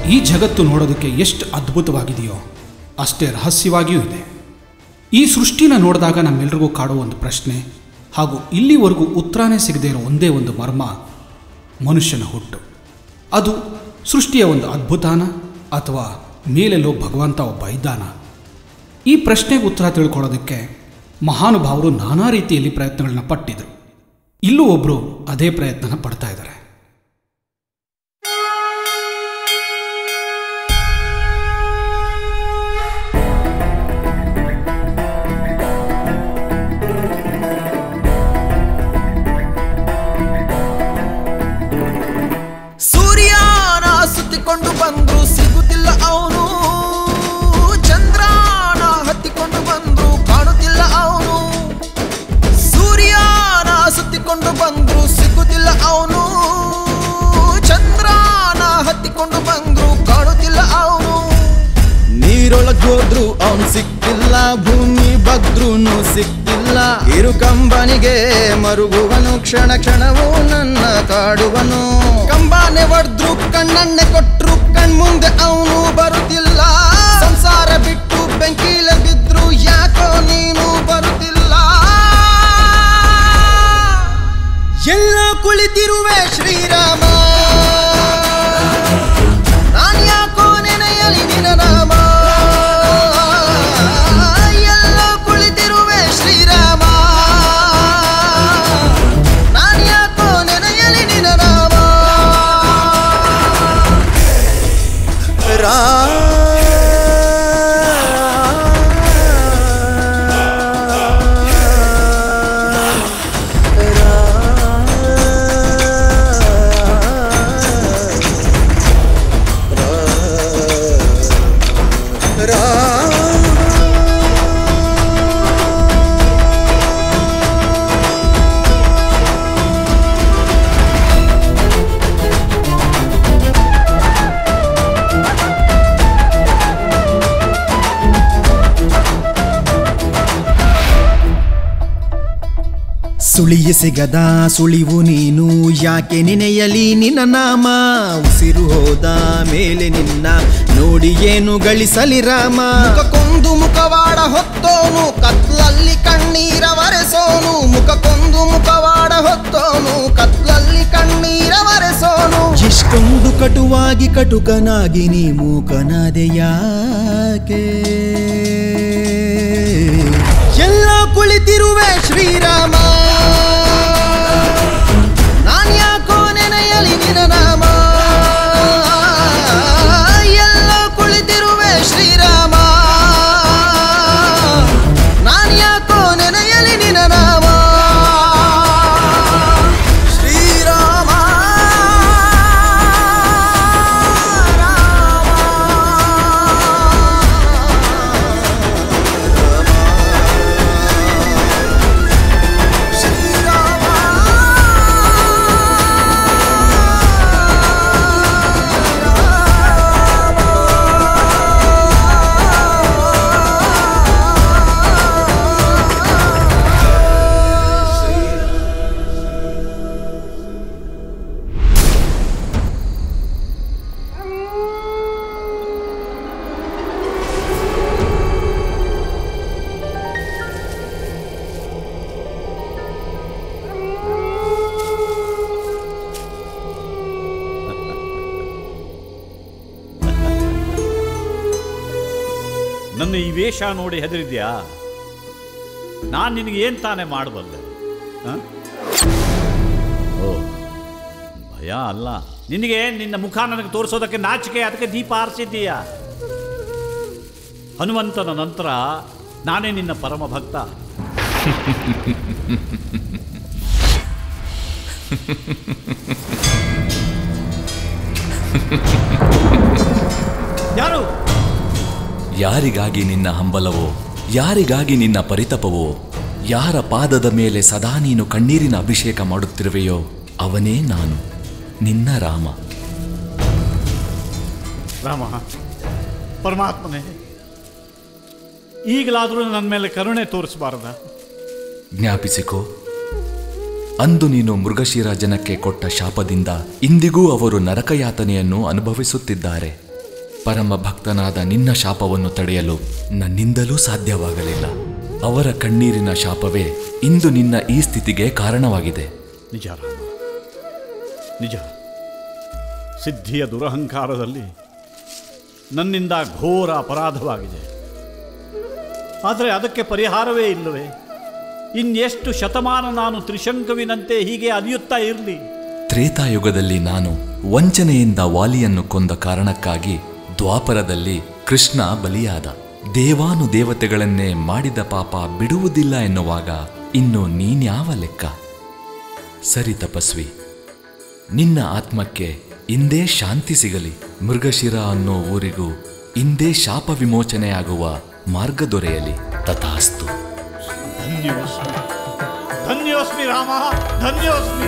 ಈ ಜಗತ್ತು ನೋಡೋದಕ್ಕೆ ಎಷ್ಟು ಅದ್ಭುತವಾಗಿದೆಯೋ ಅಷ್ಟೇ ರಹಸ್ಯವಾಗಿಯೂ ಇದೆ ಈ ಸೃಷ್ಟಿನ ನೋಡಿದಾಗ ನಮ್ಮೆಲ್ರಿಗೂ ಕಾಡುವ ಒಂದು ಪ್ರಶ್ನೆ ಹಾಗೂ ಇಲ್ಲಿವರೆಗೂ ಉತ್ತರನೇ ಸಿಗದೇ ಇರೋ ಒಂದೇ ಒಂದು ಮರ್ಮ ಮನುಷ್ಯನ ಹುಟ್ಟು ಅದು ಸೃಷ್ಟಿಯ ಒಂದು ಅದ್ಭುತಾನ ಅಥವಾ ಮೇಲೆಲ್ಲೋ ಭಗವಂತ ಒಬ್ಬ ಇದ್ದಾನ ಈ ಪ್ರಶ್ನೆಗೆ ಉತ್ತರ ತಿಳ್ಕೊಳ್ಳೋದಕ್ಕೆ ಮಹಾನುಭಾವರು ನಾನಾ ರೀತಿಯಲ್ಲಿ ಪ್ರಯತ್ನಗಳನ್ನ ಪಟ್ಟಿದ್ರು ಇಲ್ಲೂ ಒಬ್ಬರು ಅದೇ ಪ್ರಯತ್ನನ ಪಡ್ತಾ ಇದ್ದಾರೆ ಸೂರ್ಯನ ಸುತ್ತಿಕೊಂಡು ಬಂದ್ರು ಸಿಗುತ್ತಿಲ್ಲ ಅವನು ಚಂದ್ರನ ಹತ್ತಿಕೊಂಡು ಬಂದ್ರು ಕಾಣುತ್ತಿಲ್ಲ ಅವನು ಸೂರ್ಯನ ಸುತ್ತಿಕೊಂಡು ಬಂದ್ರು ಸಿಗುತ್ತಿಲ್ಲ ಅವನು ಚಂದ್ರನ ಹತ್ತಿಕೊಂಡು ಬಂದ್ರು ಕಾಣುತ್ತಿಲ್ಲ ಅವನು ನೀರೊಳಗ್ ಹೋದ್ರು ಅವನು ಸಿಕ್ಕಿಲ್ಲ ಭೂಮಿ ಬಗ್ದ್ರೂನು ಸಿಕ್ಕಿಲ್ಲ ಇರು ಕಂಬನಿಗೆ ಮರುಗುವನು ಕ್ಷಣ ಕ್ಷಣವೂ ನನ್ನ ಕಾಡುವನು ಕಂಬಾನೆ ಹೊಡೆದ್ರು ಕಣ್ಣನ್ನೆ ಕೊಟ್ರು ಕಣ್ಮುಂದೆ ಅವನು ಬರುತ್ತಿಲ್ಲ ಸಂಸಾರ ಬಿಟ್ಟು ಬೆಂಕಿಲ ಬಿದ್ರು ಯಾಕೋ ನೀನು ಬರುತ್ತಿಲ್ಲ ಎಲ್ಲ ಕುಳಿತಿರುವೆ ಶ್ರೀರಾಮ ನಾನ್ ಯಾಕೋ ನೆನೆಯಲಿ ನಿನ ನಾಮ ಎಲ್ಲ ಕುಳಿತಿರುವೆ ಶ್ರೀರಾಮ ನಾನ್ ಯಾಕೋ ನೆನೆಯಲಿ ನಿನ ನಾಮ ಸುಳಿಯ ಸಿಗದ ಸುಳಿವು ನೀನು ಯಾಕೆ ನೆನೆಯಲಿ ನಿನ್ನ ನಾಮ ಉಸಿರು ಹೋದ ಮೇಲೆ ನಿನ್ನ ನೋಡಿ ಏನು ಗಳಿಸಲಿ ರಾಮ ಮುಖಕ್ಕೊಂದು ಮುಖವಾಡ ಹೊತ್ತೋನು ಕತ್ಲಲ್ಲಿ ಕಣ್ಣೀರ ವರೆಸೋನು ಮುಖಕ್ಕೊಂದು ಮುಖವಾಡ ಹೊತ್ತೋನು ಕತ್ಲಲ್ಲಿ ಕಣ್ಣೀರ ವರೆಸೋನು ಇಷ್ಟೊಂದು ಕಟುವಾಗಿ ಕಟುಕನಾಗಿ ನೀ ಮೂಕನಾದೆ ಯಾಕೆ ಎಲ್ಲ ಕುಳಿತಿರುವೆ ಶ್ರೀರಾಮ ನಾನ್ ಯಾಕೋ ನೆನೆಯಲಿ ನಿನ ನಾಮ ಎಲ್ಲ ಕುಳಿತಿರುವೆ ಶ್ರೀರಾಮ ನಾನ್ ಯಾಕೋ ನೆನೆಯಲಿ ನಿನ ನಾಮ ಶ್ರೀರಾಮ ನನ್ನ ಈ ವೇಷ ನೋಡಿ ಹೆದರಿದ್ಯಾ ನಾನು ನಿನಗೆ ಏನು ತಾನೇ ಮಾಡಬಲ್ಲೆ ಆ? ಓ ಭಯ ಅಲ್ಲ ನಿನಗೆ ನಿನ್ನ ಮುಖ ನನಗೆ ತೋರಿಸೋದಕ್ಕೆ ನಾಚಿಕೆ ಅದಕ್ಕೆ ದೀಪ ಆರಿಸಿದ್ದೀಯ ಹನುಮಂತನ ನಂತರ ನಾನೇ ನಿನ್ನ ಪರಮ ಭಕ್ತ ಯಾರು ಯಾರಿಗಾಗಿ ನಿನ್ನ ಹಂಬಲವೋ ಯಾರಿಗಾಗಿ ನಿನ್ನ ಪರಿತಪವೋ ಯಾರ ಪಾದದ ಮೇಲೆ ಸದಾ ನೀನು ಕಣ್ಣೀರಿನ ಅಭಿಷೇಕ ಮಾಡುತ್ತಿರುವೆಯೋ ಅವನೇ ನಾನು ನಿನ್ನ ರಾಮ ರಾಮ ಪರಮಾತ್ಮನೇ ಈಗಲಾದರೂ ನನ್ನ ಮೇಲೆ ಕರುಣೆ ತೋರಿಸಬಾರ್ದ ಜ್ಞಾಪಿಸಿಕೋ ಅಂದು ನೀನು ಮೃಗಶಿರ ಜನಕ್ಕೆ ಕೊಟ್ಟ ಶಾಪದಿಂದ ಇಂದಿಗೂ ಅವರು ನರಕಯಾತನೆಯನ್ನು ಅನುಭವಿಸುತ್ತಿದ್ದಾರೆ ಪರಮ ಭಕ್ತನಾದ ನಿನ್ನ ಶಾಪವನ್ನು ತಡೆಯಲು ನನ್ನಿಂದಲೂ ಸಾಧ್ಯವಾಗಲಿಲ್ಲ ಅವರ ಕಣ್ಣೀರಿನ ಶಾಪವೇ ಇಂದು ನಿನ್ನ ಈ ಸ್ಥಿತಿಗೆ ಕಾರಣವಾಗಿದೆ ನಿಜ ರಾಮ ನಿಜ ಸಿದ್ಧಿಯ ದುರಹಂಕಾರದಲ್ಲಿ ನನ್ನಿಂದ ಘೋರ ಅಪರಾಧವಾಗಿದೆ ಆದರೆ ಅದಕ್ಕೆ ಪರಿಹಾರವೇ ಇಲ್ಲವೇ ಇನ್ನೆಷ್ಟು ಶತಮಾನ ನಾನು ತ್ರಿಶಂಕುವಿನಂತೆ ಹೀಗೆ ಅಲಿಯುತ್ತಾ ಇರಲಿ ತ್ರೇತಾಯುಗದಲ್ಲಿ ನಾನು ವಂಚನೆಯಿಂದ ವಾಲಿಯನ್ನು ಕೊಂದ ಕಾರಣಕ್ಕಾಗಿ ದ್ವಾಪರದಲ್ಲಿ ಕೃಷ್ಣ ಬಲಿಯಾದ ದೇವಾನು ದೇವತೆಗಳನ್ನೇ ಮಾಡಿದ ಪಾಪ ಬಿಡುವುದಿಲ್ಲ ಎನ್ನುವಾಗ ಇನ್ನು ನೀನ್ಯಾವ ಲೆಕ್ಕ ಸರಿ ತಪಸ್ವಿ ನಿನ್ನ ಆತ್ಮಕ್ಕೆ ಇಂದೇ ಶಾಂತಿ ಸಿಗಲಿ ಮೃಗಶಿರ ಅನ್ನೋ ಊರಿಗೂ ಇಂದೇ ಶಾಪ ವಿಮೋಚನೆಯಾಗುವ ಮಾರ್ಗ ದೊರೆಯಲಿ ತಥಾಸ್ತು ಧನ್ಯೋಸ್ಮಿ ಧನ್ಯೋಸ್ಮಿ ರಾಮ ಧನ್ಯೋಸ್ಮಿ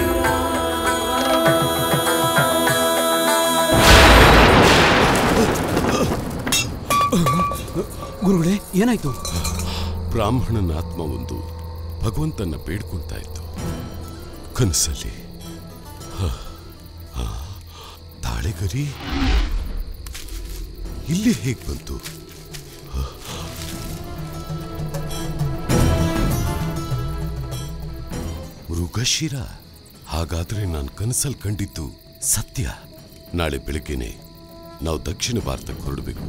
ಗುರುಗಳೇ ಏನಾಯ್ತು ಬ್ರಾಹ್ಮಣನ ಆತ್ಮವೊಂದು ಭಗವಂತನ ಬೇಡ್ಕೊಂತಾ ಇತ್ತು ಕನಸಲ್ಲಿ ಹ, ಆ, ತಾಳೆಗರಿ ಇಲ್ಲಿ ಹೇಗೆ ಬಂತು ಹ. ಮೃಗಶಿರ ಹಾಗಾದ್ರೆ ನಾನು ಕನಸಲ್ಲಿ ಕಂಡಿದ್ದು ಸತ್ಯ ನಾಳೆ ಬೆಳಗ್ಗೆನೆ ನಾವು ದಕ್ಷಿಣ ಭಾರತಕ್ಕೆ ಹೊರಡಬೇಕು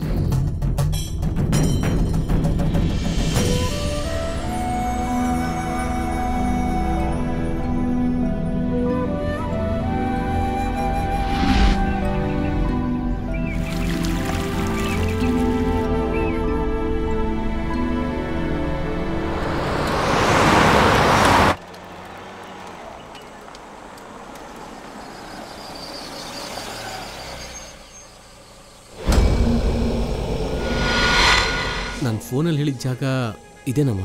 ನಾನು ಫೋನಲ್ಲಿ ಹೇಳಿದ ಜಾಗ ಇದೇನಮ್ಮ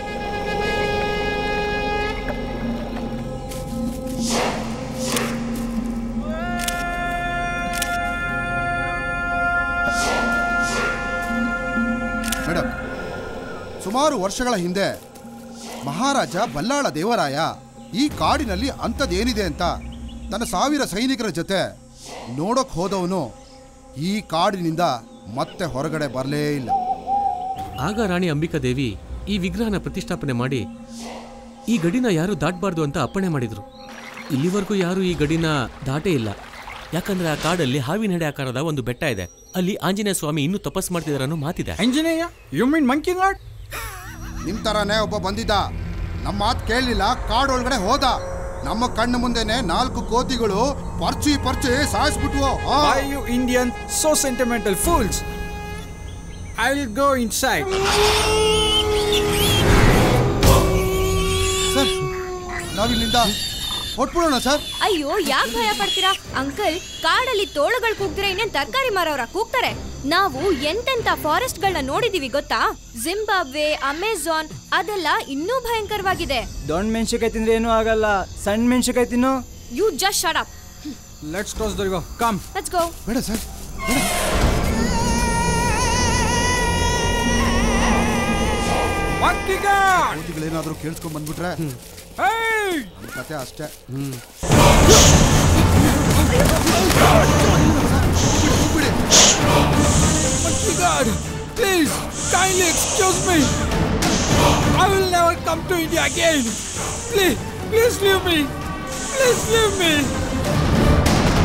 ಮೇಡಮ್ ಸುಮಾರು ವರ್ಷಗಳ ಹಿಂದೆ ಮಹಾರಾಜ ಬಲ್ಲಾಳ ದೇವರಾಯ ಈ ಕಾಡಿನಲ್ಲಿ ಅಂಥದ್ದೇನಿದೆ ಅಂತ ತನ್ನ ಸಾವಿರ ಸೈನಿಕರ ಜೊತೆ ನೋಡೋಕ್ ಹೋದವನು ಈ ಕಾಡಿನಿಂದ ಮತ್ತೆ ಹೊರಗಡೆ ಬರಲೇ ಇಲ್ಲ ಆಗ ರಾಣಿ ಅಂಬಿಕಾದೇವಿ ಈ ವಿಗ್ರಹನ ಪ್ರತಿಷ್ಠಾಪನೆ ಮಾಡಿ ಈ ಗಡಿನ ಯಾರು ದಾಟಬಾರ್ದು ಅಂತ ಅಪ್ಪಣೆ ಮಾಡಿದ್ರು ಇಲ್ಲಿವರೆಗೂ ಯಾರು ಈ ಗಡಿನ ದಾಟೇ ಇಲ್ಲ ಯಾಕಂದ್ರೆ ಆ ಕಾಡಲ್ಲಿ ಹಾವಿನ ಹೆಡೆ ಆಕಾರದ ಒಂದು ಬೆಟ್ಟ ಇದೆ ಅಲ್ಲಿ ಆಂಜನೇಯ ಸ್ವಾಮಿ ಇನ್ನೂ ತಪಸ್ ಮಾಡ್ತಿದಾರೆ ಅನ್ನೋ ಮಾತಿದೆ Anjaneya you mean monkey god ನಿಮ್ ತರಾನೇ ಒಬ್ಬ ಬಂದಿದ್ದ ನಮ್ಮ ಮಾತು ಕೇಳಲಿಲ್ಲ ಕಾಡೊಳಗಡೆ ಹೋದ ನಮ್ಮ ಕಣ್ಣು ಮುಂದೆನೆ ನಾಲ್ಕು ಕೋತಿಗಳು ಪರ್ಚಿ ಪರ್ಚಿ ಸಾಯಿಸ್ಬಿಟ್ವು ಆ. Why you Indian so sentimental fools? I'll go inside. Sir ನಾವಿಲ್ಲಿಂದ ಹೊಟ್ಬಿಡೋಣ ಸರ್ ಅಯ್ಯೋ ಯಾಕೆ ಭಯ ಪಡ್ತೀರಾ ಅಂಕಲ್ ಕಾಡಲ್ಲಿ ತೋಳುಗಳು ಕೂಗ್ದ್ರೆ ಇನ್ನೇನ್ ತರಕಾರಿ ಮಾರವ್ರ ಕೂಗ್ತಾರೆ ನಾವು ಎಂತೆಂತ ಫಾರೆಸ್ಟ್ ಗಳನ್ನ ನೋಡಿದೀವಿ ಗೊತ್ತಾ ಜಿಂಬಾಬ್ವೆ ಅಮೆಜಾನ್ ಅದೆಲ್ಲ ಇನ್ನೂ ಭಯಂಕರವಾಗಿದೆ ದೊಡ್ಡ ಮೆಣಸಿನ್ಕಾಯಿ ತಿಂದ್ರೆ ಏನೂ ಆಗಲ್ಲ ಸಣ್ಣ ಮೆಣಸಿನ್ಕಾಯಿ ತಿನ್ನು you just shut up let's cross the river come let's go ಬೇಡ ಸರ್ ಮಂಕಿ ಗಾಡ್ ಕೋತಿಗಳೇನಾದ್ರೂ ಕೇಳಿಸ್ಕೊಂಡ್ ಬಂದ್ಬಿಟ್ರೆ Hey! ನಮ್ ಕತೆ ಅಷ್ಟೇ Monkey God, please, kindly excuse me. I will never come to India again. Please, please leave me. Please leave me.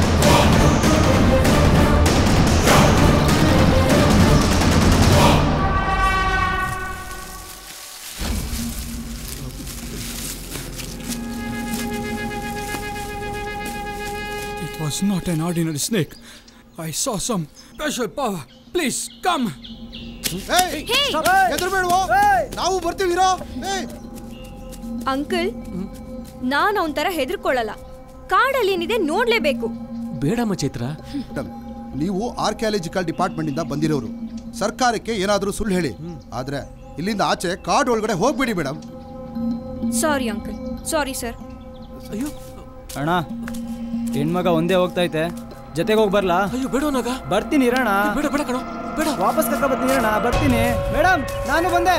It was not an ordinary snake. I saw some special power. Please come. ಹೆದರ್ಬೇಡ್ವೋ ನಾವು ಬರ್ತೀವಿರೋ ಏಯ್ uncle ನಾನು ಅವನ ತರ ಹೆದರ್ಕೊಳ್ಳಲ್ಲ ಕಾಡಲ್ಲಿ ಏನಿದೆ ನೋಡ್ಲೇಬೇಕು ಬೇಡಮ್ಮ Chaitra madam ನೀವು ಆರ್ಕಿಯಾಲಜಿಕಲ್ ಡಿಪಾರ್ಟ್ಮೆಂಟ್ ಇಂದ ಬಂದಿರೋರು ಸರ್ಕಾರಕ್ಕೆ ಏನಾದರೂ ಸುಳ್ಳು ಹೇಳಿ ಆದ್ರೆ ಇಲ್ಲಿಂದ ಆಚೆ ಕಾಡ್ ಒಳಗಡೆ ಹೋಗ್ಬೇಡಿ madam sorry uncle sorry sir ಅಯ್ಯೋ ಅಣ್ಣ ಹೆಣ್ಮಗ ಒಂದೇ ಹೋಗ್ತೈತೆ ಜೊತೆಗೆ ಹೋಗಿ ಬರ್ಲಾ ಅಯ್ಯೋ ಬೇಡವನಾಗ ಬರ್ತೀನಿ ಇರೋಣ ಬೇಡ ಬೇಡ ಕಣೋ ಬೇಡ ವಾಪಸ್ ಕರ್ಕೊ ಬರ್ತೀನಿ ಇರೋಣ ಬರ್ತೀನಿ ಮೇಡಮ್ ನಾನು ಬಂದೆ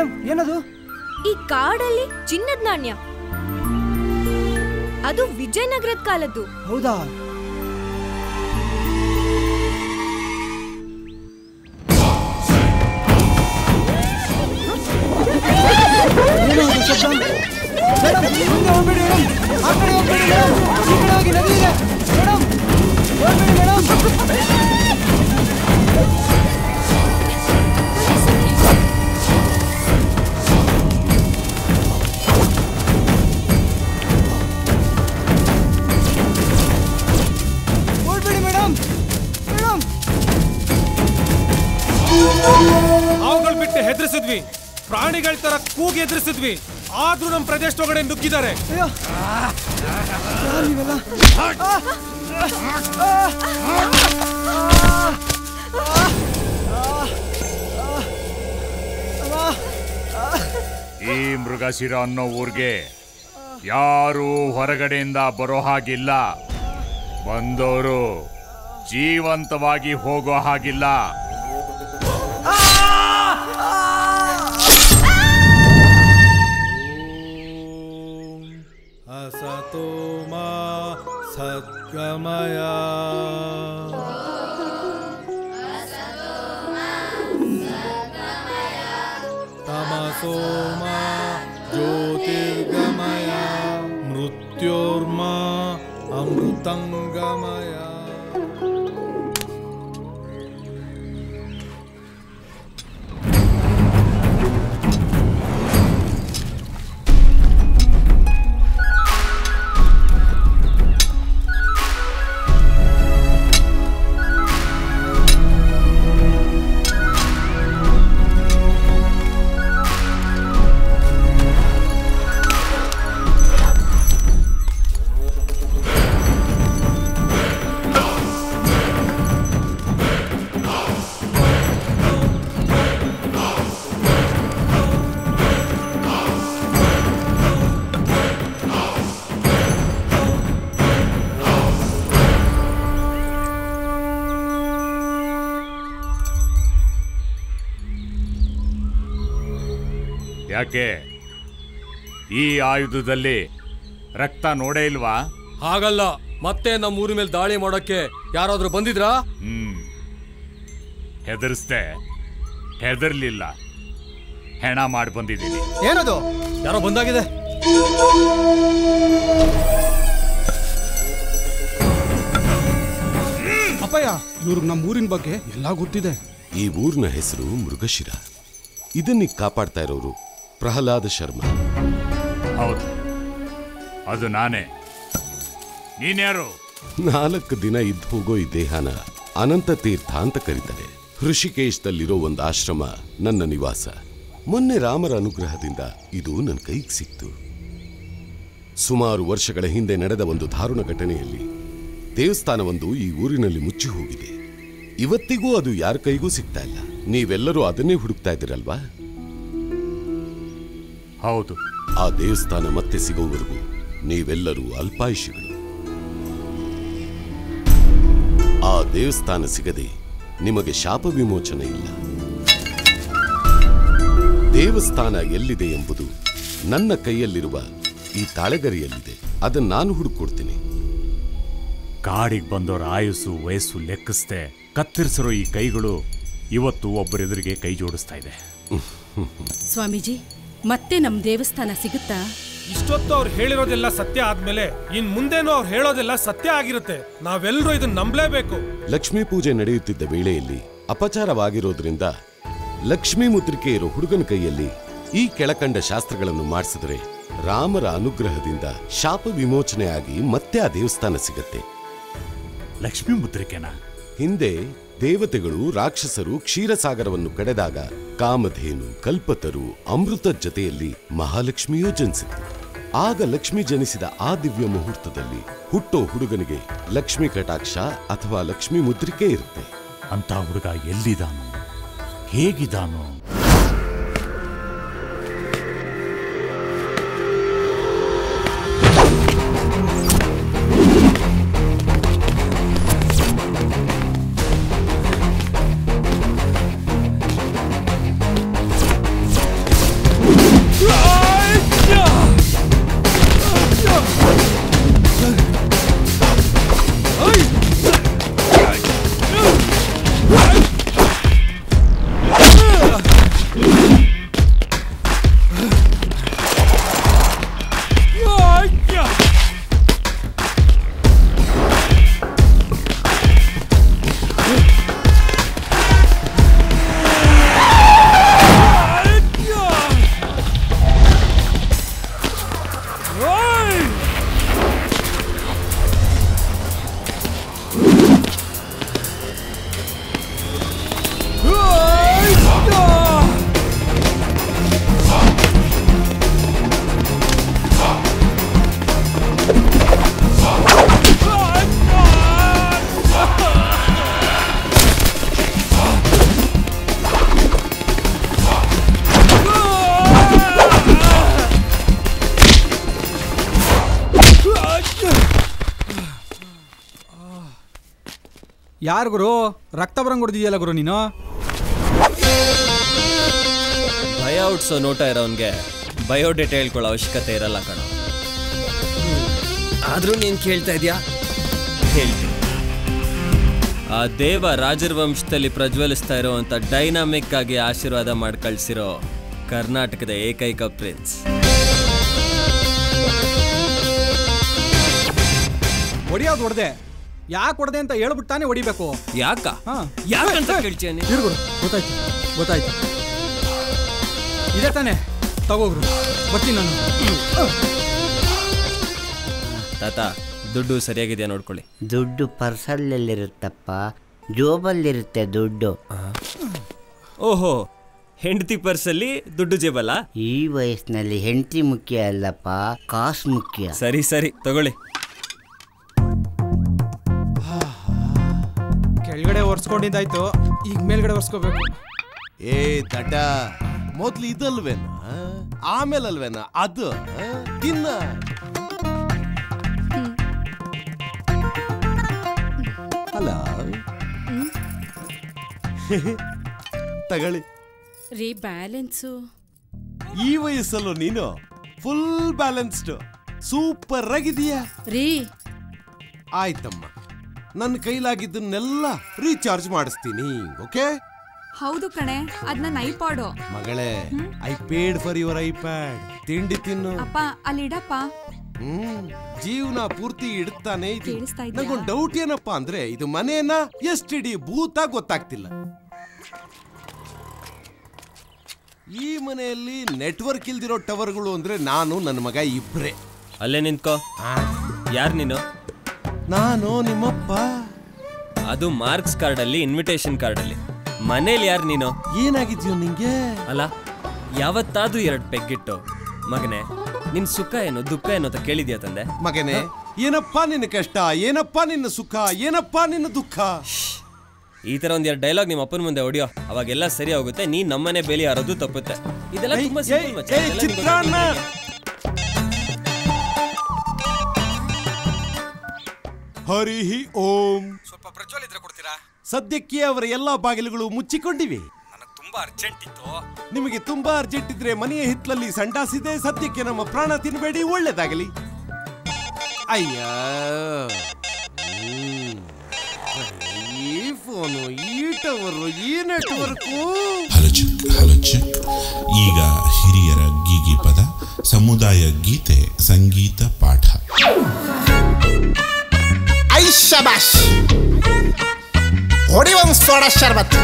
ಮೇಡಮ್ ಏನದು ಈ ಕಾಡಲ್ಲಿ ಚಿನ್ನದ ನಾಣ್ಯ ಅದು ವಿಜಯನಗರದ ಕಾಲದ್ದು ಹೌದಾ ಏನೋ ಅದು ಶಬ್ದ? ಮೇಡಮ್, ಮುಂದೆ ಹೋಗ್ಬೇಡಿ ಮೇಡಮ್. ಆ ಕಡೆ ಹೋಗ್ಬೇಡಿ ಮೇಡಮ್. ಈ ಕಡೆ ಹೋಗಿ ನದಿ ಇದೆ. ಮೇಡಮ್, ಹೋಗ್ಬೇಡಿ ಮೇಡಮ್. ಹೋಗ್ಬೇಡಿ ಮೇಡಮ್. ಮೇಡಮ್. ಅವುಗಳು ಬಿಟ್ಟು ಹೆದರ್ಸಿದ್ವಿ ಪ್ರಾಣಿಗಳ ತರ ಕೂಗಿ ಎದುರಿಸಿದ್ವಿ ಆದ್ರೂ ನಮ್ಮ ಪ್ರದೇಶದೊಳಗಡೆ ನುಗ್ಗಿದ್ದಾರೆ ಅಯ್ಯೋ. ಯಾರ್ ನೀವೆಲ್ಲ? ಆ! ಈ ಮೃಗಶಿರ ಅನ್ನೋ ಊರ್ಗೆ ಯಾರು ಹೊರಗಡೆಯಿಂದ ಬರೋ ಹಾಗಿಲ್ಲ ಬಂದವರು ಜೀವಂತವಾಗಿ ಹೋಗೋ ಹಾಗಿಲ್ಲ ಅಸತೋ ಮಾ ಸದ್ಗಮಯ ತಮಸೋ ಮಾ ಜ್ಯೋತಿರ್ಗಮಯ ಮೃತ್ಯೋರ್ಮಾ ಅಮೃತಂಗಮಯ ಯಾಕೆ ಈ ಆಯುಧದಲ್ಲಿ ರಕ್ತ ನೋಡೇ ಇಲ್ವಾ ಹಾಗಲ್ಲ ಮತ್ತೆ ನಮ್ಮ ಊರ ಮೇಲೆ ದಾಳಿ ಮಾಡೋಕ್ಕೆ ಯಾರಾದ್ರೂ ಬಂದಿದ್ರಾ ಹ್ಮ್ ಹೆದರ್ಸ್ದೆ ಹೆದರ್ಲಿಲ್ಲ ಹೆಣ ಮಾಡಿ ಬಂದಿದ್ದೀನಿ ಏನದು ಯಾರೋ ಬಂದಾಗಿದೆ ಅಪ್ಪಯ್ಯ ಇವ್ರಿಗೆ ನಮ್ಮ ಊರಿನ ಬಗ್ಗೆ ಎಲ್ಲ ಗೊತ್ತಿದೆ ಈ ಊರಿನ ಹೆಸರು ಮೃಗಶಿರ ಇದನ್ನಿ ಕಾಪಾಡ್ತಾ ಇರೋರು ಪ್ರಹ್ಲಾದ ಶರ್ಮಾ ಹೌದು ಅದು ನಾನೇ ನೀನ್ಯಾರು ನಾಲ್ಕು ದಿನ ಇದ್ದು ಹೋಗೋ ಈ ದೇಹನ ಅನಂತ ತೀರ್ಥ ಅಂತ ಕರೀತಾರೆ ಹೃಷಿಕೇಶದಲ್ಲಿರೋ ಒಂದು ಆಶ್ರಮ ನನ್ನ ನಿವಾಸ ಮೊನ್ನೆ ರಾಮರ ಅನುಗ್ರಹದಿಂದ ಇದು ನನ್ನ ಕೈಗೆ ಸಿಕ್ತು ಸುಮಾರು ವರ್ಷಗಳ ಹಿಂದೆ ನಡೆದ ಒಂದು ದಾರುಣ ಘಟನೆಯಲ್ಲಿ ದೇವಸ್ಥಾನವೊಂದು ಈ ಊರಿನಲ್ಲಿ ಮುಚ್ಚಿ ಹೋಗಿದೆ ಇವತ್ತಿಗೂ ಅದು ಯಾರ ಕೈಗೂ ಸಿಗ್ತಾ ಇಲ್ಲ ನೀವೆಲ್ಲರೂ ಅದನ್ನೇ ಹುಡುಕ್ತಾ ಇದ್ದೀರಲ್ವಾ ಹೌದು ಆ ದೇವಸ್ಥಾನ ಮತ್ತೆ ಸಿಗೋವರೆಗೂ ನೀವೆಲ್ಲರೂ ಅಲ್ಪಾಯುಷಿಗಳು ಆ ದೇವಸ್ಥಾನ ಸಿಗದೆ ನಿಮಗೆ ಶಾಪ ವಿಮೋಚನೆ ಇಲ್ಲ ದೇವಸ್ಥಾನ ಎಲ್ಲಿದೆ ಎಂಬುದು ನನ್ನ ಕೈಯಲ್ಲಿರುವ ಈ ತಾಳೆಗರಿಯಲ್ಲಿದೆ ಅದನ್ನು ನಾನು ಹುಡುಕೊಡ್ತೀನಿ ಕಾಡಿಗೆ ಬಂದವರ ಆಯುಸ್ಸು ವಯಸ್ಸು ಲೆಕ್ಕಿಸ್ದೆ ಕತ್ತರಿಸಿರೋ ಈ ಕೈಗಳು ಇವತ್ತು ಒಬ್ಬರೆದುರಿಗೆ ಕೈ ಜೋಡಿಸ್ತಾ ಇದೆ ಸ್ವಾಮೀಜಿ ಮತ್ತೆ ನಮ್ ದೇವಸ್ಥಾನ ಸಿಗುತ್ತಾ ಇಷ್ಟೊತ್ತು ಅವ್ರು ಹೇಳಿರೋದೆಲ್ಲ ಸತ್ಯ ಆದ್ಮೇಲೆ ಇನ್ ಮುಂದೇನು ಅವ್ರು ಹೇಳೋದೆಲ್ಲ ಸತ್ಯ ಆಗಿರುತ್ತೆ ನಾವೆಲ್ಲರೂ ಇದನ್ನ ನಂಬಲೇಬೇಕು ಲಕ್ಷ್ಮೀ ಪೂಜೆ ನಡೆಯುತ್ತಿದ್ದ ವೇಳೆಯಲ್ಲಿ ಅಪಚಾರವಾಗಿರೋದ್ರಿಂದ ಲಕ್ಷ್ಮೀ ಮುದ್ರಿಕೆ ಇರೋ ಹುಡುಗನ ಕೈಯಲ್ಲಿ ಈ ಕೆಳಕಂಡ ಶಾಸ್ತ್ರಗಳನ್ನು ಮಾಡಿಸಿದ್ರೆ ರಾಮರ ಅನುಗ್ರಹದಿಂದ ಶಾಪ ವಿಮೋಚನೆಯಾಗಿ ಮತ್ತೆ ಆ ದೇವಸ್ಥಾನ ಸಿಗತ್ತೆ ಲಕ್ಷ್ಮೀ ಮುದ್ರಿಕೆನಾ ಹಿಂದೆ ದೇವತೆಗಳು ರಾಕ್ಷಸರು ಕ್ಷೀರಸಾಗರವನ್ನು ಕಡೆದಾಗ ಕಾಮಧೇನು ಕಲ್ಪತರು ಅಮೃತದ ಜೊತೆಯಲ್ಲಿ ಮಹಾಲಕ್ಷ್ಮಿಯೂ ಜನಿಸಿತು ಆಗ ಲಕ್ಷ್ಮಿ ಜನಿಸಿದ ಆ ದಿವ್ಯ ಮುಹೂರ್ತದಲ್ಲಿ ಹುಟ್ಟೋ ಹುಡುಗನಿಗೆ ಲಕ್ಷ್ಮಿ ಕಟಾಕ್ಷ ಅಥವಾ ಲಕ್ಷ್ಮಿ ಮುದ್ರಿಕೆ ಇರುತ್ತೆ ಅಂತ ಹುಡುಗ ಎಲ್ಲಿದಾನೋ ಹೇಗಿದಾನೋ ಯಾರು ಗುರು ರಕ್ತ ಬರಂಗ್ ಹೊಡೆದಿದೆಯಲ್ಲ ಗುರು ನೀನು ಭಯ ಹುಟ್ಸೋ ನೋಟ ಇರೋನ್ಗೆ ಬಯೋಡೇಟಾ ಹೇಳ್ಕೊಳ್ಳೋ ಅವಶ್ಯಕತೆ ಇರಲ್ಲ ಕಣ ಆದ್ರೂ ನೀನ್ ಕೇಳ್ತಾ ಇದೀಯಾ ಹೇಳ್ತೀನಿ ಆ ದೇವ ರಾಜರ ವಂಶದಲ್ಲಿ ಪ್ರಜ್ವಲಿಸ್ತಾ ಇರೋವಂಥ ಡೈನಾಮಿಕ್ ಆಗಿ ಆಶೀರ್ವಾದ ಮಾಡಿ ಕಳ್ಸಿರೋ ಕರ್ನಾಟಕದ ಏಕೈಕ ಪ್ರಿನ್ಸ್ ಹೊಡಿಯೋದು ಹೊಡೆದೆ ಯಾಕೆ ಹೊಡೆದೆ ಅಂತ ಹೇಳ್ಬಿಟ್ಟಾನೆ ಹೊಡಿಬೇಕು ಯಾಕ ಹಾ ಯಾಕಂತ ಕೇಳ್ತೀಯ ನೀನು? ಇರು ಗುರು ಗೊತ್ತಾಯ್ತು ಗೊತ್ತಾಯ್ತು ಇದೆ ತಾನೆ ತಗೋಗ್ರು ಬರ್ತೀನಿ ನಾನು ತಾತ ದುಡ್ಡು ಸರಿಯಾಗಿದೆಯಾ ನೋಡ್ಕೊಳ್ಳಿ ದುಡ್ಡು ಪರ್ಸಲ್ಲಲ್ಲಿರುತ್ತಪ್ಪ ಜೋಬಲ್ಲಿರುತ್ತೆ ದುಡ್ಡು ಓಹೋ ಹೆಂಡತಿ ಪರ್ಸಲ್ಲಿ ದುಡ್ಡು ಜೇಬಲ್ಲ ಈ ವಯಸ್ಸಿನಲ್ಲಿ ಹೆಂಡತಿ ಮುಖ್ಯ ಅಲ್ಲಪ್ಪ ಕಾಸು ಮುಖ್ಯ ಸರಿ ಸರಿ ತಗೊಳ್ಳಿ ಕೆಳಗಡೆ ಒರ್ಸ್ಕೊಂಡಿದ್ದಾಯ್ತು ಈಗ ಮೇಲ್ಗಡೆ ಒರ್ಸ್ಕೋಬೇಕು ಏ ದಡ್ಡ ಮೊದ್ಲು ಇದಲ್ವೇನ ಆಮೇಲೆ ಅಲ್ವೇನ ಅದು ಆ? ತಿನ್ನ ಅಲ್ಲ ತಗೊಳ್ಳಿ ರೀ ಬ್ಯಾಲೆನ್ಸು ಈ ವಯಸ್ಸಲ್ಲೂ ನೀನು ಫುಲ್ ಬ್ಯಾಲೆನ್ಸ್ಡ್ ಸೂಪರ್ ಆಗಿದೀಯಾ ರೀ ಆಯ್ತಮ್ಮ ನನ್ನ ಕೈಲಾಗಿದ್ದನ್ನೆಲ್ಲ ರೀಚಾರ್ಜ್ ಮಾಡಿಸ್ತೀನಿ ಓಕೆ ಹೌದು ಕಣೆ ಅದ್ ನನ್ನ ಐಪಾಡು ಮಗಳೇ I paid for your iPad ತಿಂಡಿ ತಿನ್ನು ಅಪ್ಪ ಅಲ್ಲಿಡಪ್ಪ ಹ್ಮ್ ಜೀವನ ಪೂರ್ತಿ ಇಡ್ತಾನೆ ಇದೀನಿ. ಕೇಳಿಸ್ತಾ ಇದ್ಯಾ? ನಂಗೊಂದ್ ಡೌಟ್ ಏನಪ್ಪಾ ಅಂದ್ರೆ ಇದು ಮನೇನ ಎಸ್ ಡಿ ಭೂತ ಗೊತ್ತಾಗ್ತಿಲ್ಲ ಈ ಮನೆಯಲ್ಲಿ ನೆಟ್ವರ್ಕ್ ಇಲ್ದಿರೋ ಟವರ್ಗಳು ಅಂದ್ರೆ ನಾನು ನನ್ನ ಮಗ ಇಬ್ರೇ ಅಲ್ಲೇ ನಿಂತ್ಕೋ ಯಾರು ನೀನು ನಾನು ನಿಮ್ಮಪ್ಪ ಅದು ಮಾರ್ಕ್ಸ್ ಕಾರ್ಡಲ್ಲಿ ಇನ್ವಿಟೇಷನ್ ಕಾರ್ಡಲ್ಲಿ ಮನೇಲಿ ಯಾರು ನೀನು ಏನಾಗಿದ್ಯೋ ನಿಂಗೆ ಅಲ್ಲ ಯಾವತ್ತಾದ್ರೂ ಎರಡು ಪೆಗ್ಗಿಟ್ಟು ಮಗನೇ ನಿನ್ ಸುಖ ಏನು ದುಃಖ ಏನು ಅಂತ ಕೇಳಿದ್ಯಾ ತಂದೆ ಮಗನೇ ಏನಪ್ಪ ನಿನ್ನ ಕಷ್ಟ ಏನಪ್ಪ ನಿನ್ನ ಸುಖ ಏನಪ್ಪ ನಿನ್ನ ದುಃಖ ಈ ತರ ಒಂದ್ ಎರಡು ಡೈಲಾಗ್ ನಿಮ್ಮ ಅಪ್ಪನ ಮುಂದೆ ಹೊಡಿಯೋ ಅವಾಗೆಲ್ಲ ಸರಿ ಹೋಗುತ್ತೆ ನೀ ನಮ್ಮನೆ ಬೇಲಿ ಹಾರೋದು ತಪ್ಪುತ್ತೆ ಇದೆಲ್ಲ ಏಯ್, ತುಂಬಾ ಏಯ್, simple ಮಚ್ಚ. ಏಯ್, ಇದೆಲ್ಲ ನಿಂಗೆ ಚಿತ್ರಾನ್ನ! ಗೊತ್ತಿದೆ. ಹರಿ ಓಂ ಸ್ವಲ್ಪ ಪ್ರಜ್ವಲ್ ಇದ್ರೆ ಕೊಡ್ತೀರಾ ಸದ್ಯಕ್ಕೆ ಅವರ ಎಲ್ಲಾ ಬಾಗಿಲುಗಳು ಮುಚ್ಚಿಕೊಂಡಿವೆ ನನಗೆ ತುಂಬಾ ಅರ್ಜೆಂಟ್ ಇತ್ತು ನಿಮಗೆ ತುಂಬಾ ಅರ್ಜೆಂಟ್ ಇದ್ರೆ ಮನೆಯ ಹಿತ್ತಲಲ್ಲಿ ಸಂಡಾಸಿದೆ ಸದ್ಯಕ್ಕೆ ನಮ್ಮ ಪ್ರಾಣ ತಿನ್ಬೇಡಿ ಒಳ್ಳೇದಾಗಲಿ ಅಯ್ಯ ಹ್ಮ್. ಈ ಫೋನು ಈ ಟವರು ಈ ನೆಟ್ವರ್ಕು ಹಲಚಕ್ ಹಲಚಕ್ ಈಗ ಹಿರಿಯರ ಗೀಗಿ ಪದ ಸಮುದಾಯ ಗೀತೆ ಸಂಗೀತ ಪಾಠ ಐ ಶಬಾಷ್ ಹೊಡಿ ಒಂದು ಸೋಡಾ ಶರ್ಬತ್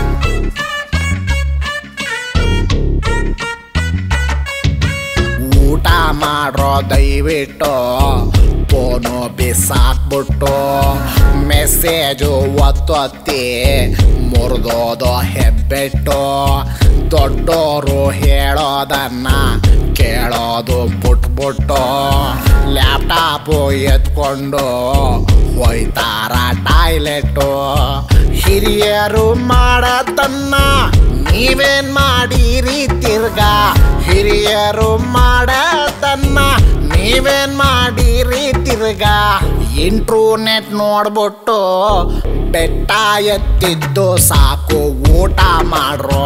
ಊಟ ಮಾಡ್ರೋ ದಯವಿಟ್ಟು ಫೋನು ಬಿಸಾಕ್ಬಿಟ್ಟು ಮೆಸೇಜು ಒತ್ತೊತ್ತಿ ಮುರಿದೋದು ಹೆಬ್ಬೆಟ್ಟು ದೊಡ್ಡೋರು ಹೇಳೋದನ್ನ ಕೇಳೋದು ಬಿಟ್ಬಿಟ್ಟು ಲ್ಯಾಪ್ಟಾಪು ಎತ್ಕೊಂಡು ಹೋಯ್ತಾರ ಟಾಯ್ಲೆಟ್ಟು ಹಿರಿಯರು ಮಾಡದನ್ನ ನೀವೇನ್ ಮಾಡಿರಿ ತಿರ್ಗಾ ಹಿರಿಯರು ಮಾಡದನ್ನ ನೀವೇನ್ ಮಾಡಿರಿ ತಿರ್ಗಾ ಇಂಟ್ರೂನೆಟ್ ನೋಡ್ಬಿಟ್ಟು ಬೆಟ್ಟ ಎತ್ತಿದ್ದು ಸಾಕು ಊಟ ಮಾಡ್ರೋ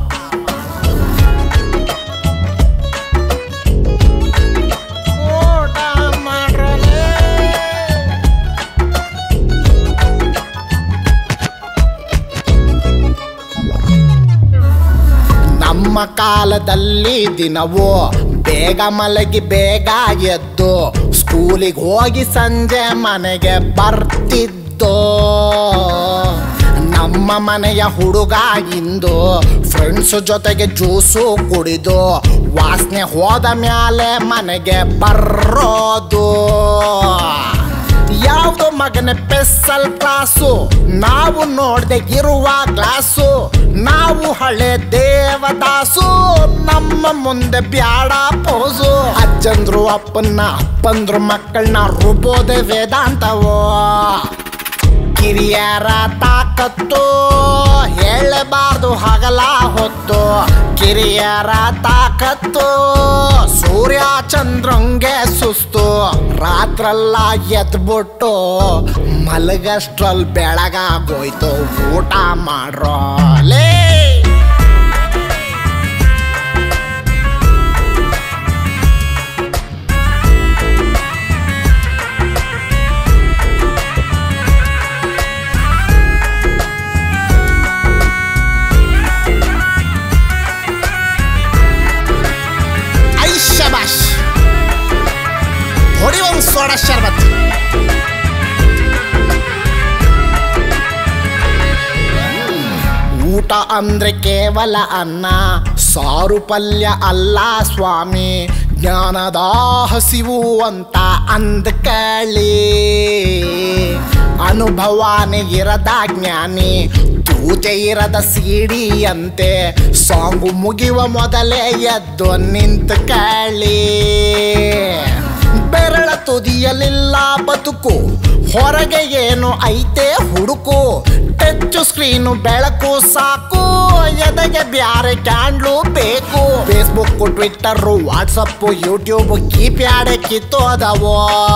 ಊಟ ಮಾಡ್ರಲೇ ನಮ್ಮ ಕಾಲದಲ್ಲಿ ದಿನವೂ ಬೇಗ ಮಲಗಿ ಬೇಗ ಎದ್ದು ಸ್ಕೂಲಿಗೆ ಹೋಗಿ ಸಂಜೆ ಮನೆಗೆ ಬರ್ತಿದ್ದೋ ನಮ್ಮ ಮನೆಯ ಹುಡುಗ ಇಂದು ಫ್ರೆಂಡ್ಸ್ ಜೊತೆಗೆ ಜ್ಯೂಸು ಕುಡಿದು ವಾಸನೆ ಹೋದ ಮ್ಯಾಲೆ ಮನೆಗೆ ಬರೋದು ಯಾವ್ದು ಮಗನ ಪೆಸ್ಸಲ್ ಕ್ಲಾಸು ನಾವು ನೋಡ್ದೆ ಇರುವ ಗ್ಲಾಸು ನಾವು ಹಳೆ ದೇವದಾಸು ನಮ್ಮ ಮುಂದೆ ಬ್ಯಾಡ ಪೋಸು ಅಜ್ಜಂದ್ರು ಅಪ್ಪನ್ನ ಅಪ್ಪಂದ್ರು ಮಕ್ಕಳನ್ನ ರುಬೋದೆ ವೇದಾಂತವೋ ಕಿರಿಯರ ತಾಕತ್ತು ಹೇಳಬಾರ್ದು ಹಗಲ ಹೊತ್ತು ಕಿರಿಯರ ತಾಕತ್ತು ಸೂರ್ಯ ಚಂದ್ರಂಗೆ ಸುಸ್ತು ರಾತ್ರೆಲ್ಲ ಎದ್ಬಿಟ್ಟು ಮಲಗಷ್ಟ್ರಲ್ಲಿ ಬೆಳಗಾಗೋಯ್ತು ಊಟ ಮಾಡ್ರೋ ಲೇ ಐ ಶಬಾಷ್ ಹೊಡಿ ಒಂದು ಸೋಡಾ ಶರ್ಬತ್ ಊಟ ಅಂದ್ರೆ ಕೇವಲ ಅನ್ನ ಸಾರು ಪಲ್ಯ ಅಲ್ಲ ಸ್ವಾಮಿ ಜ್ಞಾನದ ಹಸಿವು ಅಂತ ಅಂದ ಕಳಿ ಅನುಭವಾನೆ ಇರದ ಜ್ಞಾನಿ ತೂತೆ ಇರದ ಸಿಡಿ ಅಂತೆ ಸಾಂಗು ಮುಗಿಯುವ ಮೊದಲೇ ಎದ್ದು ನಿಂತ ಕಳಿ ಬೆರಳ ತುದಿಯಲಿಲ್ಲ ಬದುಕು ಹೊರಗೆ ಏನು ಐತೆ ಹುಡುಕು ಟಚ್ ಸ್ಕ್ರೀನು ಬೆಳಕು ಸಾಕು ಎದೆಗೆ ಬ್ಯಾರೆ ಕ್ಯಾಂಡ್ಲು ಬೇಕು ಫೇಸ್ಬುಕ್ ಟ್ವಿಟ್ಟರ್ ವಾಟ್ಸಪ್ ಯೂಟ್ಯೂಬ್ ಕೀಪ್ಯಾಡೆ ಕಿತ್ತೋದವೋ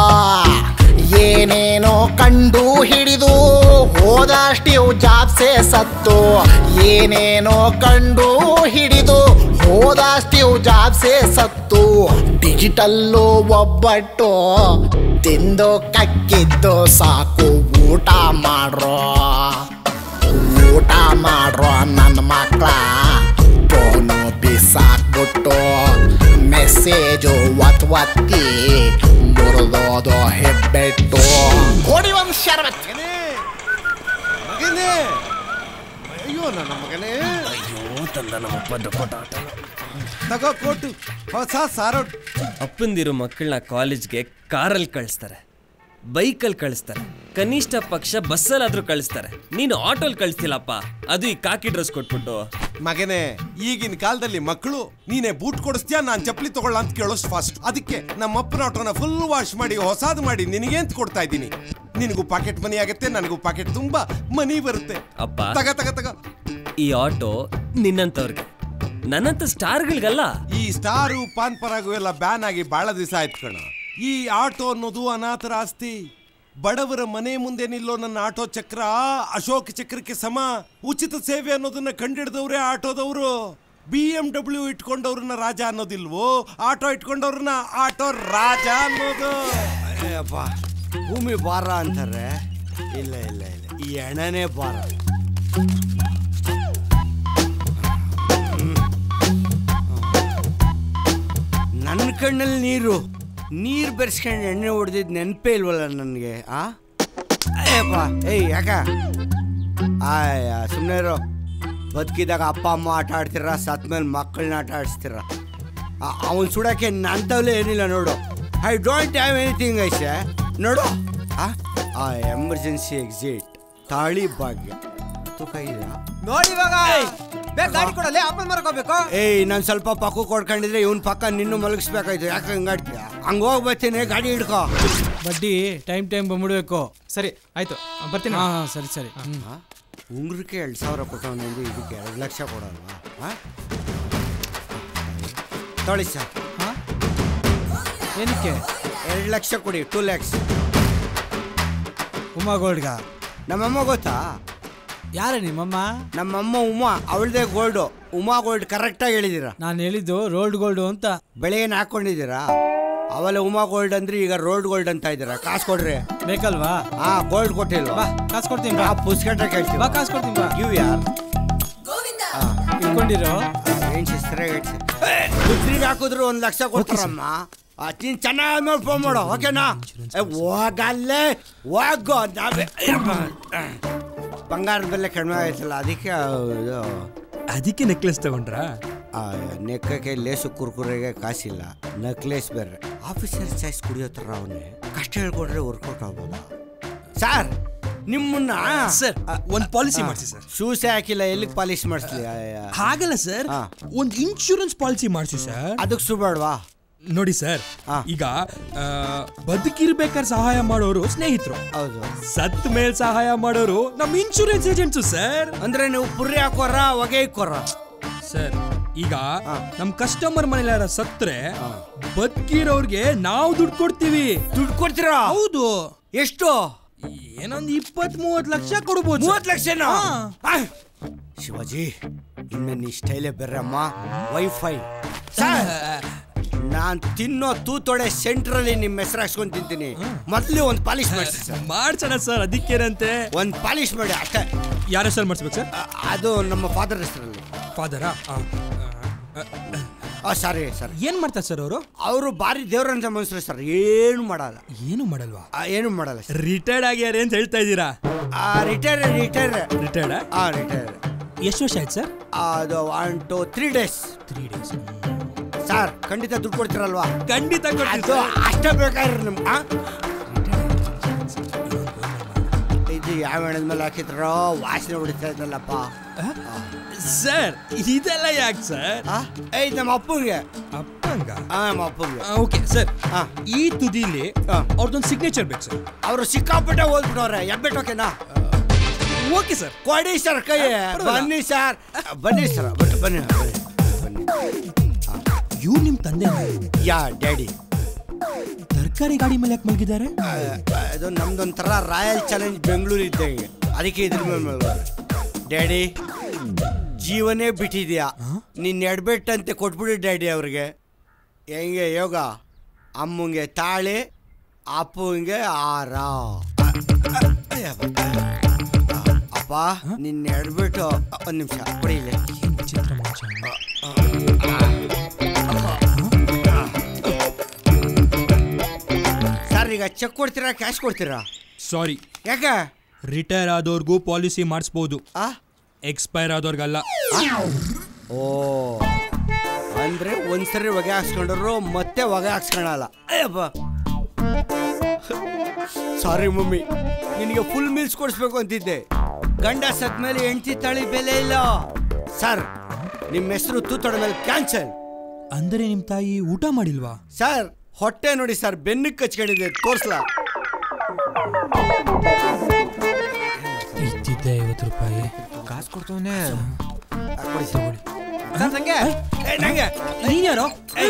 ಏನೇನೋ ಕಂಡು ಹಿಡಿದು ಹೋದಷ್ಟಿವು ಜಾಬ್ಸೆ ಸತ್ತು ಏನೇನೋ ಕಂಡು ಹಿಡಿದು ಹೋದಷ್ಟಿವು ಜಾಬ್ಸೆ ಸತ್ತು ಡಿಜಿಟಲ್ಲು ಒಬ್ಬಟ್ಟು ತಿಂದು ಕಕ್ಕಿದ್ದು ಸಾಕು ಊಟ ಮಾಡ್ರೋ ಊಟ ಮಾಡ್ರೋ ನನ್ನ ಮಕ್ಕಳ ಫೋನು ಬಿಸಾಕ್ಬಿಟ್ಟು ಮೆಸೇಜು ಒತ್ ಒತ್ತಿ ಮುರಿದೋದು ಹೆಬ್ಬೆಟ್ಟು ಹೊಡಿ ಒಂದು ಶರ್ಬತ್ ಮಗನೇ ಅಯ್ಯೋ ನನ್ನ ಮಗನೇ ಅಯ್ಯೋ ತಂದ ನಮ್ಮಪ್ಪ ಕೊಟ್ಟ ತಗೋ ಕೊಟ್ಟು ಹೊಸ ಸಾರೋಟ್ ಅಪ್ಪಂದಿರೋ ಮಕ್ಕಳನ್ನ ಕಾಲೇಜ್ಗೆ ಕಾರಲ್ಲಿ ಕಳಿಸ್ತಾರೆ ಬೈಕಲ್ಲಿ ಕಳಿಸ್ತಾರೆ ಕನಿಷ್ಠ ಪಕ್ಷ ಬಸ್ಸಲ್ಲಾದ್ರೂ ಕಳಿಸ್ತಾರೆ ನೀನು ಆಟೋಲ್ ಕಳಿಸ್ತಿಲ್ಲಪ್ಪ ಅದು ಈ ಕಾಕಿ ಡ್ರೆಸ್ ಕೊಟ್ಬಿಟ್ಟು ಮಗನೇ ಈಗಿನ ಕಾಲದಲ್ಲಿ ಮಕ್ಕಳು ನೀನೇ ಬೂಟ್ ಕೊಡಿಸ್ತೀಯಾ ನಾನ್ ಚಪ್ಪಲಿ ತಗೊಳ್ಳ ಅಂತ ಕೇಳೋಷ್ಟು ಫಾಸ್ಟ್ ಅದಕ್ಕೆ ನಮ್ಮ ಅಪ್ಪನ ಆಟೋನ ಫುಲ್ ವಾಶ್ ಮಾಡಿ ಹೊಸಾದ್ ಮಾಡಿ ನಿನಗೆ ಅಂತ ಕೊಡ್ತಾ ಇದ್ದೀನಿ ನಿನಗೂ ಪಾಕೆಟ್ ಮನಿ ಆಗುತ್ತೆ ನನಗೂ ಪಾಕೆಟ್ ತುಂಬಾ ಮನಿ ಬರುತ್ತೆ ಅಪ್ಪ ತಗ ತಗ ತಗ ಈ ಆಟೋ ನಿನ್ನಂತವ್ರಿಗೆ ನನ್ನಂತ ಸ್ಟಾರ್ಗಳಿಗಲ್ಲ ಈ ಸ್ಟಾರು ಪಾನ್ ಪರಾಗು ಎಲ್ಲ ಬ್ಯಾನ್ ಆಗಿ ಬಹಳ ದಿವಸ ಆಯ್ತು ಕಣ ಈ ಆಟೋ ಅನ್ನೋದು ಅನಾಥರ ಆಸ್ತಿ ಬಡವರ ಮನೆ ಮುಂದೆ ನಿಲ್ಲೋ ನನ್ನ ಆಟೋ ಚಕ್ರ ಅಶೋಕ್ ಚಕ್ರಕ್ಕೆ ಸಮ ಉಚಿತ ಸೇವೆ ಅನ್ನೋದನ್ನ ಕಂಡಿಡ್ದವ್ರೆ ಆಟೋದವರು ಬಿ ಎಂ ಡಬ್ಲ್ಯೂ ಇಟ್ಕೊಂಡವ್ರನ್ನ ರಾಜ ಅನ್ನೋದಿಲ್ವೋ ಆಟೋ ಇಟ್ಕೊಂಡವ್ರನ್ನ ಆಟೋ ರಾಜ ಅನ್ನೋದು ಅಪ್ಪ ಭೂಮಿ ಭಾರ ಅಂತಾರೆ ಇಲ್ಲ ಇಲ್ಲ ಇಲ್ಲ ಈ ಹಣನೇ ಭಾರ ನನ್ನ ಕಣ್ಣಲ್ಲಿ ನೀರು ನೀರು ಬೆರೆಸ್ಕೊಂಡು ಎಣ್ಣೆ ಹೊಡೆದಿದ್ದು ನೆನಪೇ ಇಲ್ವಲ್ಲ ನನಗೆ ಆ ಅಯ್ಯಪ್ಪ ಏಯ್ ಯಾಕ ಆಯ್ ಸುಮ್ಮನೆ ಇರೋ ಬದುಕಿದಾಗ ಅಪ್ಪ ಅಮ್ಮ ಆಟ ಆಡ್ತೀರ ಸತ್ಮೇಲೆ ಮಕ್ಕಳನ್ನ ಆಟ ಆಡಿಸ್ತೀರ ಅವನ್ ಸುಡಕ್ಕೆ ನಂತವಲ್ಲೇ ಏನಿಲ್ಲ ನೋಡು ಐ ಡೋಂಟ್ ಹ್ಯಾವ್ ಎನಿಥಿಂಗ್ ಐಸೆ ನೋಡು ಆ? ಆ ಎಮರ್ಜೆನ್ಸಿ ಎಕ್ಸಿಟ್ ತಾಳಿ ಭಾಗ್ಯ ತೂಕ ಇದೆಯಾ ನೋಡಿ ಇವಾಗ ಬೇಗ ಗಾಡಿ ಕೊಡಲ್ಲ ಆಪಲ್ ಮಾರ್ಕೋಬೇಕು ಏಯ್ ನಾನು ಸ್ವಲ್ಪ ಪಕ್ಕ ಕೊಡ್ಕೊಂಡಿದ್ರೆ ಇವನ್ ಪಕ್ಕ ನಿನ್ನೂ ಮಲಗಿಸ್ಬೇಕಾಯ್ತು ಯಾಕೆ ಹಂಗಾಡ್ತೀಯ ಹಂಗ ಹೋಗಿ ಬರ್ತೀನಿ ಗಾಡಿ ಹಿಡ್ಕೋ ಬಡ್ಡಿ ಟೈಮ್ ಟೈಮ್ ಬಂದ್ಬಿಡ್ಬೇಕು ಸರಿ ಆಯ್ತು ಬರ್ತೀನಿ ಹಾ ಸರಿ ಸರಿ ಉಂಗ್ರಕ್ಕೆ ಎರಡು ಸಾವಿರ ಕೊಟ್ಟವನು ಇದಕ್ಕೆ ಎರಡು ಲಕ್ಷ ಕೊಡಲ್ವಾ ಆ? ತೊಳಿ ಸರ್ ಏನಕ್ಕೆ ಎರಡು ಲಕ್ಷ ಕೊಡಿ ಟೂ ಲ್ಯಾಕ್ಸ್ ಉಮಾ ಗೋಲ್ಡ್ಗ ನಮ್ಮಮ್ಮ ಗೊತ್ತಾ ಯಾರ ನಿಮ್ಮಮ್ಮ ನಮ್ಮಮ್ಮ ಉಮಾ ಅವಳದೇ ಗೋಲ್ಡು ಉಮಾ ಗೋಲ್ಡ್ ಕರೆಕ್ಟಾಗಿ ಹೇಳಿದ್ದೀರಾ ನಾನು ಹೇಳಿದ್ದು ರೋಲ್ಡ್ ಗೋಲ್ಡ್ ಅಂತ ಬೆಳೆಯನ್ನು ಹಾಕೊಂಡಿದ್ದೀರಾ ಅವೆಲ್ಲ ಉಮಾ ಗೋಲ್ಡ್ ಅಂದ್ರೆ ಈಗ ರೋಲ್ಡ್ ಗೋಲ್ಡ್ ಅಂತ ಇದ್ದೀರಾ ಕಾಸು ಕೊಡ್ರಿ ಬೇಕಲ್ವಾ ಹಾ ಗೋಲ್ಡ್ ಕೊಟ್ಟಿಲ್ವಾ ಬಾ ಕಾಸು ಕೊಡ್ತೀನಿ ಆ ಪುಸ್ತಕ ಕೇಳ್ತೀವಿ ಬಾ ಕಾಸು ಕೊಡ್ತೀನಿ ಬಾ ಇವ್ ಯಾರ್ ಇಟ್ಕೊಂಡಿರೋ ಏನ್ ಶಿಸ್ತ್ರಾಗಿ ಬುದ್ರಿಗೆ ಹಾಕಿದ್ರು ಒಂದ್ ಲಕ್ಷ ಕೊಡ್ತಾರಮ್ಮ ಆ, ನೀನ್ ಚೆನ್ನಾಗಿ ಫೋನ್ ಮಾಡು ಓಕೆನಾ ಏ, ಹೋಗಲ್ಲೇ ಹೋಗೋ ನಾವೇ ಬಂಗಾರದ ಬೆಲೆ ಕಡಿಮೆ ಆಯ್ತಲ್ಲ ಅದಕ್ಕೆ ಇದು ಅದಕ್ಕೆ ನೆಕ್ಲೆಸ್ ತಗೊಂಡ್ರಾ ನೆಕ್ಕಕ್ಕೆ ಲೇಸು ಕುರ್ಕುರೆಗೆ ಕಾಸಿಲ್ಲ ನೆಕ್ಲೆಸ್ ಬೇರೆ ಆಫೀಸರ್ ಚಾಯ್ಸ್ ಕುಡಿಯೋ ಥರ ಅವನೇ ಕಷ್ಟ ಹೇಳ್ಕೊಟ್ರೆ ವರ್ಕೌಟ್ ಆಗ್ಬೋದಾ ಸರ್ ನಿಮ್ಮನ್ನ ಸರ್, ಒಂದ್ policy ಮಾಡ್ಸಿ ಸರ್. ಶೂಸೇ ಹಾಕಿಲ್ಲ ಎಲ್ಲಿಗೆ ಪಾಲಿಶ್ ಮಾಡಿಸ್ಲಿ ಹಾಗಲ್ಲ ಸರ್ ಒಂದು ಇನ್ಶೂರೆನ್ಸ್ ಪಾಲಿಸಿ ಮಾಡಿಸಿ ಸರ್ ಅದಕ್ಕೆ ಸುಬೇಡ್ವಾ ನೋಡಿ ಸರ್ ಈಗ ಆ, ಬದುಕಿರ್ಬೇಕಾದ್ರೆ ಸಹಾಯ ಮಾಡೋರು ಸ್ನೇಹಿತರು ಹೌದು ಸತ್ ಮೇಲ್ ಸಹಾಯ ಮಾಡೋರು ನಮ್ಮ ಇನ್ಶೂರೆನ್ಸ್ ಏಜೆಂಟ್ಸು ಸರ್ ಅಂದ್ರೆ ನೀವು ಪುರಿ ಹಾಕೋರ ಹೊಗೆ ಇಕ್ಕೋರ ಸರ್ ಈಗ ನಮ್ ಕಸ್ಟಮರ್ ಮನೇಲಿ ಯಾರ ಸತ್ರೆ ಬದುಕಿರೋರ್ಗೆ ನಾವು ದುಡ್ಡು ಕೊಡ್ತೀವಿ ದುಡ್ಡು ಕೊಡ್ತೀರಾ ಹೌದು ಎಷ್ಟು ಏನೊಂದ್ ಇಪ್ಪತ್ ಮೂವತ್ ಲಕ್ಷ ಕೊಡ್ಬೋದು ಮೂವತ್ತು ಲಕ್ಷನಾ ಆಯ್. ಶಿವಾಜಿ ಇನ್ನು ನೀ ಸ್ಟೈಲೇ ಬೇರೆ ಅಮ್ಮ ವೈಫೈ ಸರ್ ನಾನ್ ತಿನ್ನೋ ತೂತೊಡೆ ಸೆಂಟ್ರಲ್ಲಿ ನಿಮ್ಮ ಹೆಸರು ಹಾಕ್ಸ್ಕೊಂಡ್ ತಿಂತೀನಿ ಮೊದಲು ಒಂದು ಪಾಲಿಶ್ ಮಾಡಿಸಿ ಸರ್ ಮಾಡ್ಸೋಣ ಸರ್ ಅದಕ್ಕೇನಂತೆ ಒಂದು ಪಾಲಿಶ್ ಮಾಡಿ ಅಷ್ಟೇ ಯಾರ ಹೆಸರು ಮಾಡಿಸ್ಬೇಕು ಸರ್ ಅದು ನಮ್ಮ ಫಾದರ್ ಹೆಸರಲ್ಲಿ ಫಾದರಾ ಸಾರಿ ಸರ್ ಏನ್ ಮಾಡ್ತಾರೆ ಸರ್ ಅವರು ಅವರು ಭಾರಿ ದೇವ್ರಂತ ಮನುಷ್ಯರು ಸರ್ ಏನು ಮಾಡಲ್ಲ ಏನು ಮಾಡಲ್ವಾ ಆ, ಏನು ಮಾಡಲ್ಲ ಸರ್ ರಿಟೈರ್ಡ್ ಆಗ್ಯಾರ ಅಂತ ಹೇಳ್ತಾ ಇದ್ದೀರಾ ರಿಟೈರ್ ರಿಟೈರ್ ರಿಟೈರ್ಡ್ ಆ ರಿಟೈರ್ ಎಷ್ಟು ವರ್ಷ ಆಯ್ತು ಸರ್ ಅದು one two three days three days sir ಖಂಡಿತ ದುಡ್ಡು ಕೊಡ್ತೀರಲ್ವಾ ಖಂಡಿತ ಕೊಡ್ತೀವಿ ಅದು ಅಷ್ಟೇ ಬೇಕಾಗಿರಿ ನಿಮ್ಗೆ ಆ? ಇದು ಯಾವ ಹೆಣದ ಮೇಲೆ ಹಾಕಿದ್ರೋ ವಾಸನೆ ಹೊಡಿತಾ ಇದ್ದಲ್ಲಪ್ಪ ಸರ್ ಇದೆಲ್ಲ ಯಾಕೆ ಸರ್ ಏಯ್ ನಮ್ಮ ಅಪ್ಪಂಗೆ ಅಪ್ಪಂಗ ಆ ನಮ್ಮ ಅಪ್ಪಂಗೆ ಓಕೆ ಸರ್ ಈ ತುದಿಲಿ ಅವ್ರದ್ದೊಂದು ಸಿಗ್ನೇಚರ್ ಬೇಕು ಸರ್ ಅವರು ಸಿಕ್ಕಾಪಟ್ಟೆ ಓದ್ಬಿಟ್ಟವ್ರೆ ಎಬ್ಬಿಟ್ಟೋಕೆನಾ ಓಕೆ ಸರ್ ಕೊಡಿ ಸರ್ ಕೈ ಬನ್ನಿ ಸರ್ ಬನ್ನಿ ಸರ್ ಬನ್ನಿ ಬನ್ನಿ ಬನ್ನಿ ಇವ್ ನಿಮ್ ತಂದೆ ಯಾ ಡ್ಯಾಡಿ ತರಕಾರಿ ಗಾಡಿ ಮೇಲೆ ಯಾಕೆ ಮಲಗಿದ್ದಾರೆ ಅದು ನಮ್ದೊಂಥರ ರಾಯಲ್ ಚಾಲೆಂಜ್ ಬೆಂಗಳೂರು ಇದ್ದಂಗೆ ಅದಕ್ಕೆ ಇದ್ರ ಮೇಲೆ ಮಲ್ಗೋರೆ. ಡ್ಯಾಡಿ ಜೀವನೇ ಬಿಟ್ಟಿದ್ಯಾ ನಿನ್ನ ಎಡ್ಬೆಟ್ಟಂತೆ ಕೊಟ್ಬಿಡಿ ಡ್ಯಾಡಿ ಅವ್ರಿಗೆ ಹೆಂಗೆ ಯೋಗ ಅಮ್ಮಂಗೆ ತಾಳಿ ಅಪ್ಪಂಗೆ ಆರ ಅಪ್ಪ ನಿನ್ನ ಎಡ್ಬಿಟ್ಟು ಒಂದು ನಿಮಿಷ ಕೊಡಿ ಇಲ್ಲಿ ಸರ್ ಈಗ ಚೆಕ್ ಕೊಡ್ತೀರಾ ಕ್ಯಾಶ್ ಕೊಡ್ತೀರಾ ಸಾರಿ ಯಾಕೆ ರಿಟೈರ್ ಆದವ್ರಿಗೂ ಪಾಲಿಸಿ ಮಾಡಿಸ್ಬೋದು ಎಕ್ಸ್ಪೈರ್ ಆದವ್ರಿಗಲ್ಲ ಓ ಅಂದ್ರೆ ಒಂದ್ಸರಿ ಹೊಗೆ ಹಾಕ್ಸ್ಕೊಂಡ್ರು ಮತ್ತೆ ಹೊಗೆ ಹಾಕ್ಸ್ಕೊಳಲ್ಲ ಅಯ್ಯಪ್ಪ ಸಾರಿ ಮಮ್ಮಿ ನಿನಗೆ ಫುಲ್ ಮೀಲ್ಸ್ ಕೊಡಿಸ್ಬೇಕು ಅಂತಿದ್ದೆ ಗಂಡ ಸತ್ ಮೇಲೆ ಹೆಂಡತಿ ತಳಿ ಬೆಲೆ ಇಲ್ಲ ಸರ್ ನಿಮ್ಮ ಹೆಸರು ತೂತೊಡ ಮೇಲೆ ಕ್ಯಾನ್ಸಲ್ ಅಂದರೆ ನಿಮ್ ತಾಯಿ ಊಟ ಮಾಡಿಲ್ವಾ ಸರ್ ಹೊಟ್ಟೆ ನೋಡಿ ಸರ್ ಬೆನ್ನಕ್ಕೆ ಕಚ್ಕೊಂಡಿದೆ ತೋರ್ಸ್ಲಾ ಇದ್ದಿದ್ದೆ ಐವತ್ತು ರೂಪಾಯಿ ಕಾಸು ಕೊಡ್ತವನೆ ಕೊಡಿ ಸರ್ ನಂಗೆ ಏ ನಂಗೆ ನೀನ್ ಯಾರೋ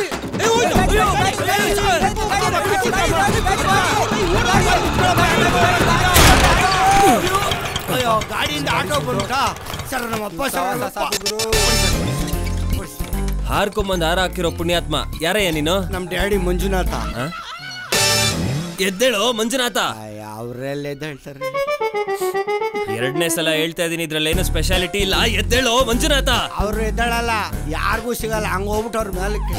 ಅಯ್ಯೋ ಗಾಡಿಯಿಂದ ಆಟೋ ಬಂದ್ಬಿಟ್ಟಾ ಸರ್ ನಮ್ಮ ಅಪ್ಪ ಸರ್ ನಮ್ಮ ಅಪ್ಪ. ಹಾರ್ಕೊಂಬಂದ್ ಹಾರ ಹಾಕಿರೋ ಪುಣ್ಯಾತ್ಮ ಯಾರಯ್ಯ ನೀನು ನಮ್ ಡ್ಯಾಡಿ ಮಂಜುನಾಥ ಆ? ಎದ್ದೇಳು ಮಂಜುನಾಥ ಅವ್ರೆಲ್ಲ ಎದ್ದು ಹೇಳ್ತಾರೆ ಎರಡನೇ ಸಲ ಹೇಳ್ತಾ ಇದೀನಿ ಇದ್ರಲ್ಲೇನು ಸ್ಪೆಷಾಲಿಟಿ ಇಲ್ಲ ಎದ್ದೇಳು ಮಂಜುನಾಥ ಅವ್ರು ಎದ್ದಾಳಲ್ಲ ಯಾರಿಗೂ ಸಿಗಲ್ಲ ಹಂಗ ಹೋಗ್ಬಿಟ್ಟು ಅವ್ರ ಮೇಲಕ್ಕೆ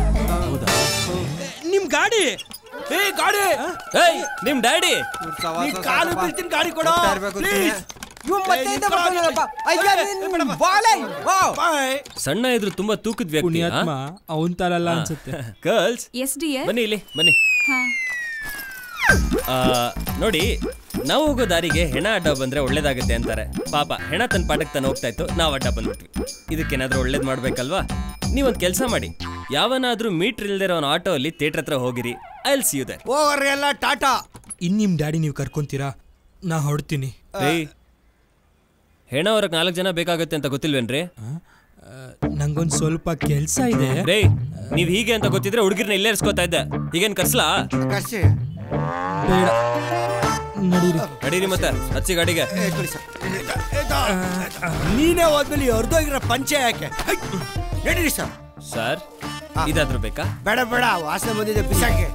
ನಿಮ್ ಗಾಡಿ ಏ ಗಾಡಿ ಏಯ್ ನಿಮ್ ಡ್ಯಾಡಿ ನೀ ಕಾಲು ಬೀಳ್ತೀನಿ ಗಾಡಿ ಕೊಡೋ ಪ್ಲೀಸ್ ಇವ್ ಮತ್ತೆ ಇಂದ ಬರ್ತಾನಲ್ಲಪ್ಪ. ಅಯ್ಯ, ನಿನ್ ಬಾಲೆ. ವಾವ್. ಸಣ್ಣ ಇದ್ರು ತುಂಬಾ ತೂಕದ ವ್ಯಕ್ತಿ ಪುಣ್ಯಾತ್ಮ ಅವನ್ ತರಲ್ಲ ಅನ್ಸುತ್ತೆ ಗರ್ಲ್ಸ್ ಎಸ್ ಡಿಯರ್ ಬನ್ನಿ ಇಲ್ಲಿ ಬನ್ನಿ ಹಾ ಆ, ನೋಡಿ ನಾವು ಹೋಗೋ ದಾರಿಗೆ ಹೆಣ ಅಡ್ಡ ಬಂದ್ರೆ ಒಳ್ಳೇದಾಗುತ್ತೆ ಅಂತಾರೆ ಪಾಪ ಹೆಣ ತನ್ನ ಪಾಠಕ್ಕೆ ತಾನು ಹೋಗ್ತಾ ಇತ್ತು ನಾವು ಅಡ್ಡ ಬಂದ್ಬಿಟ್ವಿ ಇದಕ್ಕೇನಾದ್ರೂ ಒಳ್ಳೇದ್ ಮಾಡ್ಬೇಕಲ್ವಾ ನೀವೊಂದ್ ಕೆಲಸ ಮಾಡಿ ಯಾವನಾದ್ರೂ ಮೀಟರ್ ಇಲ್ದಿರೋ ಅವನ ಆಟೋ ಅಲ್ಲಿ ಥಿಯೇಟರ್ ಹತ್ರ ಹೋಗಿರಿ ಐ ಸಿ ಯು ದರ್ ಹೋಗ್ರಿ ಎಲ್ಲ ಟಾಟಾ ಇನ್ ನಿಮ್ ಡ್ಯಾಡಿ ನೀವು ಕರ್ಕೊಂತೀರಾ ನಾ ಹೊಡ್ತೀನಿ ಏಯ್ ಹೆಣ ಹೊರಗ್ ನಾಲ್ಕು ಜನ ಬೇಕಾಗುತ್ತೆ ಅಂತ ಗೊತ್ತಿಲ್ವೇನ್ರಿ ನಂಗೊಂದ್ ಸ್ವಲ್ಪ ಕೆಲ್ಸ ಇದೆ ರೇ ನೀವ್ ಹೀಗೆ ಅಂತ ಗೊತ್ತಿದ್ರೆ ಹುಡುಗಿರ್ನ ಇಲ್ಲೇ ಇರ್ಸ್ಕೊತಾ ಇದ್ದೆ ಈಗೇನ್ ಕರ್ಸ್ಲಾ ಕರ್ಸಿ ಬೇಡ ನಡೀರಿ ನಡೀರಿ ಮತ್ತೆ ಹಚ್ಚಿ ಗಾಡಿಗೆ ಏ, ಕೊಡಿ ಸರ್. ಆಯ್ತಾ? ನೀನೇ ಹೋದ್ಮೇಲೆ ಈ ಹೊರ್ದೋಗಿರೋ ಪಂಚೆ ಯಾಕೆ ಹೈ! ನಡೀರಿ ಸರ್ ಸರ್ ಇದಾದ್ರೂ ಬೇಕಾ ಬೇಡ ಬೇಡ ವಾಸನೆ ಬಂದಿದೆ ಬಿಸಾಕೆ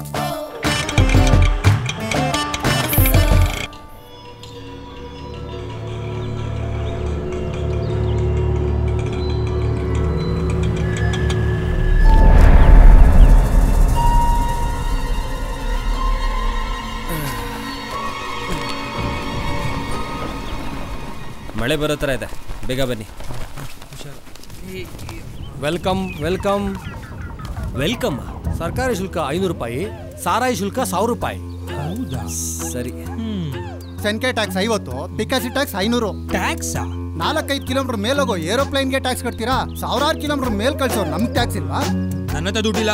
ಮಳೆ ಬರೋ ಥರ ಇದೆ ಬೇಗ ಬನ್ನಿ ವೆಲ್ಕಮ್ ವೆಲ್ಕಮ್ ವೆಲ್ಕಮ್ ಸರ್ಕಾರಿ ಶುಲ್ಕ ಐನೂರು ರೂಪಾಯಿ ಸಾರಾಯಿ ಶುಲ್ಕ ಸಾವಿರ ರೂಪಾಯಿ ಹೌದಾ ಸರಿ ಸೆನ್ಕೆ ಟ್ಯಾಕ್ಸ್ ಐವತ್ತು ಪಿಕಾಸಿ ಟ್ಯಾಕ್ಸ್ ಐನೂರು ಟ್ಯಾಕ್ಸ್ ನಾಲ್ಕೈದು ಕಿಲೋಮೀಟರ್ ಮೇಲೋಗೋ ಏರೋಪ್ಲೇನ್ಗೆ ಟ್ಯಾಕ್ಸ್ ಕಟ್ತೀರಾ ಸಾವಿರಾರು ಕಿಲೋಮೀಟರ್ ಮೇಲ್ ಕಳ್ಸೋರು ನಮ್ಗೆ ಟ್ಯಾಕ್ಸ್ ಇಲ್ವಾ ನನ್ನ ಹತ್ರ ದುಡ್ಡಿಲ್ಲ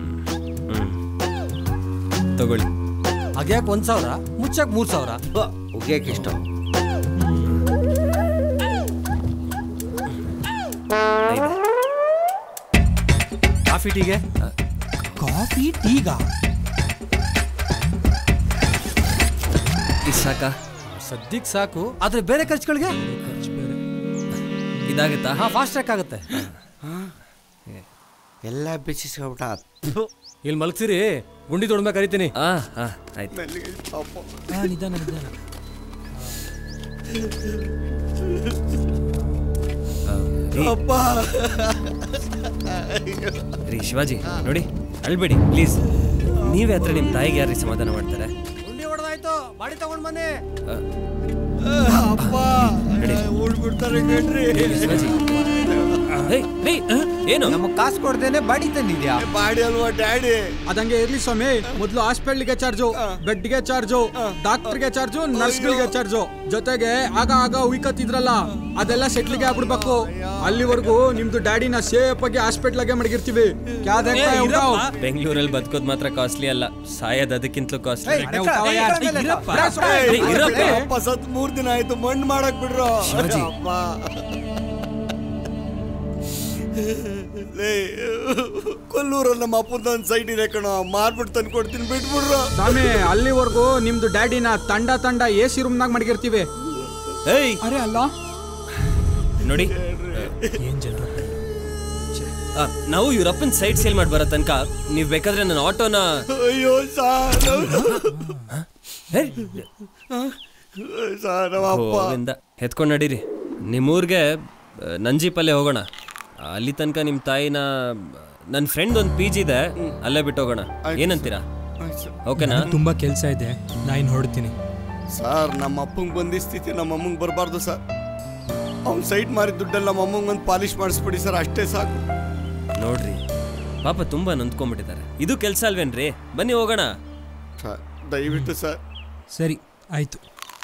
ತಗೊಳ್ಳಿ ಅಗ್ಯಾಕ್ ಒಂದ್ ಸಾವಿರ ಮುಚ್ಚಕ್ ಮೂರ್ ಸಾವಿರ ಉಗ್ಯಕ್ಕೆ ಇಷ್ಟ ಐದೆ. ಕಾಫಿ ಟೀಗೆ ಕಾಫಿ ಟೀಗ ಇದ್ ಸಾಕಾ ಸದ್ಯಕ್ಕೆ ಸಾಕು ಆದ್ರೆ ಬೇರೆ ಖರ್ಚುಗಳಿಗೆ ಇದಾಗತ್ತಾ ಹಾ ಫಾಸ್ಟ್ ಟ್ರ್ಯಾಕ್ ಆಗುತ್ತೆ ಎಲ್ಲ ಬೆಚ್ಚಿಸ್ಕೊಬಿಟ್ಟ ಇಲ್ಲಿ ಮಲಗ್ಸಿರಿ ಗುಂಡಿ ತೊಡ್ಬೇಕು ಕರಿತೀನಿ ಹಾ ಹಾ ಆಯ್ತು ಹಾ ನಿಧಾನ ನಿಧಾನ ಅಪ್ಪ ರೀ ಶಿವಾಜಿ ನೋಡಿ ಅಳ್ಬೇಡಿ ಪ್ಲೀಸ್ ನೀವೇ ಹತ್ರ ನಿಮ್ಮ ತಾಯಿಗೆ ಯಾರಿಗೆ ಸಮಾಧಾನ ಮಾಡ್ತಾರೆ ಗುಂಡಿ ಹೊಡೆದಾಯ್ತು ಬಾಡಿ ತಗೊಂಡ್ ಬನ್ನಿ ಅಪ್ಪ ಉಳ್ಬಿಡ್ತಾರೆ ಕಣ್ರಿ ಏ, ಶಿವಾಜಿ ಏಯ್, ರೀ, ಆ, ಏನು ನಮಗ್ ಕಾಸು ಕೊಡ್ದೇನೆ ಬಾಡಿ ತಂದಿದ್ಯಾ ಬಾಡಿ ಅಲ್ವಾ ಡ್ಯಾಡಿ ಅದಂಗೆ ಇರ್ಲಿ ಸ್ವಾಮಿ ಮೊದಲು ಹಾಸ್ಪಿಟ್ಲ್ಗೆ ಚಾರ್ಜು ಬೆಡ್ಗೆ ಚಾರ್ಜು ಡಾಕ್ಟರ್ಗೆ ಚಾರ್ಜು ನರ್ಸ್ಗಳಿಗೆ ಚಾರ್ಜು ಜೊತೆಗೆ ಆಗ ಆಗ ಉಯ್ಕತ್ತಿದ್ರಲ್ಲ ಅದೆಲ್ಲ ಸೆಟ್ಲಿಗೆ ಆಗ್ಬಿಡ್ಬೇಕು ಅಲ್ಲಿವರೆಗೂ ನಿಮ್ದು ಡ್ಯಾಡಿನ ಸೇಫ್ ಆಗಿ ಹಾಸ್ಪಿಟ್ಲಾಗೆ ಮಡಗಿರ್ತೀವಿ ಕ್ಯಾ ಏ, ದೇಖ್ತಾ ಹೈ ಇರಪ್ಪ. ಉಠಾವ್? ಬೆಂಗಳೂರಲ್ಲಿ ಬದುಕೋದ್ ಮಾತ್ರ ಕಾಸ್ಟ್ಲಿ ಅಲ್ಲ ಸಾಯೋದ್ ಅದಕ್ಕಿಂತಲೂ ಕಾಸ್ಟ್ಲಿ ಏಯ್, ಅರೆ ಉಠಾವ ಯಾರ್? ಇರಪ್ಪ. ಏಯ್, ಇರಪ್ಪ. ಅಪ್ಪ ಸತ್ ಮೂರ್ ದಿನ ಆಯ್ತು ಮಣ್ಣು ಮಾಡಕ್ ಬಿಡ್ರು ಶಿವಾಜಿ. ಅಪ್ಪ ಲೇ ಕೊಲ್ಲೂರಲ್ಲಿ ನಮ್ಮ ಅಪ್ಪಂದ ಒಂದು ಸೈಟ್ ಇದೆ ಕಣೋ ಮಾರ್ಬಿಟ್ಟು ತಂದು ಕೊಡ್ತೀನಿ ಬಿಟ್ಬಿಡ್ರು ಸ್ವಾಮಿ ಅಲ್ಲಿವರೆಗೂ ನಿಮ್ದು ಡ್ಯಾಡಿನ ತಂಡ ತಂಡ ಎ ಸಿ ರೂಮ್ನಾಗ ಮಡಗಿರ್ತೀವಿ ಏಯ್ ಅರೆ ಅಲ್ಲ ನೋಡಿ ಆ, ನಾವು ಇವ್ರಪ್ಪನ ಸೈಡ್ ಸೇಲ್ ಮಾಡಿ ಬರೋ ತನಕ ನೀವ್ ಬೇಕಾದ್ರೆ ನನ್ನ ಆಟೋನ ಅಯ್ಯೋ ಸಾರ್ ಸಾರ್ ನಮ್ಮ ಅಪ್ಪ ಗೋವಿಂದ ಎತ್ಕೊಂಡು ನಡೀರಿ ನಿಮ್ಮೂರ್ಗೆ ಆ, ನಂಜೀಪಲ್ಲೇ ಹೋಗೋಣ ಅಲ್ಲಿ ತನಕ ನಿಮ್ಮ ತಾಯಿನ ನನ್ನ ಫ್ರೆಂಡ್ ಒಂದು ಪಿ ಜಿ ಇದೆ ಅಲ್ಲೇ ಬಿಟ್ಟು ಹೋಗೋಣ ಏನಂತೀರಾ ಓಕೆನಾ ತುಂಬಾ ಕೆಲಸ ಇದೆ ನಾ ಇನ್ನು ಹೊರಡ್ತೀನಿ ಸರ್ ನಮ್ಮ ಅಪ್ಪಂಗೆ ಬಂದಿ ಸ್ಥಿತಿ ನಮ್ಮ ಅಮ್ಮಂಗೆ ಬರಬಾರ್ದು ಸರ್ ಅವ್ನು ಸೈಟ್ ಮಾರಿದ ದುಡ್ಡೆಲ್ಲ ನಮ್ಮ ಅಮ್ಮಂಗೆ ಒಂದು ಪಾಲಿಶ್ ಮಾಡಿಸ್ಬಿಡಿ ಸರ್ ಅಷ್ಟೇ ಸಾಕು ನೋಡ್ರಿ ಪಾಪ ತುಂಬಾ ನೊಂದ್ಕೊಂಡ್ಬಿಟ್ಟಿದ್ದಾರೆ ಇದು ಕೆಲಸ ಅಲ್ವೇನ್ರಿ ಬನ್ನಿ ಹೋಗೋಣ ಸರ್ ದಯವಿಟ್ಟು ಸರ್ ಸರಿ ಆಯ್ತು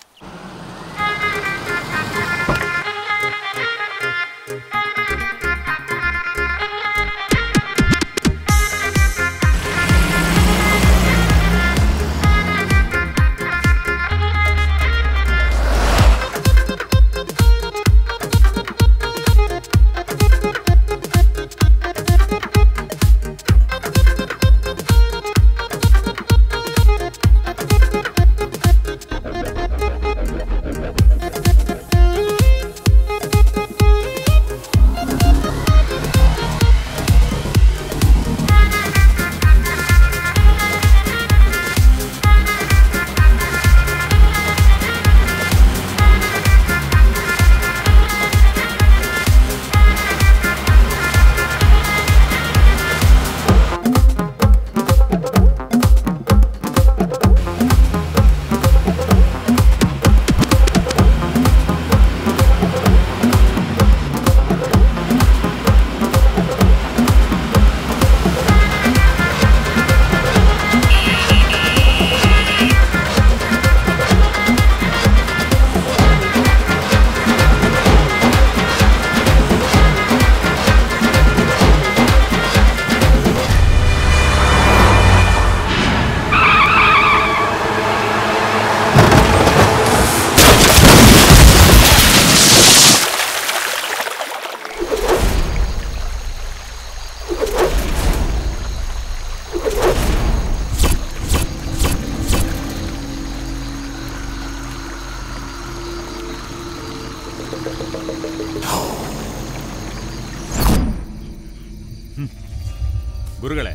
ಗುರುಗಳೇ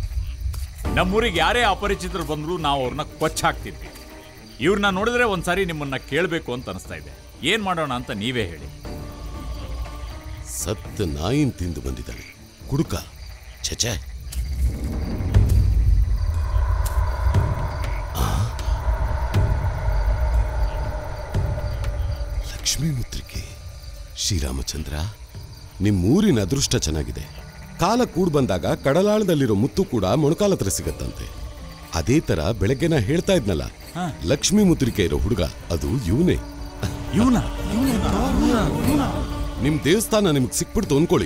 ನಮ್ಮೂರಿಗೆ ಯಾರೇ ಅಪರಿಚಿತರು ಬಂದರೂ ನಾವು ಅವ್ರನ್ನ ಕೊಚ್ಚಾಕ್ತಿದ್ವಿ ಇವ್ರನ್ನ ನೋಡಿದ್ರೆ ಒಂದ್ಸಾರಿ ನಿಮ್ಮನ್ನ ಕೇಳಬೇಕು ಅಂತ ಅನಿಸ್ತಾ ಇದೆ ಏನ್ ಮಾಡೋಣ ಅಂತ ನೀವೇ ಹೇಳಿ ಸತ್ತ ನಾಯಿನ್ ತಿಂದು ಬಂದಿದ್ದಾನೆ ಕುಡುಕ ಛೆ ಆ? ಲಕ್ಷ್ಮೀ ಮುದ್ರಿಕೆ ಶ್ರೀರಾಮಚಂದ್ರ ನಿಮ್ಮೂರಿನ ಅದೃಷ್ಟ ಚೆನ್ನಾಗಿದೆ ಕಾಲ ಕೂಡ್ ಬಂದಾಗ ಕಡಲಾಳದಲ್ಲಿರೋ ಮುತ್ತು ಕೂಡ ಮೊಣಕಾಲ ಹತ್ರ ಸಿಗತ್ತಂತೆ ಅದೇ ತರ ಬೆಳಗ್ಗೆ ನಾ ಹೇಳ್ತಾ ಇದ್ನಲ್ಲ ಲಕ್ಷ್ಮೀ ಮುದ್ರಿಕೆ ಇರೋ ಹುಡುಗ ಅದು ಇವನೇ ಇವನ ನಿಮ್ ದೇವಸ್ಥಾನ ನಿಮ್ಗೆ ಸಿಕ್ಬಿಡ್ತು ಅನ್ಕೊಳ್ಳಿ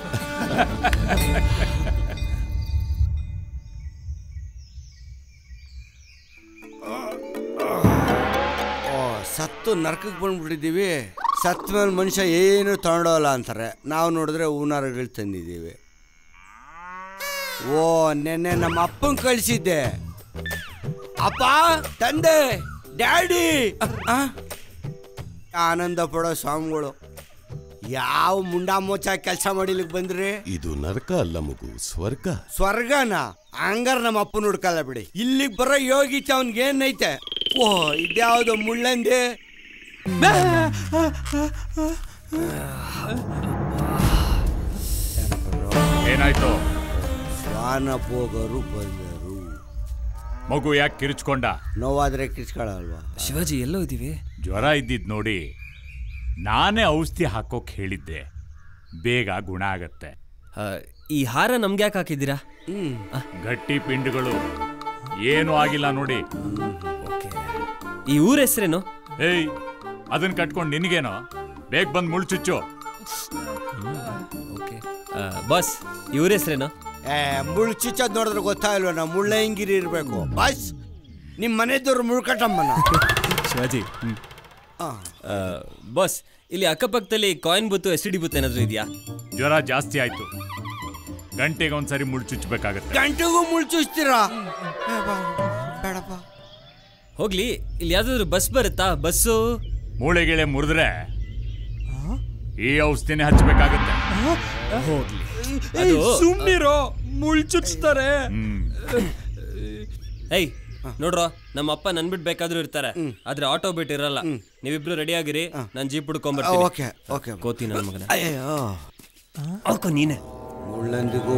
ಓ ಸತ್ತು ನರಕಕ್ಕೆ ಬಂದ್ಬಿಟ್ಟಿದ್ದೀವಿ ಸತ್ತ ಮೇಲೆ ಮನುಷ್ಯ ಏನು ತಗೊಂಡೋಲ್ಲ ಅಂತಾರೆ ನಾವು ನೋಡಿದ್ರೆ ಹೂನಾರಗಳು ತಂದಿದ್ದೀವಿ ಓ ನೆನ್ನೆ ನಮ್ಮ ಅಪ್ಪನ್ ಕಳಿಸಿದ್ದೆ ಅಪ್ಪ ತಂದೆ ಡ್ಯಾಡಿ ಆ? ಆನಂದ ಪಡೋ ಸ್ವಾಮಿಗಳು ಯಾವ ಮುಂಡಾ ಮೋಚ ಕೆಲಸ ಮಾಡಿಲಿಕ್ಕೆ ಬಂದ್ರಿ ಇದು ನರಕ ಅಲ್ಲ ಮಗು ಸ್ವರ್ಗ ಸ್ವರ್ಗನ ಹಂಗಾರ ನಮ್ಮ ಅಪ್ಪನ ಹುಡ್ಕಲ್ಲ ಬಿಡಿ ಇಲ್ಲಿಗೆ ಬರೋ ಯೋಗಿ ಅವನ್ಗೆ ಏನೈತೆ ಓ ಇದ್ಯಾವ್ದು ಮುಳ್ಳಂದೆ ಏನಾಯ್ತು ವಾನಪೋಗರು ಬಂದರು ಮಗು ಯಾಕೆ ಕಿರಿಚ್ಕೊಂಡ ನೋವಾದ್ರೆ ಕಿರ್ಚ್ಕೊಳಲ್ವಾ ಶಿವಾಜಿ ಎಲ್ಲೋ ಇದೀವಿ ಜ್ವರ ಇದ್ದಿದ್ ನೋಡಿ ನಾನೇ ಔಷಧಿ ಹಾಕೋಕ್ ಹೇಳಿದ್ದೆ ಬೇಗ ಗುಣ ಆಗತ್ತೆ ಈ ಹಾರ ನಮ್ಗೆ ಯಾಕೆ ಹಾಕಿದ್ದೀರಾ ಗಟ್ಟಿ ಪಿಂಡ್ಗಳು ಏನು ಆಗಿಲ್ಲ ನೋಡಿ ಈ ಊರ ಹೆಸರೇನು ಏಯ್ ಅದನ್ನ ಕಟ್ಕೊಂಡು ನಿನಗೇನೋ ಬೇಗ ಬಂದು ಮುಳ್ಚುಚ್ಚು ಓಕೆ ಬಾಸ್ ಈ ಊರ ಹೆಸರೇನು ಏ ಮುಳ್ಳು ಚುಚ್ಚೋದ್ ನೋಡಿದ್ರೆ ಗೊತ್ತಾಗಲ್ವ ನಾವು ಮುಳ್ಳಂಗಿರಿ ಇರಬೇಕು ಬಸ್ ನಿಮ್ಮ ಮನೆದವ್ರು ಮುಳ್ಕಟ್ಟಮ್ಮನ ಶಿವಾಜಿ ಬಾಸ್ ಇಲ್ಲಿ ಅಕ್ಕಪಕ್ಕದಲ್ಲಿ coin booth S D booth ಏನಾದ್ರು ಇದೆಯಾ ಜ್ವರ ಜಾಸ್ತಿ ಆಯ್ತು ಗಂಟೆಗೆ ಒಂದ್ಸರಿ ಮುಳ್ಚುಚ್ಚಬೇಕಾಗತ್ತೆ ಗಂಟೆಗೂ ಮುಳ್ಳು ಚುಚ್ತೀರಾ ಬೇಡಪ್ಪ ಹೋಗ್ಲಿ ಇಲ್ಲಿ ಯಾವ್ದಾದ್ರು ಬಸ್ ಬರುತ್ತಾ ಬಸ್ಸು ಮೂಳೆಗಿಳೆ ಮುರಿದ್ರೆ ಈ ಔಷಧಿನೇ ಹಚ್ಚಬೇಕಾಗತ್ತೆ ಹೋಗ್ಲಿ ಏಯ್, ಅದು- ಸುಮ್ನಿರೋ ಮುಳ್ಚುಚ್ತಾರೆ ಏಯ್ ನೋಡ್ರೋ ನಮ್ಮ ಅಪ್ಪ ನನ್ ಬಿಟ್ಟು ಬೇಕಾದ್ರೂ ಇರ್ತಾರೆ ಆದ್ರೆ ಆಟೋ ಬಿಟ್ಟು ಇರಲ್ಲ ನೀವಿಬ್ರು ರೆಡಿ ಆಗಿರಿ ನಾನು ಜೀಪ್ ಹಿಡ್ಕೊಂಡ್ಬರ್ತೀನಿ ಓಕೆ ಓಕೆ ಕೋತಿ ನನ್ನ ಮಗನ ಅಯ್ಯೋ ಹಾಕೋ ನೀನೆ ಮುಳ್ಳಂದಿಗೂ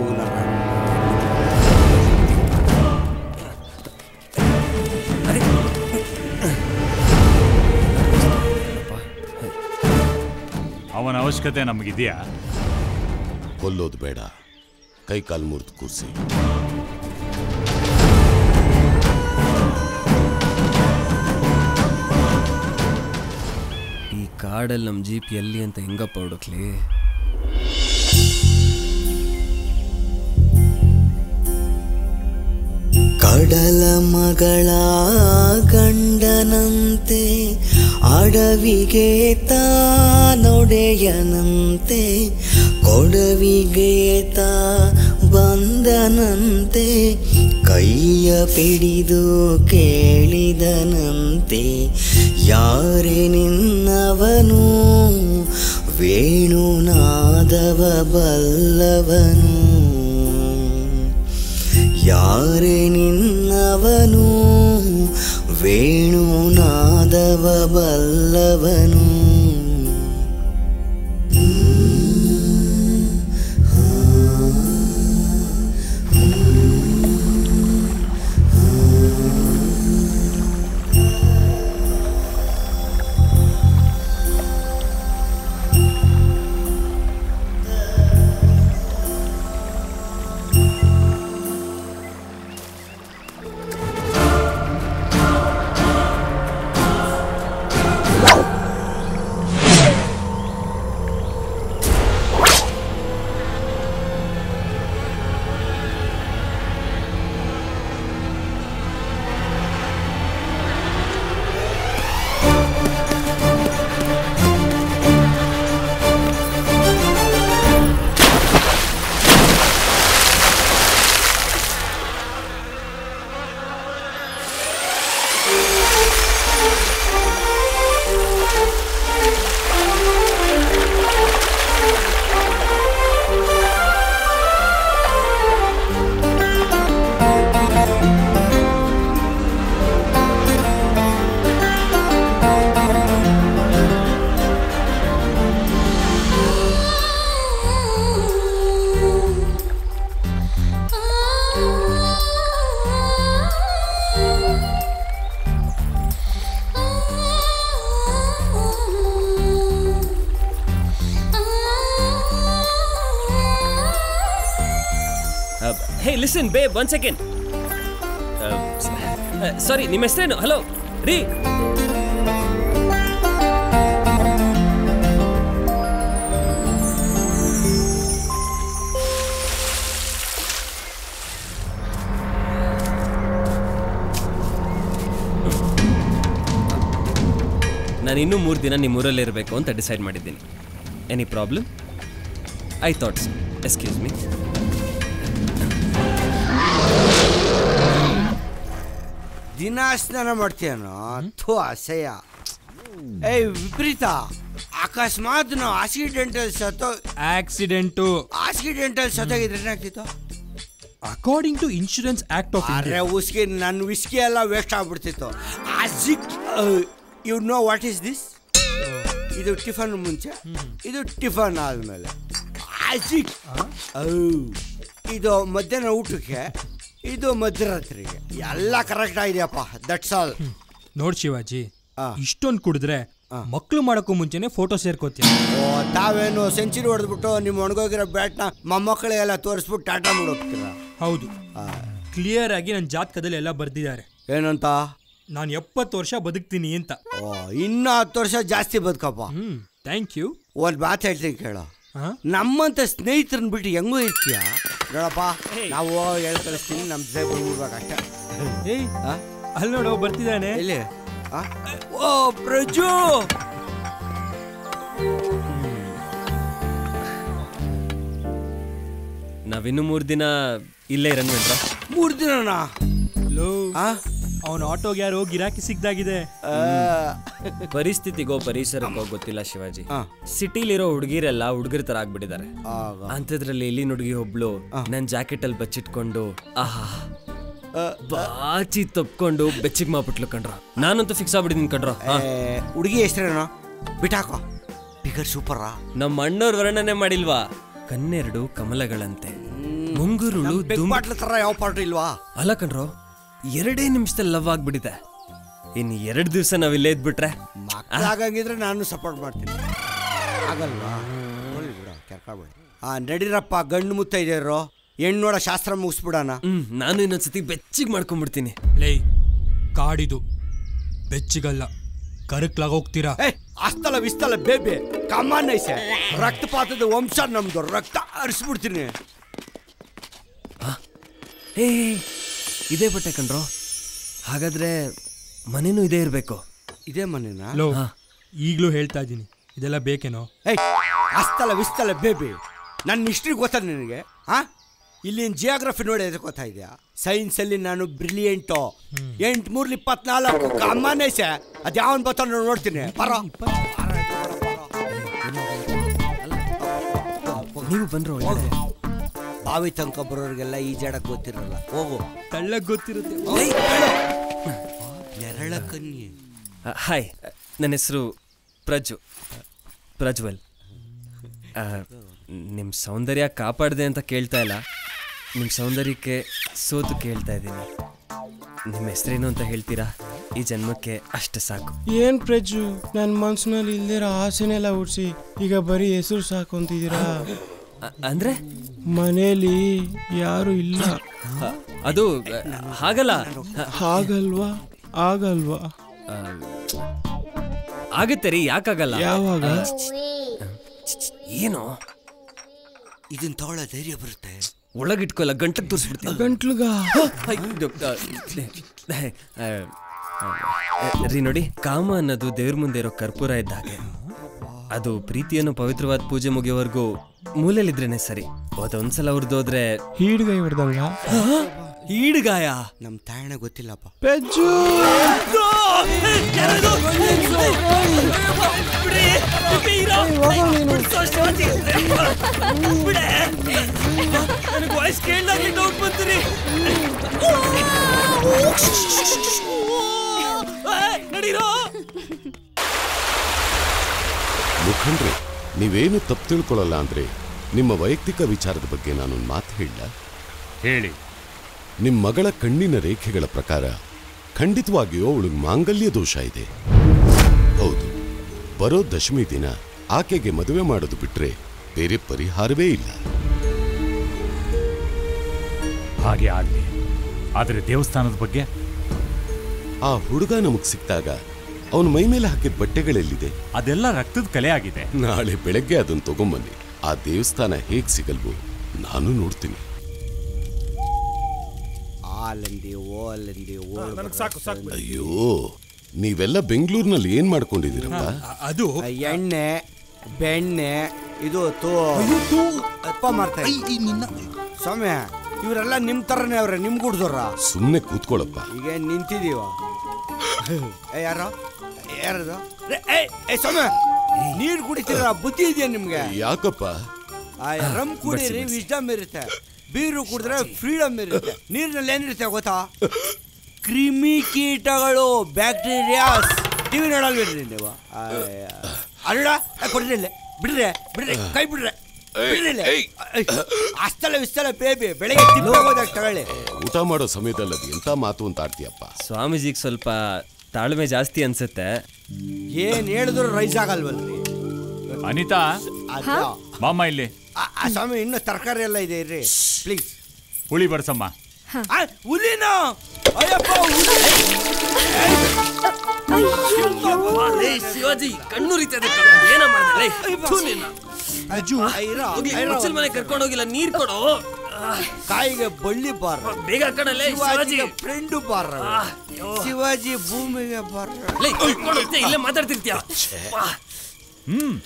ಅವನ ಅವಶ್ಯಕತೆ ನಮಗಿದೆಯಾ ಕೊಲ್ಲೋದು ಬೇಡ ಕೈ ಕಾಲು ಮುರಿದು ಕೂರಿಸಿ ಈ ಕಾಡಲ್ಲಿ ನಮ್ಮ ಜೀಪ್ ಎಲ್ಲಿ ಅಂತ ಹೆಂಗಪ್ಪ ಹುಡುಕ್ಲಿ ಕಡಲ ಮಗಳ ಗಂಡನಂತೆ ಅಡವಿಗೆ ತಾನೊಡೆಯನಂತೆ ಕೊಡವಿಗೆ ತಾ ಬಂದನಂತೆ ಕೈಯ ಪಿಡಿದು ಕೇಳಿದನಂತೆ ಯಾರೇ ನಿನ್ನವನು ವೇಣುನಾದವ ಬಲ್ಲವನು ಯಾರೇ ನಿನ್ನವನು ವೇಣುನಾದವ ಬಲ್ಲವನು ಹೇ listen babe one second sorry ನಿಮ್ಮ ಹೆಸರೇನು ಹಲೋ ರೀ ನಾನು ಇನ್ನೂ ಮೂರು ದಿನ ನಿಮ್ಮ ಊರಲ್ಲೇ ಇರಬೇಕು ಅಂತ ಡಿಸೈಡ್ ಮಾಡಿದ್ದೀನಿ any problem I thoughts excuse me ದಿನ ಸ್ನಾನ ಮಾಡ್ತೀಯನೋ ಥೂ ಅಸಹ್ಯ ಏಯ್ ವಿಪರೀತ ಅಕಸ್ಮಾತ್ ನಾವು ಆಕ್ಸಿಡೆಂಟಲ್ ಸತ್ತೋ ಆಕ್ಸಿಡೆಂಟು ಆಕ್ಸಿಡೆಂಟಲ್ ಸತ್ತೋಗಿದ್ರೆ ಏನಾಗ್ತಿತ್ತು according to insurance act of ಅರೆ ಉಸ್ಕಿ ನನ್ನ ವಿಸ್ಕಿ ಎಲ್ಲ ವೇಸ್ಟ್ ಆಗ್ಬಿಡ್ತಿತ್ತು ಆಸಿಕ್ you know what is this ಇದು ಟಿಫನ್ ಮುಂಚೆ ಇದು ಟಿಫನ್ ಆದಮೇಲೆ ಆಸಿಕ್ ಇದು ಮಧ್ಯಾಹ್ನ ಊಟಕ್ಕೆ ಇದು ಮಧ್ಯರಾತ್ರಿಗೆ ಎಲ್ಲ ಕರೆಕ್ಟ್ ಆಗಿದೆಯಪ್ಪ ದಟ್ಸ್ ಆಲ್ ನೋಡ್ ಶಿವಾಜಿ ಇಷ್ಟೊಂದು ಕುಡಿದ್ರೆ ಮಕ್ಳು ಮಾಡಕ್ಕೂ ಮುಂಚೆನೆ ಫೋಟೋ ಸೇರ್ಕೋತೀಯ ಓ ತಾವೇನು ಸೆಂಚುರಿ ಹೊಡೆದ್ಬಿಟ್ಟು ನಿಮ್ಮ ಒಣಗೋಗಿರೋ ಬ್ಯಾಟ್ನ ಮೊಮ್ಮಕ್ಕಳಿಗೆಲ್ಲ ತೋರಿಸ್ಬಿಟ್ಟು ಟಾಟಾ ಮಾಡೋಗ್ತೀರಾ ಹೌದು ಕ್ಲಿಯರ್ ಆಗಿ ನನ್ನ ಜಾತಕದಲ್ಲಿ ಎಲ್ಲ ಬರ್ದಿದ್ದಾರೆ ಏನಂತ ನಾನು ಎಪ್ಪತ್ತು ವರ್ಷ ಬದುಕ್ತೀನಿ ಅಂತ ಓ ಇನ್ನು ಹತ್ತು ವರ್ಷ ಜಾಸ್ತಿ ಬದುಕಪ್ಪ ಹ್ಮ್ ಥ್ಯಾಂಕ್ ಯು ಒಂದು ಮಾತು ಹೇಳ್ತೀನಿ ಕೇಳು ನಮ್ಮಂತ ಸ್ನೇಹಿತರನ್ನ ಬಿಟ್ಟು ಹೆಂಗೂ ಇರ್ತೀಯ ನೋಡಪ್ಪ ನಾವು ಹೇಳಿ ಕಳಿಸ್ತೀನಿ ನಮ್ಮ ಜೊತೆ ಬಂದ್ಬಿಡ್ಬೇಕಷ್ಟೇ ಏಯ್ ಅಲ್ಲಿ ನೋಡು ಬರ್ತಿದ್ದಾನೆ ಎಲ್ಲಿ ಆ? ಓ ಪ್ರಜು ನಾವಿನ್ನು ಮೂರು ದಿನ ಇಲ್ಲೇ ಇರಂಗೇನ್ರ ಮೂರು ದಿನನಾ ಲೋ ಅವನ ಆಟೋಗೆ ಯಾರೋ ಗಿರಾಕಿ ಸಿಗ್ದಾಗಿದೆ ಪರಿಸ್ಥಿತಿಗೋ ಪರಿಸರಕ್ಕೋ ಗೊತ್ತಿಲ್ಲ ಶಿವಾಜಿ ಸಿಟಿಲಿರೋ ಹುಡುಗಿರೆಲ್ಲ ಹುಡುಗರ ತರ ಆಗ್ಬಿಟ್ಟಿದ್ದಾರೆ ಅಂಥದ್ರಲ್ಲಿ ಇಲ್ಲಿನ ಹುಡುಗಿ ಒಬ್ಳು ನನ್ ಜಾಕೆಟ್ ಅಲ್ಲಿ ಬಚ್ಚಿಟ್ಕೊಂಡು ಆಹಾ ಬಾಚಿ ತಪ್ಕೊಂಡು ಬೆಚ್ಚಿಗೆ ಮಾಡ್ಬಿಟ್ಲು ಕಣ್ರ ನಾನಂತೂ ಫಿಕ್ಸ್ ಆಗ್ಬಿಟ್ಟಿದ್ದೀನಿ ಕಣ್ರ ಹುಡುಗಿ ಹೆಸ್ರೇನೋ ಬಿಟ್ಟಾಕೋ ಬಿಗರ್ ಸೂಪರಾ ನಮ್ಮ ಅಣ್ಣವ್ರ ವರ್ಣನೆ ಮಾಡಿಲ್ವಾ ಕನ್ನೆರಡು ಕಮಲಗಳಂತೆ ಮುಂಗುರುಳು ದುಮ್- ಬಾಟ್ಲ ತರ ಯಾವ ಪಾರ್ಟ್ ಇಲ್ವಾ ಅಲ್ಲ ಕಣ್ರೋ ಎರಡೇ ನಿಮಿಷದಲ್ಲಿ ಲವ್ ಆಗ್ಬಿಟ್ಟಿದೆ ಇನ್ನು ಎರಡು ದಿವಸ ನಾವ್ ಇಲ್ಲೇ ಇದ್ಬಿಟ್ರೆ ಮಕ್ಕಳಾಗಂಗಿದ್ರೆ ನಾನು ಸಪೋರ್ಟ್ ಮಾಡ್ತೀನಿ ಆಗಲ್ವಾ ಹೋಗ್ಲಿ ಬಿಡ ಕೆರ್ಕೊಬೇಡಿ ಆ ನಡೀರಪ್ಪ ಗಂಡು ಮುತ್ತೈದೇರೋ ಹೆಣ್ಣು ನೋಡ ಶಾಸ್ತ್ರ ಮುಗಿಸ್ಬಿಡೋಣ ಹ್ಮ್ ನಾನು ಇನ್ನೊಂದ್ಸತಿ ಬೆಚ್ಚಿಗೆ ಮಾಡ್ಕೊಂಡ್ಬಿಡ್ತೀನಿ ಲೇ ಕಾಡಿದು ಬೆಚ್ಚಿಗಲ್ಲ ಕರಕ್ಲಾಗ ಹೋಗ್ತೀರಾ ಅಸ್ತಲ ವಿಸ್ತಲ ಬೇಬೆ ಕಮಾನ್ ಐಸೆ ರಕ್ತಪಾತದ ವಂಶ ನಮ್ದು ರಕ್ತ ಹರಿಸ್ಬಿಡ್ತೀನಿ ಏ ಇದೇ ಬಟ್ಟೆ ಕಣ್ರೋ ಹಾಗಾದ್ರೆ ಮನೇನೂ ಇದೇ ಇರಬೇಕು ಇದೇ ಮನೆನಾ ಲೋ ಈಗಲೂ ಹೇಳ್ತಾ ಇದ್ದೀನಿ ಇದೆಲ್ಲ ಬೇಕೇನೋ ಏಯ್ ಅಸ್ತಲ ವಿಸ್ತಲ ಬೇಬಿ ನನ್ನ ಹಿಸ್ಟ್ರಿ ಗೊತ್ತಾ ನಿನಗೆ ಹಾ ಇಲ್ಲಿನ ಜಿಯೋಗ್ರಫಿ ನೋಡಿ ಅದಕ್ಕೆ ಗೊತ್ತಾಇದೆಯಾ ಸೈನ್ಸ್ ಅಲ್ಲಿ ನಾನು ಬ್ರಿಲಿಯಂಟು ಎಂಟು ಮೂರ್ಲಿ ಇಪ್ಪತ್ನಾಲ್ಕು ಕಮ್ಮನೇಸೆ ಅದು ಯಾವನ್ ಬರ್ತಾನೆ ನೋಡ್ತೀನಿ ಬರೋ ನೀವು ಬಂದ್ರು ಬಾವಿ ತನಕ ಬರೋರಿಗೆಲ್ಲ ಈಜಾಡಕ್ ಗೊತ್ತಿರಲ್ಲ ಹೋಗು ತಳ್ಳಕ್ ಗೊತ್ತಿರುತ್ತೆ ನೆರಳ ಕನ್ಯೆ ಹಾಯ್ ನನ್ನ ಹೆಸರು ಪ್ರಜ್ಜು ಪ್ರಜ್ವಲ್ ನಿಮ್ಮ ಸೌಂದರ್ಯ ಕಾಪಾಡಿದೆ ಅಂತ ಕೇಳ್ತಾ ಇಲ್ಲ ನಿಮ್ಮ ಸೌಂದರ್ಯಕ್ಕೆ ಸೋತು ಕೇಳ್ತಾ ಇದ್ದೀನಿ ನಿಮ್ಮ ಹೆಸರೇನು ಅಂತ ಹೇಳ್ತೀರಾ ಈ ಜನ್ಮಕ್ಕೆ ಅಷ್ಟು ಸಾಕು ಏನ್ ಪ್ರಜ್ಜು ನನ್ನ ಮನ್ಸಿನಲ್ಲಿ ಇಲ್ದಿರೋ ಆಸೆನೆಲ್ಲ ಹುಡ್ಸಿ ಈಗ ಬರೀ ಹೆಸರು ಸಾಕು ಅಂತಿದ್ದೀರಾ ಅಂದ್ರೆ ಮನೇಲಿ ಯಾರು ಇಲ್ಲ ಅದು ಅ, ಹಾಗಲ್ಲ ಹಾಗಲ್ವಾ ಆಗಲ್ವಾ ಆ, ಆಗತ್ತೆ ರೀ ಯಾಕಾಗಲ್ಲ ಯಾವಾಗ? ಏನು ಇದನ್ನ ತಗೊಳ್ಳೋ ಧೈರ್ಯ ಬರುತ್ತೆ ಒಳಗಿಟ್ಕೊಲ್ಲ ಗಂಟ್ಲಿಗೆ ತೋರಿಸ್ಬಿಡ್ತೀನಿ ಗಂಟ್ಲುಗ ರೀ ನೋಡಿ ಕಾಮ ಅನ್ನೋದು ದೇವ್ರ ಮುಂದೆ ಇರೋ ಕರ್ಪೂರ ಇದ್ದ ಹಾಗೆ ಅದು ಪ್ರೀತಿಯನ್ನು ಪವಿತ್ರವಾದ ಪೂಜೆ ಮುಗಿಯೋವರೆಗೂ ಮೂಲೆಯಲ್ಲಿದ್ರೇನೆ ಸರಿ ಅದೊಂದ್ಸಲ ಅವ್ರದ್ದೋದ್ರೆ ಹೀಡ್ಗೈ ಹೊಡೆದಂಗ ಈಡ್ಗಾಯ ನಮ್ ತಾಯಣ ಗೊತ್ತಿಲ್ಲಪ್ಪ ಪೆಜ್ಜು ವಾಯ್ಸ್ ಕೇಳಿದಾಗಲೇ ಡೌಟ್ ಬಂತೀರಿ ನಡೀರೋ ಮುಖಂಡ್ರೆ ನೀವೇನು ತಪ್ಪು ತಿಳ್ಕೊಳ್ಳಲ್ಲ ಅಂದ್ರೆ ನಿಮ್ಮ ವೈಯಕ್ತಿಕ ವಿಚಾರದ ಬಗ್ಗೆ ನಾನೊಂದು ಮಾತು ಹೇಳ ಹೇಳಿ ನಿಮ್ಮ ಮಗಳ ಕಣ್ಣಿನ ರೇಖೆಗಳ ಪ್ರಕಾರ ಖಂಡಿತವಾಗಿಯೂ ಅವಳಿಗೆ ಮಾಂಗಲ್ಯ ದೋಷ ಇದೆ ಹೌದು ಬರೋ ದಶಮಿ ದಿನ ಆಕೆಗೆ ಮದುವೆ ಮಾಡೋದು ಬಿಟ್ರೆ ಬೇರೆ ಪರಿಹಾರವೇ ಇಲ್ಲ ಹಾಗೆ ಆಗ್ಲಿ ಆದರೆ ದೇವಸ್ಥಾನದ ಬಗ್ಗೆ ಆ ಹುಡುಗ ನಮಗ್ ಸಿಕ್ಕಾಗ ಅವನ ಮೈ ಮೇಲೆ ಹಾಕಿದ ಬಟ್ಟೆಗಳೆಲ್ಲಿದೆ ಅದೆಲ್ಲ ರಕ್ತದ ಕಲೆ ಆಗಿದೆ ನಾಳೆ ಬೆಳಗ್ಗೆ ಅದನ್ನ ತಗೊಂಬನ್ನಿ ಆ ದೇವಸ್ಥಾನ ಹೇಗ್ ಸಿಗಲ್ವೋ ನಾನು ನೋಡ್ತೀನಿ ಆಲಂದಿ ಓಲಂದಿ ನನಗ್ ಸಾಕು, ಸಾಕು. ಅಯ್ಯೋ ನೀವೆಲ್ಲ ಬೆಂಗಳೂರಿನಲ್ಲಿ ಏನ್ ಮಾಡ್ಕೊಂಡಿದ್ದೀರಪ್ಪ ಅದು ಎಣ್ಣೆ ಬೆಣ್ಣೆ ಇದು ತೋ ಅಪ್ಪ ಮಾಡ್ತಾ ಸ್ವಾಮಿ ಇವರೆಲ್ಲ ನಿಮ್ ತರನೇ ಅವ್ರೆ ನಿಮ್ ಗುಡ್ದವ್ರ ಸುಮ್ಮನೆ ಕೂತ್ಕೊಳ್ಳಪ್ಪ ಈಗ ನಿಂತಿದೀವ ಏ ಯಾರೋ ಯಾರದು ರೇ, ಏ ಏ ಸೌಮ್ಯ ನೀರ್ ಕುಡಿತೀರ ಬುದ್ಧಿ ಇದೆಯಾ ನಿಮ್ಗೆ ಯಾಕಪ್ಪ ಆ ರಮ್ ಕುಡೀರಿ ವಿಸ್ಡಮ್ ಇರುತ್ತೆ ಬೀರು ಕುಡಿದ್ರೆ ಫ್ರೀಡಮ್ ಇರುತ್ತೆ ನೀರಿನಲ್ಲಿ ಏನಿರುತ್ತೆ ಗೊತ್ತಾ ಕ್ರಿಮಿ ಕೀಟಗಳು ಬ್ಯಾಕ್ಟೀರಿಯಾಸ್ ಟಿವಿ ನೋಡಲ್ವೇನ್ರಿ ನೀವು ಅಲ್ಲ ಕೊಡ್ರಿ ಇಲ್ಲೇ. ಬಿಡ್ರೆ ಬಿಡ್ರೆ ಕೈ ಬಿಡ್ರೆ ಬಿಡ್ರಿ ಇಲ್ಲೇ. ಅಷ್ಟೆಲ್ಲ ಇಷ್ಟೆಲ್ಲ ಬೇಬಿ ಬೆಳಗ್ಗೆ ತಿಂದು ಹೋದಾಗ ತಗೊಳ್ಳಿ ಊಟ ಮಾಡೋ ಸಮಯದಲ್ಲಿ ಅದು ಎಂತ ಮಾತು ಅಂತ ಆಡ್ತೀಯಪ್ಪ ಸ್ವಾಮೀಜಿಗೆ ಸ್ವಲ್ಪ ತಾಳ್ಮೆ ಜಾಸ್ತಿ ಅನ್ಸುತ್ತೆ ಏನ್ ಹೇಳಿದ್ರು ರೈಸ್ ಆಗಲ್ವಲ್ರಿ ಅನಿತಾ ಅದ ಮಾಮ ಇಲ್ಲಿ ಆ- ಆ ಸ್ವಾಮಿ ಇನ್ನು ತರಕಾರಿ ಎಲ್ಲ ಇದೆ ಇರ್ರಿ ಪ್ಲೀಸ್ ಹುಳಿ ಬರ್ಸಮ್ಮ ಹುಲಿನ ಅಯ್ಯಪ್ಪ ಶಿವಾಜಿ ಕಣ್ಣುರಿತದೆ ಏನ ಅಜ್ಜು ಮನೆ ಕರ್ಕೊಂಡು ಹೋಗಿಲ್ಲ ನೀರ್ ಕೊಡು ಕಾಯಿಗೆ ಬಳ್ಳಿ ಬಾರ ಬೇಗ ಕಣಲೆ ಶಿವಾಜಿ ಫ್ರೆಂಡು ಬಾರ ಶಿವಾಜಿ ಭೂಮಿಗೆ ಬಾರ ಲೇ, ಕರ್ಕೊಂಡು ಹೋಗ್ತೀಯ, ಇಲ್ಲೇ ಮಾತಾಡ್ತಿರ್ತೀಯ ಹ್ಮ್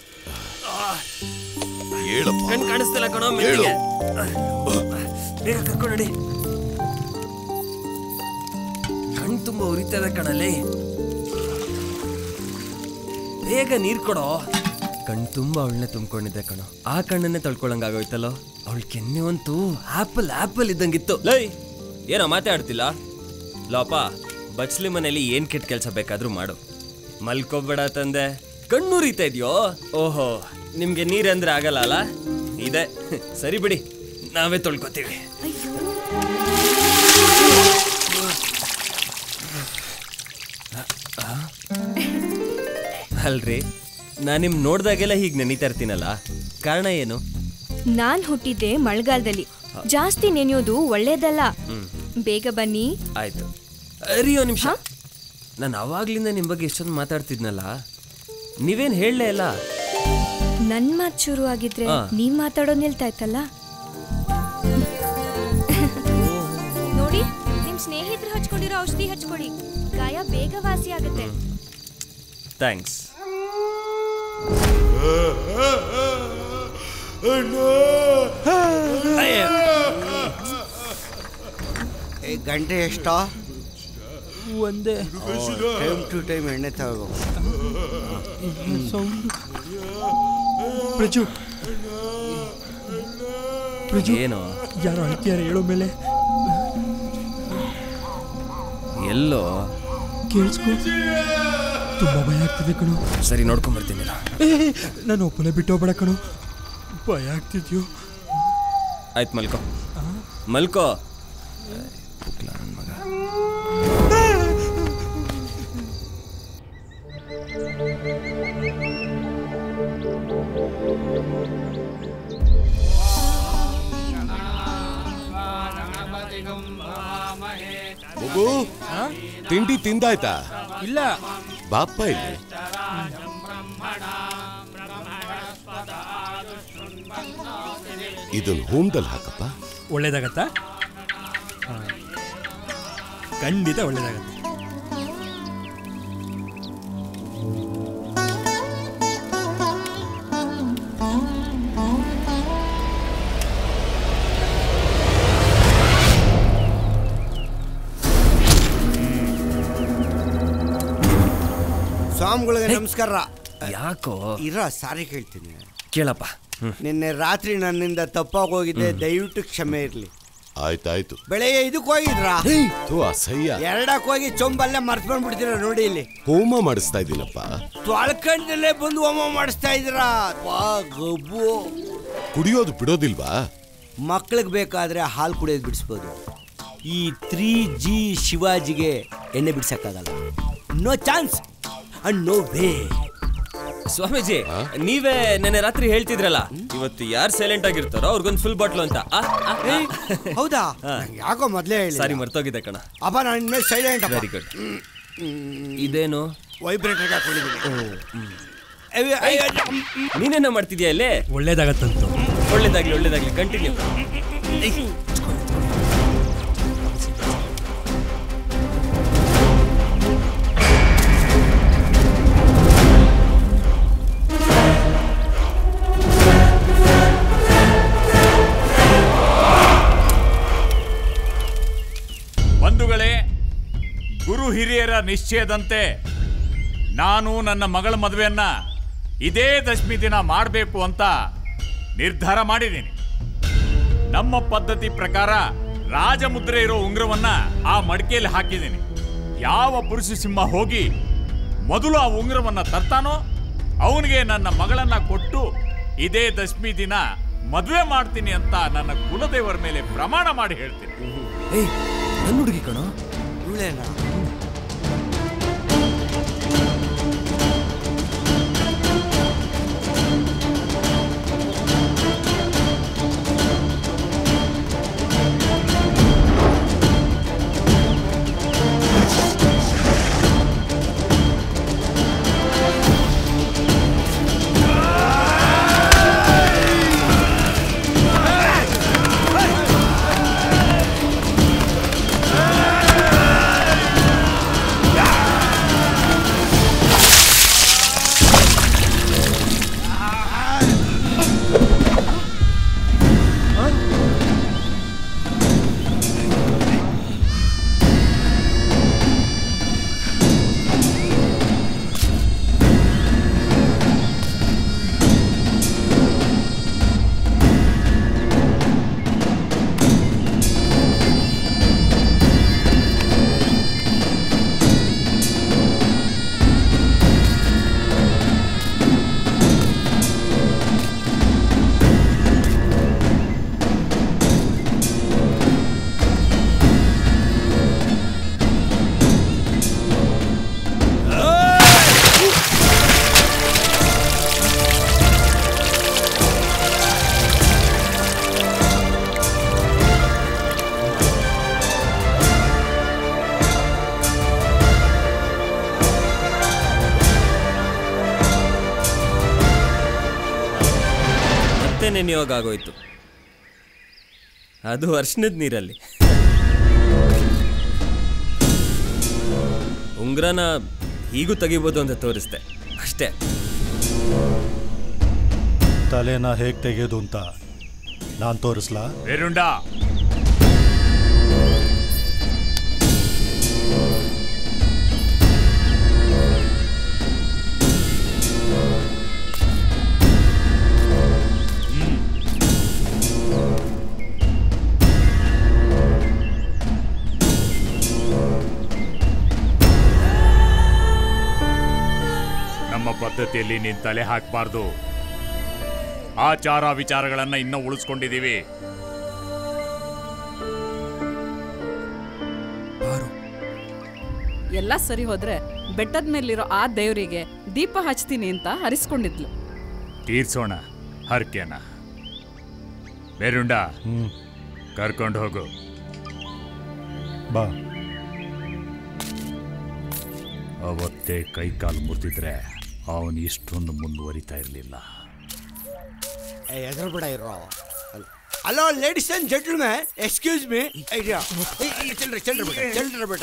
ಹೇಳಪ್ಪ ಕಣ್ ಕಾಣಿಸ್ತಿಲ್ಲ ಕಣೋ ಮೆತ್ತಿಗೆ ಬೇಗ ಕರ್ಕೊಂಡು ನಡಿ ಕಣ್ ತುಂಬ ಉರಿತದೆ ಕಣಲೆ ಬೇಗ ನೀರ್ ಕೊಡೋ ಕಣ್ ತುಂಬಾ ಅವಳನ್ನೇ ತುಂಬಿಕೊಂಡಿದ್ದೆ ಕಣೋ ಆ ಕಣ್ಣನ್ನೇ ತೊಳ್ಕೊಳಂಗಾಗೋಯ್ತಲ್ಲೋ ಅವಳ ಕೆನ್ನೆ ಅಂತೂ ಆಪಲ್ ಆಪಲ್ ಇದ್ದಂಗಿತ್ತು ಲೈ ಏನೋ ಮಾತಾಡ್ತಿಲ್ಲ ಲೋಪ ಬಚ್ಲಿ ಮನೇಲಿ ಏನ್ ಕೆಟ್ಟ ಕೆಲಸ ಬೇಕಾದ್ರೂ ಮಾಡು ಮಲ್ಕೋಬೇಡ ತಂದೆ ಕಣ್ಣುರಿತಾ ಇದೆಯೋ ಓಹೋ ನಿಮ್ಗೆ ನೀರಂದ್ರೆ ಆಗಲ್ಲ ಅಲ್ಲ ಇದೆ ಸರಿ ಬಿಡಿ ನಾವೇ ತೊಳ್ಕೊತೀವಿ ಅಲ್ರಿ ನಾನು ನಿಮ್ ನೋಡ್ದಾಗೆಲ್ಲ ಹೀಗೆ ನೆನೀತಾ ಇರ್ತೀನಲ್ಲ ಕಾರಣ ಏನು ನಾನ್ ಹುಟ್ಟಿದ್ದೆ ಮಳೆಗಾಲದಲ್ಲಿ ಜಾಸ್ತಿ ನೆನೆಯೋದು ಒಳ್ಳೇದಲ್ಲ ಹ್ಮ್ ಬೇಗ ಬನ್ನಿ ಆಯ್ತು ಅರಿಯೋ ನಿಮಿಷ ನಾನು ಅವಾಗ್ಲಿಂದ ನಿಮ್ ಬಗ್ಗೆ ಎಷ್ಟೊಂದು ಮಾತಾಡ್ತಿದ್ನಲ್ಲ ನೀವೇನ್ ಹೇಳಲೇ ಇಲ್ಲ ನನ್ ಮಾತ್ ಶುರು ಆಗಿದ್ರೆ ಹಾ. ನೀವ್ ಮಾತಾಡೋದ್ ನಿಲ್ತಾ ಇತ್ತಲ್ಲ ನೋಡಿ ನಿಮ್ ಸ್ನೇಹಿತರು ಹಚ್ಕೊಂಡಿರೋ ಔಷಧಿ ಹಚ್ಕೊಡಿ ಗಾಯ ಬೇಗ ವಾಸಿ ಆಗುತ್ತೆ ಥ್ಯಾಂಕ್ಸ್ ಏ, ಗಂಟೆ ಎಷ್ಟೋ ಒಂದೇ ಟೈಮ್ ಟು ಟೈಮ್ ಎಣ್ಣೆ ತಗೋ ಪ್ರಜು ಪ್ರಜು ಏನೋ ಯಾರೋ ಅಳ್ತಿಯಾರ ಹೇಳೋ ಮೇಲೆ ಎಲ್ಲೋ ಕೇಳಿಸ್ಕೊ ತುಂಬಾ ಭಯ ಆಗ್ತಿದೆ ಕಣೋ ಸರಿ ನೋಡ್ಕೊಂಬರ್ತೀನಿ ಇರು. ಏ, ನಾನು ಒಬ್ಬನೇ ಬಿಟ್ಟು ಹೋಗ್ಬೇಡ ಕಣೋ ಭಯ ಆಗ್ತಿದ್ಯೋ ಆಯ್ತು ಮಲ್ಕೋ ಮಲ್ಕೋ ಮಗು ತಿಂಡಿ ತಿಂದಾಯ್ತಾ ಇಲ್ಲ ಬಾಪ್ಪ ಇಲ್ಲಿ ಇದನ್ನ ಹೋಮ್ದಲ್ಲಿ ಹಾಕಪ್ಪ ಒಳ್ಳೇದಾಗತ್ತಾ ಹಾ. ಖಂಡಿತ ಒಳ್ಳೇದಾಗತ್ತೆ ಸ್ವಾಮಿಗಳಿಗೆ ನಮಸ್ಕಾರ ಯಾಕೋ ಇರ ಸಾರಿ ಕೇಳ್ತೀನಿ ಕೇಳಪ್ಪ ಹ್ಮ್. ನಿನ್ನೆ ರಾತ್ರಿ ನನ್ನಿಂದ ತಪ್ಪಾಗಿ ಹೋಗಿದ್ದೆ ದಯವಿಟ್ಟು ಕ್ಷಮೆ ಇರ್ಲಿ ಆಯ್ತಾಯ್ತು ಬೆಳಗ್ಗೆ ಇದಕ್ಕೆ ಹೋಗಿದ್ರಾ ಥು, ಅಸಹ್ಯ ಎರಡಕ್ಕೆ ಹೋಗಿ ಚೊಂಬಲ್ಲೇ ಮರ್ತ್ ಬಂದ್ಬಿಡ್ತೀರ ನೋಡಿ ಇಲ್ಲಿ ಹೋಮ ಮಾಡಿಸ್ತಾ ಇದ್ದೀನಪ್ಪ ತೊಳ್ಕಂಡಲ್ಲೇ ಬಂದು ಹೋಮ ಮಾಡಿಸ್ತಾ ಇದ್ದೀರಾ ವಾ ಗಬ್ಬು ಕುಡಿಯೋದು ಬಿಡೋದಿಲ್ವಾ ಮಕ್ಳಿಗೆ ಬೇಕಾದ್ರೆ ಹಾಲು ಕುಡಿಯೋದು ಬಿಡಿಸ್ಬೋದು ಈ ತ್ರೀ ಜಿ ಶಿವಾಜಿಗೆ ಎಣ್ಣೆ ಬಿಡ್ಸಕ್ಕಾಗಲ್ಲ no chance and no way ಸ್ವಾಮೀಜಿ ನೀವೇ ನೆನ್ನೆ ರಾತ್ರಿ ಹೇಳ್ತಿದ್ರಲ್ಲ ಇವತ್ತು ಯಾರು ಸೈಲೆಂಟ್ ಆಗಿರ್ತಾರೋ ಅವ್ರಿಗೊಂದು ಫುಲ್ ಬಾಟ್ಲು ಅಂತ ಆ, ಆ, ಆ. ಹೌದಾ ಹಾ. ನಂಗ್ ಯಾಕೋ ಮೊದಲೇ ಹೇಳಿ ಸಾರಿ ಮರ್ತೋಗಿದ್ದೆ ಕಣ ಅಪ್ಪ ನಾನು ಇನ್ಮೇಲೆ ಸೈಲೆಂಟ್ ವೆರಿ ಗುಡ್ ಇದೇನು ವೈಬ್ರೇಟರ್ ಹಾಕೊಂಡಿದ್ದೀನಿ ನೀನೇನ ಮಾಡ್ತಿದ್ಯಾ ಇಲ್ಲಿ ಒಳ್ಳೇದಾಗತ್ತಂತು ಒಳ್ಳೇದಾಗ್ಲಿ ಒಳ್ಳೇದಾಗ್ಲಿ ಕಂಟಿನ್ಯೂ ಹಿರಿಯರ ನಿಶ್ಚಯದಂತೆ ನಾನು ನನ್ನ ಮಗಳ ಮದುವೆಯನ್ನ ಇದೇ ದಶಮಿ ದಿನ ಮಾಡಬೇಕು ಅಂತ ನಿರ್ಧಾರ ಮಾಡಿದ್ದೀನಿ ನಮ್ಮ ಪದ್ಧತಿ ಪ್ರಕಾರ ರಾಜಮುದ್ರೆ ಇರೋ ಉಂಗ್ರವನ್ನ ಆ ಮಡಿಕೆಯಲ್ಲಿ ಹಾಕಿದ್ದೀನಿ ಯಾವ ಪುರುಷ ಸಿಂಹ ಹೋಗಿ ಮೊದಲು ಆ ಉಂಗ್ರವನ್ನ ತರ್ತಾನೋ ಅವನಿಗೆ ನನ್ನ ಮಗಳನ್ನ ಕೊಟ್ಟು ಇದೇ ದಶಮಿ ದಿನ ಮದುವೆ ಮಾಡ್ತೀನಿ ಅಂತ ನನ್ನ ಕುಲದೇವರ ಮೇಲೆ ಪ್ರಮಾಣ ಮಾಡಿ ಹೇಳ್ತೀನಿ ಏಯ್ ನನ್ನ ಹುಡುಗಿ ಕಣ ಇವಳೇನಾ ಮತ್ತೆ ನೆನೆಯೋಗ ಆಗೋಯ್ತು ಅದು ಅರ್ಶನದ ನೀರಲ್ಲಿ ಉಂಗ್ರನ ಹೀಗೂ ತೆಗಿಬೋದು ಅಂತ ತೋರಿಸ್ದೆ ಅಷ್ಟೇ ತಲೆನ ಹೇಗೆ ತೆಗೆಯೋದು ಅಂತ ನಾನು ತೋರಿಸ್ಲಾ ವೇರುಂಡ ನಮ್ಮ ಪದ್ಧತಿಯಲ್ಲಿ ನೀನ್ ತಲೆ ಹಾಕಬಾರ್ದು ಆಚಾರ ವಿಚಾರಗಳನ್ನ ಇನ್ನೂ ಉಳಿಸ್ಕೊಂಡಿದೀವಿ ಎಲ್ಲ ಸರಿ ಹೋದ್ರೆ ಬೆಟ್ಟದ ಮೇಲಿರೋ ಆ ದೇವರಿಗೆ ದೀಪ ಹಚ್ತೀನಿ ಅಂತ ಹರಿಸ್ಕೊಂಡಿದ್ಲು ತೀರ್ಸೋಣ ಹರ್ಕೆನ ಬೇರುಂಡ ಕರ್ಕೊಂಡು ಹೋಗು ಬಾ ಅವತ್ತೇ ಕೈ ಕಾಲು ಮುರಿದಿದ್ರೆ ಅವನು ಇಷ್ಟೊಂದು ಮುಂದುವರಿತಾ ಇರಲಿಲ್ಲ ಏ ಎದುರು ಬಿಡ ಇರೋ hello ladies and gentleman excuse me idea children children ಬಿಟ್ಟ ಚಿಲ್ಡ್ರೆ ಬಿಟ್ಟ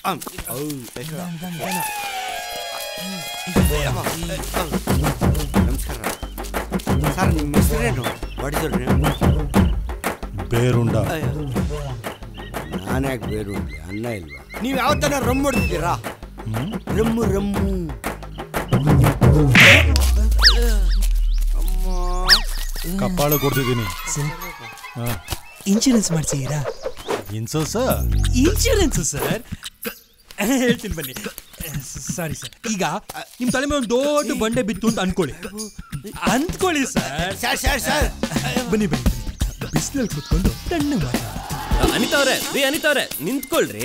ನಮಸ್ಕಾರ ಸರ್ ನಿಮ್ಮ ಹೆಸರೇನು ಹೊಡಿದ್ರು ಬೇರುಂಡ ನಾನ್ಯಾಕೆ ಬೇರು ಅನ್ನ ಇಲ್ವಾ ನೀವು ಯಾವತ್ತನ ರಮ್ ಹೊಡ್ತಿದ್ದೀರಾ ರಮ್ಮು ರಮ್ಮು ಕಪ್ಪಾಳು ಕೊಡ್ತಿದ್ದೀನಿ ಇನ್ಶೂರೆನ್ಸ್ ಮಾಡಿಸಿದ್ದೀರಾ ಇನ್ಸೋಸ ಇನ್ಶೂರೆನ್ಸ್ ಸರ್ ಹೇಳ್ತೀನಿ ಬನ್ನಿ ಸಾರಿ ಸರ್ ಈಗ ನಿಮ್ ತಲೆ ಮೇಲೆ ಒಂದು ದೊಡ್ಡ ಬಂಡೆ ಬಿತ್ತು ಅಂತ ಅನ್ಕೊಳ್ಳಿ ಅಂದ್ಕೊಳ್ಳಿ ಸರ್ ಸರ್ ಸರ್ ಸರ್ ಬನ್ನಿ ಬನ್ನಿ ಬಿಸಿಲಲ್ಲಿ ಕೂತ್ಕೊಂಡು ತಣ್ಣ ಮಾತಾಡ ಅನಿತಾ ಅವ್ರೆ ರೀ ಅನಿತಾ ಅವ್ರೆ ನಿಂತ್ಕೊಳ್ರಿ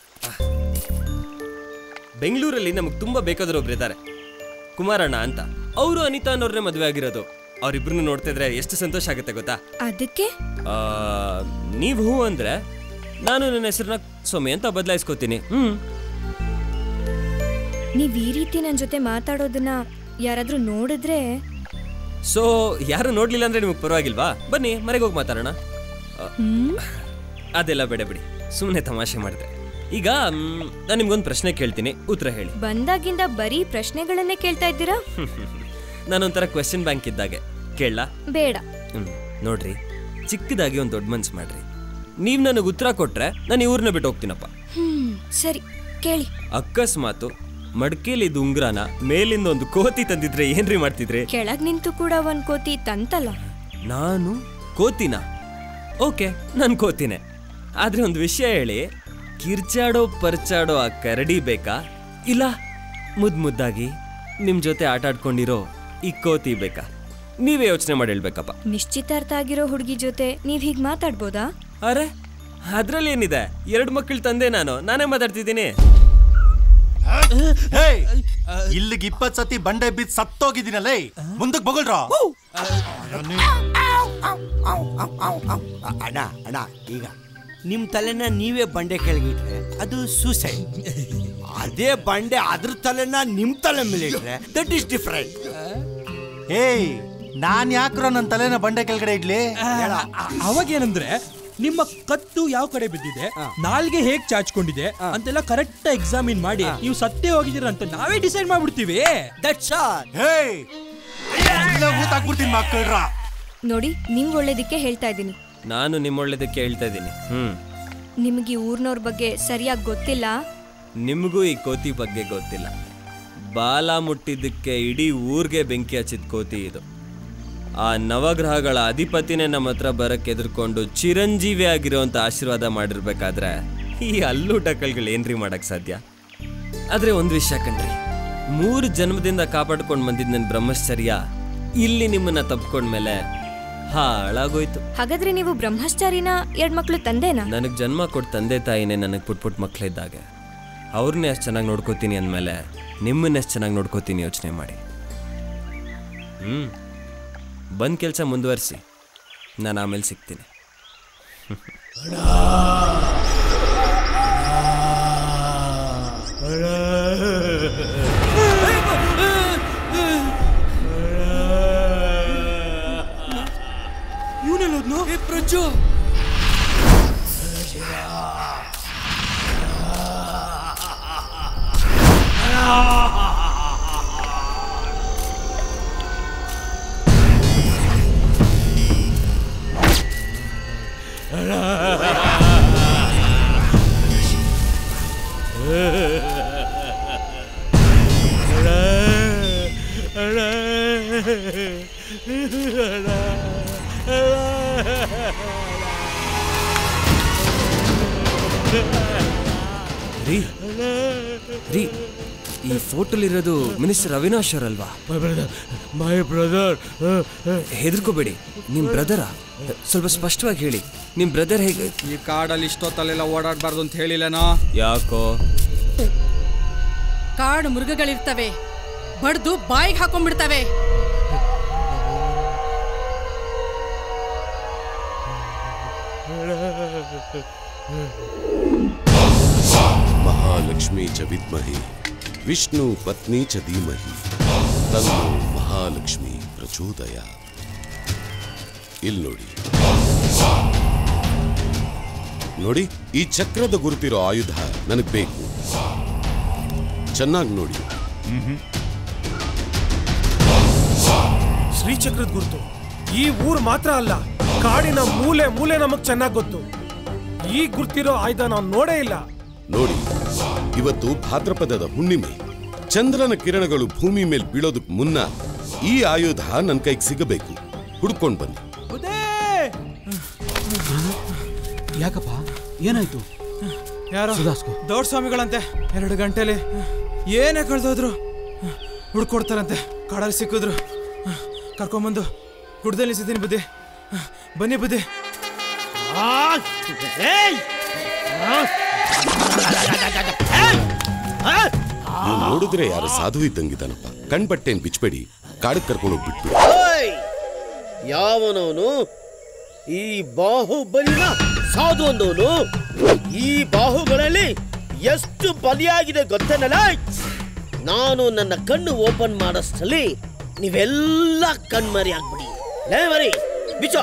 ಬೆಂಗಳೂರಲ್ಲಿ ನಮಗೆ ತುಂಬಾ ಬೇಕಾದ್ರು ಒಬ್ರು ಇದ್ದಾರೆ ಕುಮಾರಣ್ಣ ಅಂತ ಅವರು ಅನಿತಾ ಅನ್ನೋರ್ನೇ ಮದುವೆ ಆಗಿರೋದು ಅವ್ರಿಬ್ರನ್ನ ನೋಡ್ತಾ ಇದ್ರೆ ಎಷ್ಟು ಸಂತೋಷ ಆಗುತ್ತೆ ಗೊತ್ತಾ ಅದಕ್ಕೆ ಆ, ನೀವು ಹೂ ಅಂದ್ರೆ ನಾನು ನನ್ನ ಹೆಸರನ್ನ ಸೊಮೆ ಅಂತ ಬದಲಾಯಿಸ್ಕೋತೀನಿ ಹ್ಮ್ ನೀವ್ ಈ ರೀತಿ ನನ್ ಜೊತೆ ಮಾತಾಡೋದನ್ನ ಯಾರಾದ್ರೂ ನೋಡಿದ್ರೆ ಸೊ ಯಾರು ನೋಡ್ಲಿಲ್ಲ ಅಂದ್ರೆ ನಿಮಗೆ ಪರವಾಗಿಲ್ವಾ ಬನ್ನಿ ಮನೆಗೆ ಹೋಗಿ ಮಾತಾಡೋಣ ಆ, ಅದೆಲ್ಲ ಬೇಡ ಬಿಡಿ ಸುಮ್ಮನೆ ತಮಾಷೆ ಮಾಡಿದೆ ಈಗ ನಾನು ನಿಮ್ಗೊಂದು ಪ್ರಶ್ನೆ ಕೇಳ್ತೀನಿ ಉತ್ತರ ಹೇಳಿ ಬಂದಾಗಿಂದ ಬರೀ ಪ್ರಶ್ನೆಗಳನ್ನೇ ಕೇಳ್ತಾ ಇದ್ದೀರಾ ನಾನೊಂಥರ ಕ್ವೆಶ್ಚನ್ ಬ್ಯಾಂಕ್ ಇದ್ದಾಗೆ ಕೇಳಲಾ ಬೇಡ ಹ್ಮ್ ನೋಡ್ರಿ ಚಿಕ್ಕದಾಗಿ ಒಂದು ದೊಡ್ಡ ಮನ್ಸು ಮಾಡ್ರಿ ನೀವು ನನಗೆ ಉತ್ತರ ಕೊಟ್ರೆ ನಾನು ಇವ್ರನ್ನ ಬಿಟ್ಟು ಹೋಗ್ತೀನಪ್ಪ ಹ್ಮ್ ಸರಿ ಕೇಳಿ ಅಕಸ್ಮಾತು ಮಡ್ಕೇಲಿದ್ ಉಂಗ್ರನ ಮೇಲಿಂದ ಒಂದು ಕೋತಿ ತಂದಿದ್ರೆ ಏನ್ರಿ ಮಾಡ್ತಿದ್ರಿ ಕೆಳಗ್ ನಿಂತು ಕೂಡ ಒಂದ್ ಕೋತಿ ತಂತಲ್ಲ ನಾನು ಕೋತಿನ ಓಕೆ ನಾನು ಕೋತಿನೇ ಆದ್ರೆ ಒಂದು ವಿಷಯ ಹೇಳಿ ಕಿರ್ಚಾಡೋ ಪರ್ಚಾಡೋ ಆ ಕರಡಿ ಬೇಕಾ ಇಲ್ಲ ಮುದ್ ಮುದ್ದಾಗಿ ನಿಮ್ ಜೊತೆ ಆಟ ಆಡ್ಕೊಂಡಿರೋ ಈ ಕೋತಿ ಬೇಕಾ ನೀವೇ ಯೋಚನೆ ಮಾಡಿ ಹೇಳ್ಬೇಕಪ್ಪ ನಿಶ್ಚಿತಾರ್ಥ ಆಗಿರೋ ಹುಡುಗಿ ಜೊತೆ ನೀವ್ ಹೀಗ್ ಮಾತಾಡ್ಬೋದಾ ಅರೆ ಅದ್ರಲ್ಲಿ ಏನಿದೆ ಎರಡು ಮಕ್ಕಳು ತಂದೆ ನಾನು ನಾನೇ ಮಾತಾಡ್ತಿದ್ದೀನಿ ಇಲ್ಲಿಗೆ ಇಪ್ಪತ್ ಸತಿ ಬಂಡೆ ಬಿದ್ದು ಸತ್ತೋಗಿದ್ದೀನಲ್ಲೇ ಮುಂದಕ್ಕೆ ಬಗಳ್ರ ಅಣ್ಣ ಅಣ್ಣ ಈಗ ನಿಮ್ಮ ತಲೆನ ನೀವೇ ಬಂಡೆ ಕೆಳಗಿಟ್ರೆ ಅದು ಸೂಸೈಡ್ ಅದೇ ಬಂಡೆ ಅದ್ರ ತಲೆನ ನಿಮ್ ತಲೆ ಮೇಲೆ ಇಟ್ರೆ ದಟ್ ಈಸ್ ಡಿಫ್ರೆಂಟ್ ಏಯ್ ನಾನ್ ಯಾಕ್ರೋ ನನ್ನ ತಲೆನ ಬಂಡೆ ಕೆಳಗಡೆ ಇಡ್ಲಿ ಅವಾಗ ಏನಂದ್ರೆ ನಿಮ್ಮ ಕತ್ತು ಯಾವ ಕಡೆ ಬಿದ್ದಿದೆ ನಾಲ್ಗೆ ಹೇಗ್ ಚಾಚ್ಕೊಂಡಿದೆ ಅಂತೆಲ್ಲ ಕರೆಕ್ಟ್ ಎಕ್ಸಾಮಿನ್ ಮಾಡಿ ನೀವು ಸತ್ತೇ ಹೋಗಿದ್ದೀರ ಅಂತ ನಾವೇ ಡಿಸೈಡ್ ಮಾಡ್ಬಿಡ್ತೀವಿ ದಟ್ಸ್ ಆಲ್ ಹೇಯ್ ಊತಾಕ್ಬಿಡ್ತೀನಿ ಮಕ್ಕಳ್ರ ನೋಡಿ ನಿಮ್ ಒಳ್ಳೇದಕ್ಕೆ ಹೇಳ್ತಾ ಇದ್ದೀನಿ ನಾನು ನಿಮ್ಮೊಳ್ಳೇದಕ್ಕೆ ಹೇಳ್ತಾ ಇದ್ದೀನಿ ಹ್ಮ್ ನಿಮ್ಗೆ ಈ ಊರ್ನವ್ರ ಬಗ್ಗೆ ಸರಿಯಾಗಿ ಗೊತ್ತಿಲ್ಲ ನಿಮಗೂ ಈ ಕೋತಿ ಬಗ್ಗೆ ಗೊತ್ತಿಲ್ಲ ಬಾಲ ಮುಟ್ಟಿದ್ದಕ್ಕೆ ಇಡೀ ಊರ್ಗೆ ಬೆಂಕಿ ಹಚ್ಚಿದ ಕೋತಿ ಇದು ಆ ನವಗ್ರಹಗಳ ಅಧಿಪತಿನೇ ನಮ್ಮ ಹತ್ರ ಬರಕ್ಕೆ ಎದುರ್ಕೊಂಡು ಚಿರಂಜೀವಿ ಆಗಿರೋಂಥ ಆಶೀರ್ವಾದ ಮಾಡಿರ್ಬೇಕಾದ್ರೆ ಈ ಅಲ್ಲೂಟಕಲ್ಗಳು ಏನ್ರಿ ಮಾಡಕ್ ಸಾಧ್ಯ ಆದ್ರೆ ಒಂದು ವಿಷಯ ಕಣ್ರಿ ಮೂರು ಜನ್ಮದಿಂದ ಕಾಪಾಡ್ಕೊಂಡು ಬಂದಿದ್ ನನ್ನ ಬ್ರಹ್ಮಚರ್ಯ ಇಲ್ಲಿ ನಿಮ್ಮನ್ನ ತಪ್ಕೊಂಡ್ಮೇಲೆ ಹಾಳಾಗೋಯ್ತು ಹಾಗಾದ್ರೆ ನೀವು ಬ್ರಹ್ಮಚಾರಿನ ಎರಡ್ ಮಕ್ಳು ತಂದೆನಾ ನನಗೆ ಜನ್ಮ ಕೊಟ್ಟು ತಂದೆ ತಾಯಿನೇ ನನಗೆ ಪುಟ್ ಪುಟ್ ಮಕ್ಕಳಿದ್ದಾಗ ಅವ್ರನ್ನೇ ಅಷ್ಟು ಚೆನ್ನಾಗಿ ನೋಡ್ಕೋತೀನಿ ಅಂದಮೇಲೆ ನಿಮ್ಮನ್ನ ಎಷ್ಟು ಚೆನ್ನಾಗಿ ನೋಡ್ಕೋತೀನಿ ಯೋಚನೆ ಮಾಡಿ ಹ್ಞೂ ಬಂದ್ ಕೆಲಸ ಮುಂದುವರಿಸಿ ನಾನು ಆಮೇಲೆ ಸಿಗ್ತೀನಿ ಇವನೆಲ್ಲೋದ್ನು ಪ್ರಜ್ಜು ರೀ ರೀ ಈ ಫೋಟೋಲಿರೋದು ಮಿನಿಸ್ಟರ್ ಅವಿನಾಶ್ ಅವರಲ್ವಾ ಮೈ ಬ್ರದರ್ ಹೆದರ್ಕೋಬೇಡಿ ನಿಮ್ ಬ್ರದರ ಸ್ವಲ್ಪ ಸ್ಪಷ್ಟವಾಗಿ ಹೇಳಿ ನಿಮ್ ಬ್ರದರ್ ಹೇಗೆ ಈ ಕಾಡಲ್ಲಿ ಇಷ್ಟೊತ್ತಲ್ಲೆಲ್ಲ ಓಡಾಡಬಾರ್ದು ಅಂತ ಹೇಳಿಲ್ಲನೋ ಯಾಕೋ ಕಾಡು ಮೃಗಗಳಿರ್ತವೆ ಬಡ್ದು ಬಾಯಿಗೆ ಹಾಕೊಂಡ್ಬಿಡ್ತವೆ ಮಹಾಲಕ್ಷ್ಮೀ ಚ ವಿದ್ಮಹಿ ವಿಷ್ಣು ಪತ್ನಿ ಚ ಧೀಮಹಿ ತನ್ನೋ ಮಹಾಲಕ್ಷ್ಮಿ ಪ್ರಚೋದಯ ಇಲ್ಲಿ ನೋಡಿ ನೋಡಿ ಈ ಚಕ್ರದ ಗುರುತಿರೋ ಆಯುಧ ನನಗ್ ಬೇಕು ಚೆನ್ನಾಗಿ ನೋಡಿ ಶ್ರೀಚಕ್ರದ ಗುರುತು ಈ ಊರ್ ಮಾತ್ರ ಅಲ್ಲ ಕಾಡಿನ ಮೂಲೆ ಮೂಲೆ ನಮಗ್ ಚೆನ್ನಾಗ್ ಗೊತ್ತು ಈ ಗುರ್ತಿರೋ ಆಯ್ದ ನಾವು ನೋಡೇ ಇಲ್ಲ ನೋಡಿ ಇವತ್ತು ಭಾದ್ರಪದದ ಹುಣ್ಣಿಮೆ ಚಂದ್ರನ ಕಿರಣಗಳು ಭೂಮಿ ಮೇಲೆ ಬೀಳೋದಕ್ ಮುನ್ನ ಈ ಆಯುಧ ನನ್ನ ಕೈಗೆ ಸಿಗಬೇಕು ಹುಡ್ಕೊಂಡ್ ಬನ್ನಿ ಯಾಕಪ್ಪ ಏನಾಯ್ತು ಯಾರೋ ಸುಧಾಸ್ಕೋ. ದೊಡ್ಡ ಸ್ವಾಮಿಗಳಂತೆ ಎರಡು ಗಂಟೆಲಿ ಏನೇ ಕಳ್ದೋದ್ರು ಹುಡ್ಕೊಡ್ತಾರಂತೆ ಕಾಡಲ್ಲಿ ಸಿಕ್ಕಿದ್ರು ಕರ್ಕೊಂಬಂದು ಹುಡ್ದಲ್ಲಿ ನಿಲ್ಸಿದ್ದೀನಿ ಬುದ್ಧಿ ಬನ್ನಿ ಬುದ್ಧಿ ನೀವು ನೋಡಿದ್ರೆ ಯಾರು ಸಾಧು ಇದ್ದಂಗಿದ್ದಾನಪ್ಪ ಕಣ್ಬಟ್ಟೆನ್ ಬಿಚ್ಬೇಡಿ ಕಾಡಕ್ ಕರ್ಕೊಂಡು ಹೋಗ್ಬಿಟ್ಬಿಡಿ ಓಯ್! ಯಾವನವನು ಈ ಬಾಹುಬಲಿನ ಸಾಧು ಅಂದವನು ಈ ಬಾಹುಗಳಲ್ಲಿ ಎಷ್ಟು ಬಲಿಯಾಗಿದೆ ಗೊತ್ತೇನಲ್ಲ ನಾನು ನನ್ನ ಕಣ್ಣು ಓಪನ್ ಮಾಡಷ್ಟಲ್ಲಿ ನೀವೆಲ್ಲ ಕಣ್ಮರಿ ಆಗ್ಬಿಡಿ ಲೇ ಮರಿ ಬಿಚೋ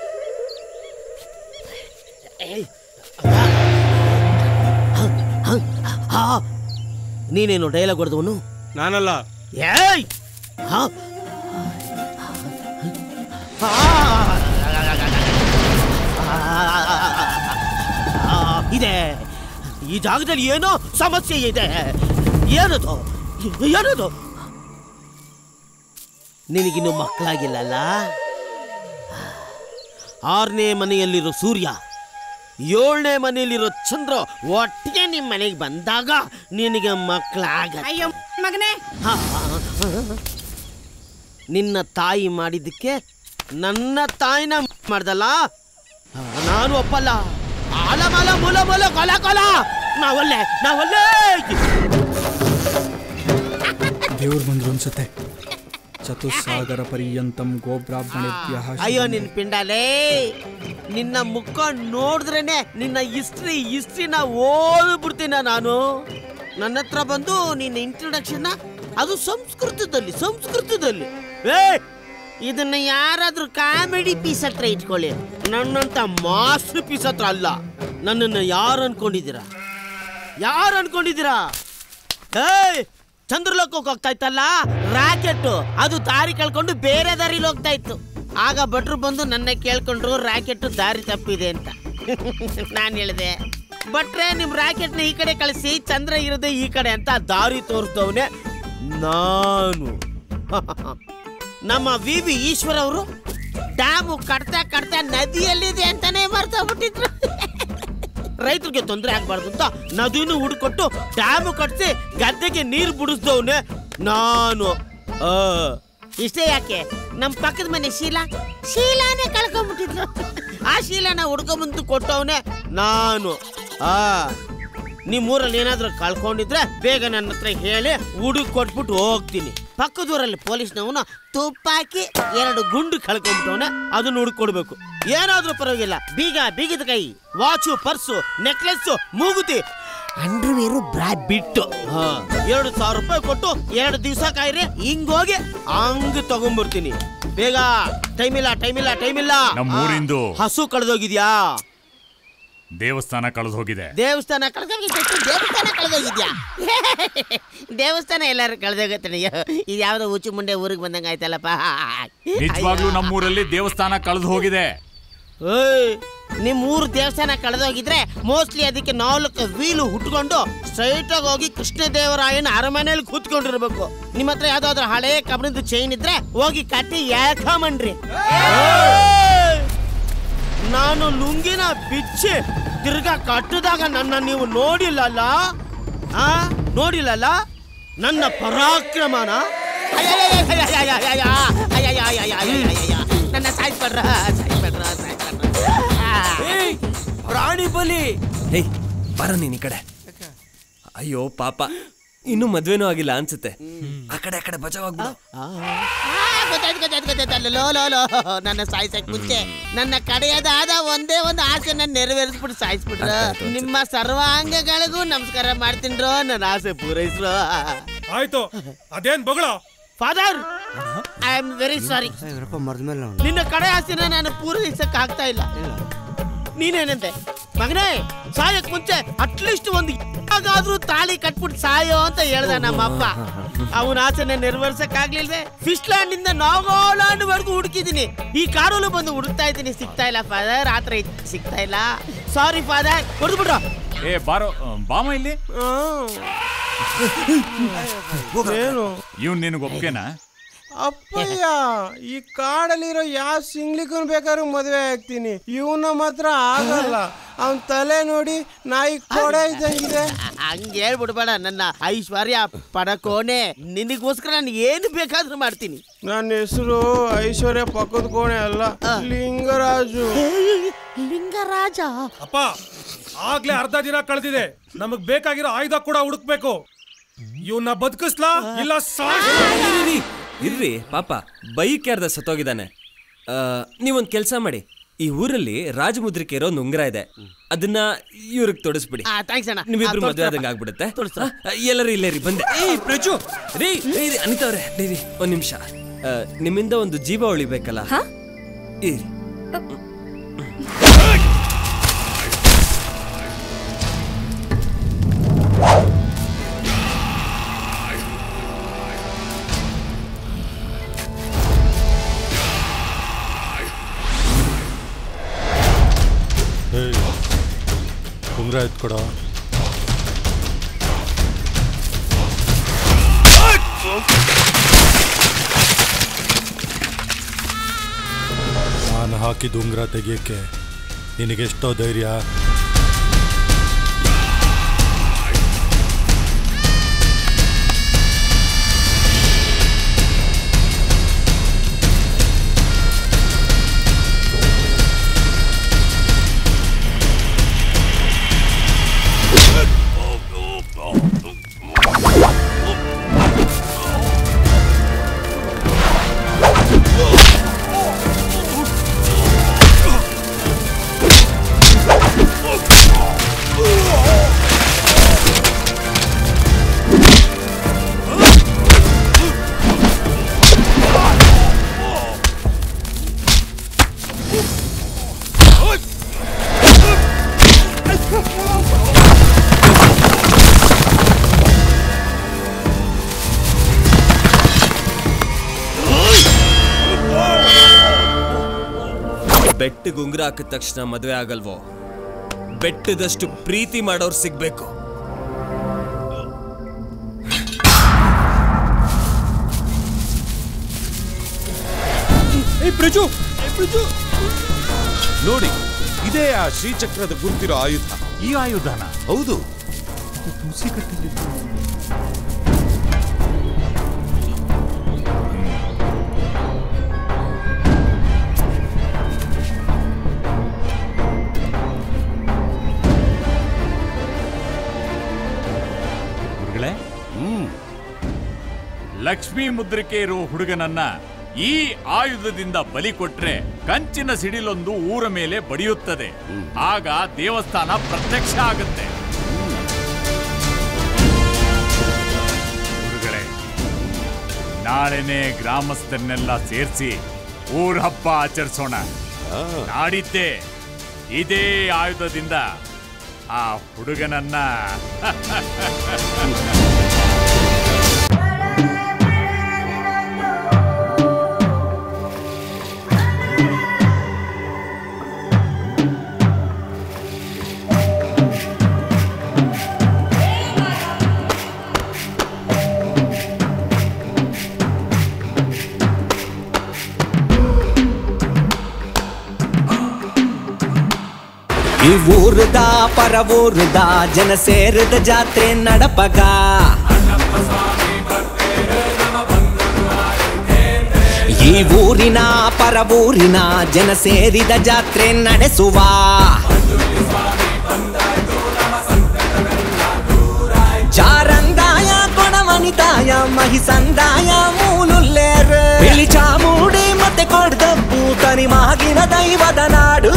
ಏಯ್, ಹ, ಹ, ಹ. ನೀನೇನು ಡೈಲಾಗ್ ಹೊಡೆದವನು ನಾನಲ್ಲ ಏಯ್ ಹ? ಆ, ಇದೆ ಈ ಜಾಗದಲ್ಲಿ ಏನೋ ಸಮಸ್ಯೆ ಇದೆ ಏನದು ಏನದು ನಿನಗಿನ್ನು ಮಕ್ಕಳಾಗಿಲ್ಲಲ್ಲ ಆರನೇ ಮನೆಯಲ್ಲಿರೋ ಸೂರ್ಯ ಏಳನೇ ಮನೆಯಲ್ಲಿರೋ ಚಂದ್ರ ಒಟ್ಟಿಗೆ ನಿಮ್ಮ ಮನೆಗೆ ಬಂದಾಗ ನಿನಗೆ ಮಕ್ಕಳಾಗ ಅಯ್ಯೋ ಮಗನೇ ನಿನ್ನ ತಾಯಿ ಮಾಡಿದ್ದಕ್ಕೆ ನನ್ನ ತಾಯಿನ ಮಾಡ್ದಲ್ಲ ನಾನು ಒಪ್ಪಲ್ಲ ಆಲಮಲ ಮುಲ ಮುಲ ಕೊಲ ಕೊಲ ನಾವಲ್ಲೇ ನಾವಲ್ಲೇ ದೇವ್ರು ಬಂದ್ರು ಅನ್ಸುತ್ತೆ ಚತುಸ್ಸಾಗರ ಪರ್ಯಂತಂ ಗೋಬ್ರಾಹ್ಮಣೇಭ್ಯ ಅಯ್ಯೋ ನಿನ್ ಪಿಂಡಾಲೇ ನಿನ್ನ ಮುಖ ನೋಡಿದ್ರೇನೆ ನಿನ್ನ ಹಿಸ್ಟ್ರಿ ಹಿಸ್ಟ್ರಿನ ಓದ್ಬಿಡ್ತೀನ ನಾನು ನನ್ನ ಹತ್ರ ಬಂದು ನಿನ್ನ ಇಂಟ್ರೊಡಕ್ಷನ್ ಅದು ಸಂಸ್ಕೃತದಲ್ಲಿ ಸಂಸ್ಕೃತದಲ್ಲಿ ಏ ಇದನ್ನ ಯಾರಾದ್ರೂ ಕಾಮಿಡಿ ಪೀಸ್ ಹತ್ರ ಇಟ್ಕೊಳ್ಳಿ ನನ್ನಂತ ಮಾಸ್ಟರ್ ಪೀಸ್ ಹತ್ರ ಅಲ್ಲ ನನ್ನನ್ನು ಯಾರು ಅನ್ಕೊಂಡಿದ್ದೀರಾ ಯಾರು ಅನ್ಕೊಂಡಿದ್ದೀರಾ ಏಯ್ ಚಂದ್ರಲೋಕಕ್ಕೆ ಹೋಗ್ತಾ ಇತ್ತಲ್ಲ ರಾಕೆಟ್ ಅದು ದಾರಿ ಕಳ್ಕೊಂಡು ಬೇರೆ ದಾರಿಲಿ ಹೋಗ್ತಾ ಇತ್ತು ಆಗ ಭಟ್ರು ಬಂದು ನನ್ನ ಕೇಳ್ಕೊಂಡ್ರು ರಾಕೆಟ್ ದಾರಿ ತಪ್ಪಿದೆ ಅಂತ ನಾನು ಹೇಳಿದೆ ಭಟ್ರೆ ನಿಮ್ ರಾಕೆಟ್ನ ಈ ಕಡೆ ಕಳಿಸಿ ಚಂದ್ರ ಇರೋದೇ ಈ ಕಡೆ ಅಂತ ದಾರಿ ತೋರಿಸ್ದವನೆ ನಾನು ನಮ್ಮ ವಿ ವಿ ಈಶ್ವರ ಅವರು ಡ್ಯಾಮು ಕಟ್ತಾ ಕಟ್ತಾ ನದಿಯಲ್ಲಿದೆ ಅಂತಾನೆ ಮರ್ತೋಗ್ಬಿಟ್ಟಿದ್ರು ರೈತರಿಗೆ ತೊಂದರೆ ಆಗ್ಬಾರ್ದು ಅಂತ ನದಿನೂ ಹುಡುಕೊಟ್ಟು ಡ್ಯಾಮು ಕಟ್ಸಿ ಗದ್ದೆಗೆ ನೀರು ಬಿಡಿಸ್ದವನೆ ನಾನು ಆ, ಇಷ್ಟೇ ಯಾಕೆ ನಮ್ಮ ಪಕ್ಕದ ಮನೆ ಶೀಲಾ ಶೀಲಾನೇ ಕಳ್ಕೊಂಡ್ಬಿಟ್ಟಿದ್ರು ಆ ಶೀಲಾನ ಹುಡ್ಕೊಂಬಂದು ಕೊಟ್ಟವನೆ ನಾನು ಆ ನಿಮ್ಮೂರಲ್ಲಿ ಏನಾದ್ರೂ ಕಳ್ಕೊಂಡಿದ್ರೆ ಬೇಗ ನನ್ನ ಹತ್ರ ಹೇಳಿ ಹುಡುಕ್ ಕೊಟ್ಬಿಟ್ಟು ಹೋಗ್ತೀನಿ ಪಕ್ಕದೂರಲ್ಲಿ ಪೊಲೀಸ್ನವನು ತುಪ್ಪಾಕಿ ಎರಡು ಗುಂಡು ಕಳ್ಕೊಂಡ್ಬಿಟ್ಟವನೆ ಅದನ್ನ ಹುಡುಕೊಡ್ಬೇಕು ಏನಾದ್ರೂ ಪರವಾಗಿಲ್ಲ ಬೀಗ ಬೀಗದ ಕೈ ವಾಚು ಪರ್ಸು ನೆಕ್ಲೆಸ್ ಮೂಗುತಿ ಅಂಡರ್ವೇರು ಬ್ರಾ ಬಿಟ್ಟು ಎರಡು ಸಾವಿರ ರೂಪಾಯಿ ಕೊಟ್ಟು ಎರಡು ದಿವಸ ಕಾಯ್ರಿ ಹಿಂಗೋಗಿ ಹಂಗ್ ತಗೊಂಡ್ಬರ್ತೀನಿ ಬೇಗ ಟೈಮ್ ಇಲ್ಲ ಟೈಮ್ ಇಲ್ಲ ಟೈಮ್ ಇಲ್ಲ ನಮ್ಮೂರಿಂದು. ಹಸು ಕಳೆದೋಗಿದ್ಯಾ ದೇವಸ್ಥಾನ ಕಳೆದು ಹೋಗಿದೆ ದೇವಸ್ಥಾನ ಕಳೆದೋಗಿದ್ಯಾ ದೇವಸ್ಥಾನ ಕಳೆದೋಗಿದ್ಯಾ ದೇವಸ್ಥಾನ ಎಲ್ಲಾರು ಕಳೆದೋಗತ್ತೆ ಇದು ಯಾವ್ದೋ ಉಚ್ಚು ಮುಂಡೆ ಊರಿಗೆ ಬಂದಂಗ ಆಯ್ತಲ್ಲಪ್ಪ ನಿಜವಾಗ್ಲೂ ನಮ್ಮೂರಲ್ಲಿ ದೇವಸ್ಥಾನ ಕಳೆದು ಹೋಗಿದೆ ಏಯ್, ನಿಮ್ ಊರು ದೇವಸ್ಥಾನ ಕಳೆದೋಗಿದ್ರೆ ಮೋಸ್ಟ್ಲಿ ಅದಕ್ಕೆ ನಾಲ್ಕು ವೀಲು ಹುಟ್ಕೊಂಡು ಸ್ಟ್ರೈಟ್ ಆಗಿ ಹೋಗಿ ಕೃಷ್ಣದೇವರಾಯನ ಅರಮನೆಯಲ್ಲಿ ಕೂತ್ಕೊಂಡಿರ್ಬೇಕು ನಿಮ್ಮ ಹತ್ರ ಯಾವ್ದಾದ್ರು ಹಳೆ ಕಬ್ಬಿಣದ ಚೈನ್ ಇದ್ರೆ ಹೋಗಿ ಕಟ್ಟಿ ಯಾಕಮನ್ರಿ ನಾನು ಲುಂಗಿನ ಬಿಚ್ಚಿ ತಿರ್ಗಾ ಕಟ್ಟಿದಾಗ ನನ್ನ ನೀವು ನೋಡಿಲ್ಲಲ್ಲ ಆ ನೋಡಿಲ್ಲಲ್ಲ ನನ್ನ ಪರಾಕ್ರಮನ ಅಯ್ಯಯ್ಯಯ್ಯಯ್ಯಯ್ಯಯ್ಯಯ್ಯ, ಅಯ್ಯಯ್ಯಯ್ಯಯ್ಯಯ್ಯಯ್ಯಯ್ಯ, ನನ್ನ ಸಾಯಿಸ್ಬೇಡ್ರ ಸಾಯಿಸ್ಬೇಡ್ರ ಸಾಯಿಸ್ಬೇಡ್ರ ಪ್ರಾಣಿ ಬಲಿ ಹೇಯ್ ಬರ ನೀನ್ ಈ ಕಡೆ ಅಯ್ಯೋ ಪಾಪ ಇನ್ನು ಮದ್ವೆನೂ ಆಗಿಲ್ಲ ಅನ್ಸುತ್ತೆ ಆ ಕಡೆ ಆ ಕಡೆ ಬಚಾವಾಗ್ಬಿಡು ಆ, ಗೊತ್ತಾಯ್ತು ಗೊತ್ತಾಯ್ತು ಗೊತ್ತಾಯ್ತು ಅಲ್ಲ ಲೋ ಲೋ ಲೋ ನನ್ನ ಸಾಯಿಸಕ್ ಮುಂಚೆ ನನ್ನ ಕಡೆಯದಾದ ಒಂದೇ ಒಂದು ಆಸೆನ ನೆರವೇರಿಸ್ಬಿಟ್ಟು ಸಾಯಿಸ್ಬಿಟ್ರ ನಿಮ್ಮ ಸರ್ವಾಂಗಗಳಿಗೂ ನಮಸ್ಕಾರ ಮಾಡ್ತೀನ್ರೋ ನನ್ನ ಆಸೆ ಪೂರೈಸ್ರೋ ಆಯ್ತು ಅದೇನ್ ಬಗಳ father I am very sorry ಮರ್ದ್ಮೇಲೆ ನಿನ್ನ ಕಡೆ ಆಸೆನ ನಾನು ಪೂರೈಸಕ್ ಆಗ್ತಾ ಇಲ್ಲ ನೀನೇನಂತೆ ಮಗನೇ ಸಾಯಕ್ ಮುಂಚೆ ಅಟ್ಲೀಸ್ಟ್ ಒಂದು ಯಾವಾಗಾದ್ರೂ ತಾಳಿ ಕಟ್ಬಿಟ್ಟು ಸಾಯೋ ಅಂತ ಹೇಳ್ದ ನಮ್ಮ ಅಪ್ಪ ಅವನ ಆಸೆನ ನೆರವೇರ್ಸಕ್ ಆಗ್ಲಿಲ್ವೇ ಫಿಶ್ಲ್ಯಾಂಡ್ ಇಂದ ನಾಗಾಲ್ಯಾಂಡ್ ವರೆಗೂ ಹುಡುಕಿದೀನಿ ಈ ಕಾರಲ್ಲೂ ಬಂದು ಹುಡುಕ್ತಾ ಇದ್ದೀನಿ ಸಿಗ್ತಾ ಇಲ್ಲ ಫಾದರ್ ಆತರ ಸಿಗ್ತಾ ಇಲ್ಲ ಸಾರಿ ಫಾದರ್ ಹೊಡೆದ್ಬಿಡ್ರ ಏ ಬಾರೋ ಬಾಮ ಇಲ್ಲಿ ಏನು ಇವ್ನು ನಿನಗೆ ಒಪ್ಗೆನಾ ಅಪ್ಪಯ್ಯ ಈ ಕಾಡಲ್ಲಿರೋ ಯಾವ ಸಿಂಗ್ಲಿಗೂ ಬೇಕಾದ್ರೂ ಮದುವೆ ಆಗ್ತೀನಿ ಇವನ ಮಾತ್ರ ಆಗಲ್ಲ ಅವನ್ ತಲೆ ನೋಡಿ ನಾಯಿ ಕೊಡೆ ಇದ್ದಂಗಿದೆ ಹಂಗೆ ಹೇಳ್ಬಿಡ್ಬೇಡ ನನ್ನ ಐಶ್ವರ್ಯ ಪಡಕೋನೆ ನಿನಗೋಸ್ಕರ ನಾನು ಏನು ಬೇಕಾದ್ರೂ ಮಾಡ್ತೀನಿ ನನ್ನ ಹೆಸರು ಐಶ್ವರ್ಯ ಪಕ್ಕದ ಕೋಣೆ ಅಲ್ಲ ಲಿಂಗರಾಜು ಲಿಂಗರಾಜ ಅಪ್ಪ ಆಗ್ಲೇ ಅರ್ಧ ದಿನ ಕಳೆದಿದೆ ನಮಗ್ ಬೇಕಾಗಿರೋ ಆಯುಧ ಕೂಡ ಹುಡುಕ್ಬೇಕು ಇವನ್ನ ಬದುಕಿಸ್ಲಾ ಇಲ್ಲ ಸಾಯಿಸ್ಲಾ? ಇರ್ರಿ ಪಾಪ ಬೈಕ್ ಯಾರ್ದ ಸತ್ತೋಗಿದ್ದಾನೆ ಆ, ನೀವೊಂದ್ ಕೆಲಸ ಮಾಡಿ ಈ ಊರಲ್ಲಿ ರಾಜಮುದ್ರಿಕೆ ಇರೋ ಒಂದು ಉಂಗುರ ಇದೆ ಅದನ್ನ ಇವ್ರಿಗೆ ತೊಡಸ್ಬಿಡಿ ಆ ಥ್ಯಾಂಕ್ಸ್ ಅಣ್ಣ ನೀವಿಬ್ರು ಆ, ಮದುವೆ ತೋರ್ಸಪ್ಪ. ಆದಂಗೆ ಆಗ್ಬಿಡುತ್ತೆ ಆ, ಎಲ್ಲರೂ ಇಲ್ಲೇ ರೀ ಬಂದೆ ಏಯ್ ಪ್ರಜು ರೀ ರೀ, ರೀ, ಅನಿತಾ ಅವ್ರೆ ರೀ ರೀ ಒಂದ್ ನಿಮಿಷ ನಿಮ್ಮಿಂದ ಒಂದು ಜೀವ ಉಳಿಬೇಕಲ್ಲ ಇರಿ ಉಂಗ್ರ ಎತ್ಕೊಡ ನಾನು ಹಾಕಿದ ಉಂಗುರ ತೆಗಿಯಕ್ಕೆ ನಿನಗೆಷ್ಟೋ ಧೈರ್ಯ ಬೆಟ್ಟಿಗೆ ಉಂಗುರ ಹಾಕಿದ ತಕ್ಷಣ ಮದುವೆ ಆಗಲ್ವೋ ಬೆಟ್ಟದಷ್ಟು ಪ್ರೀತಿ ಮಾಡೋರು ಸಿಗ್ಬೇಕು ಏ ಪ್ರಜು ಏ ಪ್ರಜು ನೋಡಿ ಇದೇ ಆ ಶ್ರೀಚಕ್ರದ ಗುರುತಿರೋ ಆಯುಧ ಈ ಆಯುಧನ ಹೌದು ತುಳಸಿ ಕಟ್ಟಿದ್ದು ಗುರುಗಳೇ ಲಕ್ಷ್ಮೀ ಮುದ್ರಿಕೆ ಇರೋ ಹುಡುಗನನ್ನ ಈ ಆಯುಧದಿಂದ ಬಲಿ ಕೊಟ್ರೆ ಕಂಚಿನ ಸಿಡಿಲೊಂದು ಊರ ಮೇಲೆ ಬಡಿಯುತ್ತದೆ ಆಗ ದೇವಸ್ಥಾನ ಪ್ರತ್ಯಕ್ಷ ಆಗುತ್ತೆ ಗುರುಗಳೇ ನಾಳೆನೆ ಗ್ರಾಮಸ್ಥರನ್ನೆಲ್ಲ ಸೇರಿಸಿ ಊರ ಹಬ್ಬ ಆಚರಿಸೋಣ ನಾಡಿದ್ದೆ ಇದೇ ಆಯುಧದಿಂದ ಆ ಹುಡುಗನನ್ನ ಈ ಊರದ ಪರ ಊರದ ಜನ ಸೇರಿದ ಜಾತ್ರೆ ನಡಪಗ ಈ ಊರಿನ ಪರ ಊರಿನ ಜನ ಸೇರಿದ ಜಾತ್ರೆ ನಡೆಸುವ ಚಾರಂದಾಯ ಕೊಣವನಿತಾಯ ಮಹಿಸಂದಾಯ ಮೂಲುಲ್ಲೇರ್ ಬಿಳಿ ಚಾಮುಡಿ ಮತ್ತೆ ಕೊಡ್ದಪ್ಪು ತನಿ ಮಾಗಿನ ದೈವದ ನಾಡು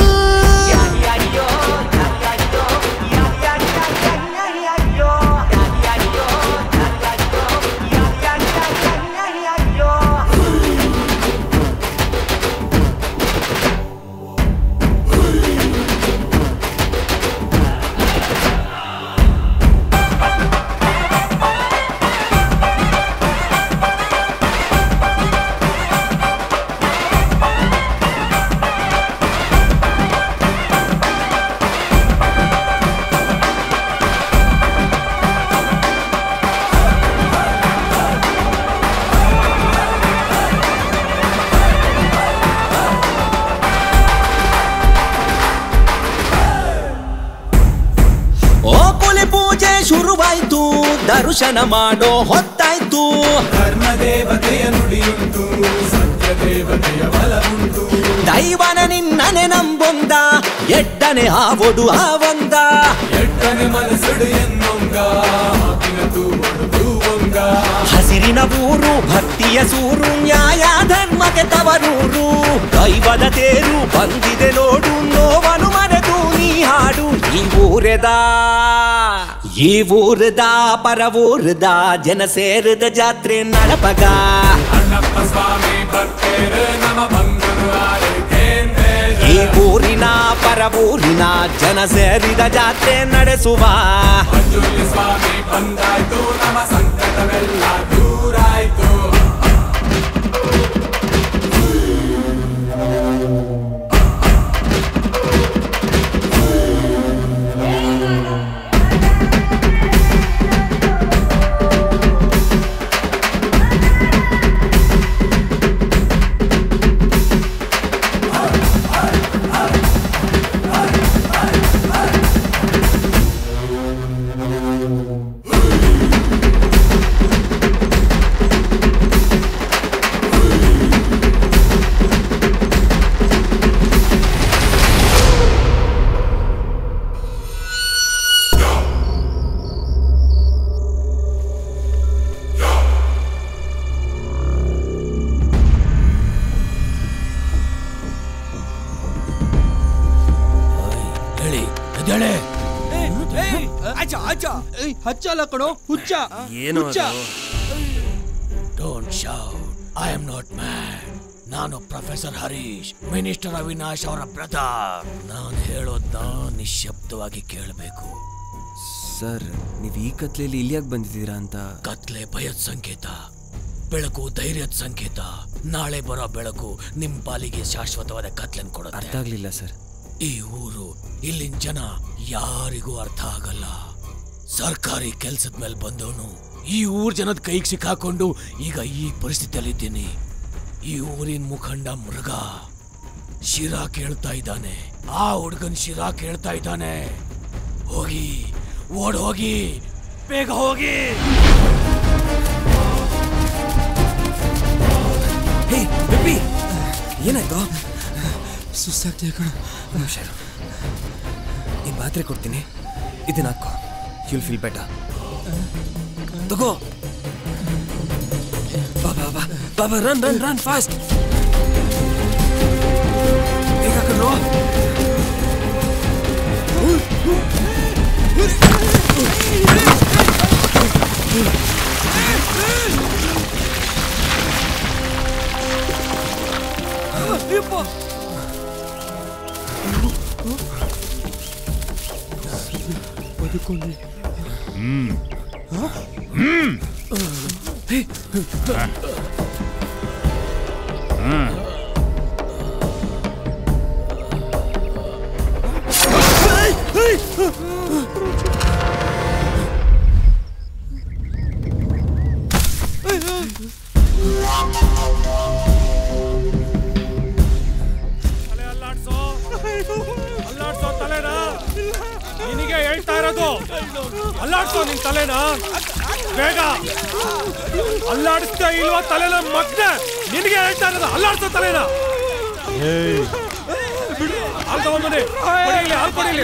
ಓ ಕುಲಿ ಪೂಜೆ ಶುರುವಾಯ್ತು ದರ್ಶನ ಮಾಡೋ ಹೊತ್ತಾಯ್ತು ಧರ್ಮ ದೇವತೆಯ ನುಡಿಯುಂಟು ಸತ್ಯ ದೇವತೆಯ ಬಲವುಂಟು ದೈವನ ನಿನ್ನನೆ ನಂಬೊಂದ ಎಡ್ಡನೆ ಆವೊಡು ಆವಂದ ಎಡ್ಡನೆ ಮನಸ್ಸುಡು ಎನ್ನೊಂಗ ಹಸಿರಿನ ಊರು ಭಕ್ತಿಯ ಸೂರು ನ್ಯಾಯ ಧರ್ಮಕ್ಕೆ ತವರೂರು ದೈವದ ತೇರು ಬಂದಿದೆ ನೋಡು ನೋವನು ಮರೆತು ನೀ ಹಾಡು ಈ ಊರೆದ ಈ ಊರದ ಪರ ಊರದ ಜನ ಸೇರಿದ ಜಾತ್ರೆ ನಡಪಗ ಈ ಊರಿನ ಪರ ಊರಿನ ಜನ ಸೇರಿದ ಜಾತ್ರೆ ನಡೆಸುವ ಸ್ವಾಮಿ ಬಂದಾಯ್ತು ನಮ್ಮ ಸಂಕಟವೆಲ್ಲ ದೂರಾಯ್ತು ಎದ್ದೇಳೆ ಆಚ ಆಚ ಹಚ್ಚಲ್ಲ ಕಣೋ ಹುಚ್ಚ ಏನೋ ಹುಚ್ಚ ಅದು? Don't shout I am not mad ನಾನು ಪ್ರೊಫೆಸರ್ ಹರೀಶ್ ಮಿನಿಸ್ಟರ್ ಅವಿನಾಶ್ ಅವರ ಬ್ರದರ್ ನಾನು ಹೇಳೋದ್ನ ನಿಶ್ಶಬ್ದವಾಗಿ ಕೇಳಬೇಕು ಸರ್ ನೀವು ಈ ಕತ್ಲೆಯಲ್ಲಿ ಇಲ್ಲಿ ಯಾಕೆ ಬಂದಿದ್ದೀರಾ ಅಂತ ಕತ್ಲೆ ಭಯದ ಸಂಕೇತ ಬೆಳಕು ಧೈರ್ಯದ ಸಂಕೇತ ನಾಳೆ ಬರೋ ಬೆಳಕು ನಿಮ್ ಪಾಲಿಗೆ ಶಾಶ್ವತವಾದ ಕತ್ಲೆನ್ ಕೊಡುತ್ತೆ ಅರ್ಥ ಆಗ್ಲಿಲ್ಲ ಸರ್ ಈ ಊರು ಇಲ್ಲಿನ ಜನ ಯಾರಿಗೂ ಅರ್ಥ ಆಗಲ್ಲ ಸರ್ಕಾರಿ ಕೆಲ್ಸದ ಮೇಲೆ ಬಂದವನು ಈ ಊರ್ ಜನದ ಕೈಗೆ ಸಿಕ್ಕಾಕೊಂಡು ಈಗ ಈ ಪರಿಸ್ಥಿತಿಯಲ್ಲಿದ್ದೀನಿ ಈ ಊರಿನ ಮುಖಂಡ ಮೃಗ ಶಿರಾ ಕೇಳ್ತಾ ಇದ್ದಾನೆ ಆ ಹುಡುಗನ್ ಶಿರಾ ಕೇಳ್ತಾ ಇದ್ದಾನೆ ಹೋಗಿ ಓಡ್ ಹೋಗಿ ಬೇಗ ಹೋಗಿ ಹೇ ಬಿಪ್ಪಿ ಏನಾಯ್ತು ಸುಸ್ತಾಗ್ತಿದೆ ಕಣ ನಿಮಿಷ ನೀನು ಮಾತ್ರೆ ಕೊಡ್ತೀನಿ ಇದನ್ನ ಹಾಕೋ ಯುಲ್ ಫೀಲ್ ಬೆಟರ್ ತಗೋ ಬಾ ಬಾ ಬಾ ಬಾ ಬಾ ರನ್ ರನ್ ರನ್ ಫಾಸ್ಟ್ ಬೇಗ ಕಣ್ರೋ ಬದುಕೊಂಡಿ ಹ್ಮ್ ಹ್ಮ್ ಹ್ಮ್ ತಲೆ ಅಲ್ಲಾಡ್ಸೋ ಅಲ್ಲಾಡ್ಸೋ ತಲೆನಾ ನಿನಗೆ ಹೇಳ್ತಾ ಇರೋದು ಅಲ್ಲಾಡ್ಸೋ ನಿನ್ ತಲೆನ ಬೇಗ ಅಲ್ಲಾಡಿಸ್ತಾ ಇಲ್ವಾ ತಲೆನ ಮಗ್ನ ನಿನಗೆ ಹೇಳ್ತಾ ಇರೋದು ಅಲ್ಲಾಡ್ಸೋ ತಲೆನ ಹಾಲ್ ತಗೊಂಬನ್ನಿ ಕೊಡಿಲಿ ಹಾಲ್ ಕೊಡಿಲಿ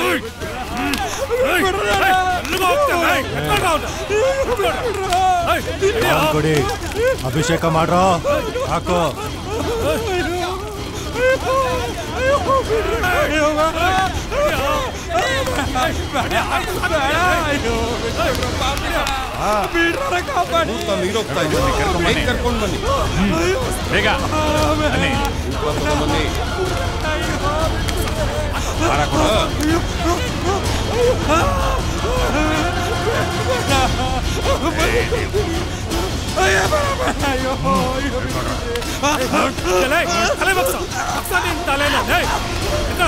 ಹಾಲ್ ಕೊಡಿ ಅಭಿಷೇಕ ಮಾಡ್ರೋ ಹಾಕೋ ನೀರೋಗ್ತಾ ಇದ್ದೀನಿ ಕರ್ಕೊಂಡು ಬನ್ನಿ ಬೇಗ ಬನ್ನಿ ಬನ್ನಿ ಭಾರ ಕೊಡು. ತಲೆ ತಲೆ ಬಗ್ಸು ಬಗ್ಸು ನಿನ್ ತಲೆನ ಏಯ್, ಎದ್ದು.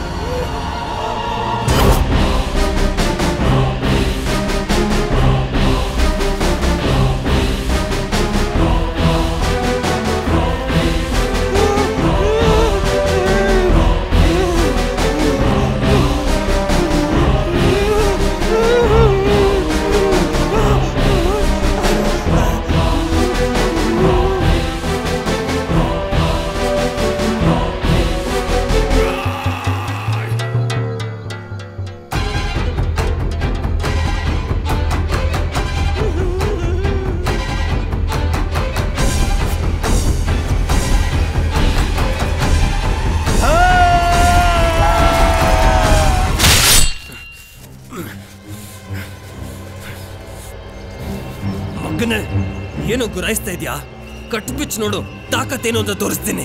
ಮಗನೇ ಏನು ಗುರಾಯಿಸ್ತಾ ಇದ್ಯಾ ಕಟ್ ಬಿಚ್ ನೋಡು ತಾಕತ್ತೇನು ಅಂತ ತೋರಿಸ್ತೀನಿ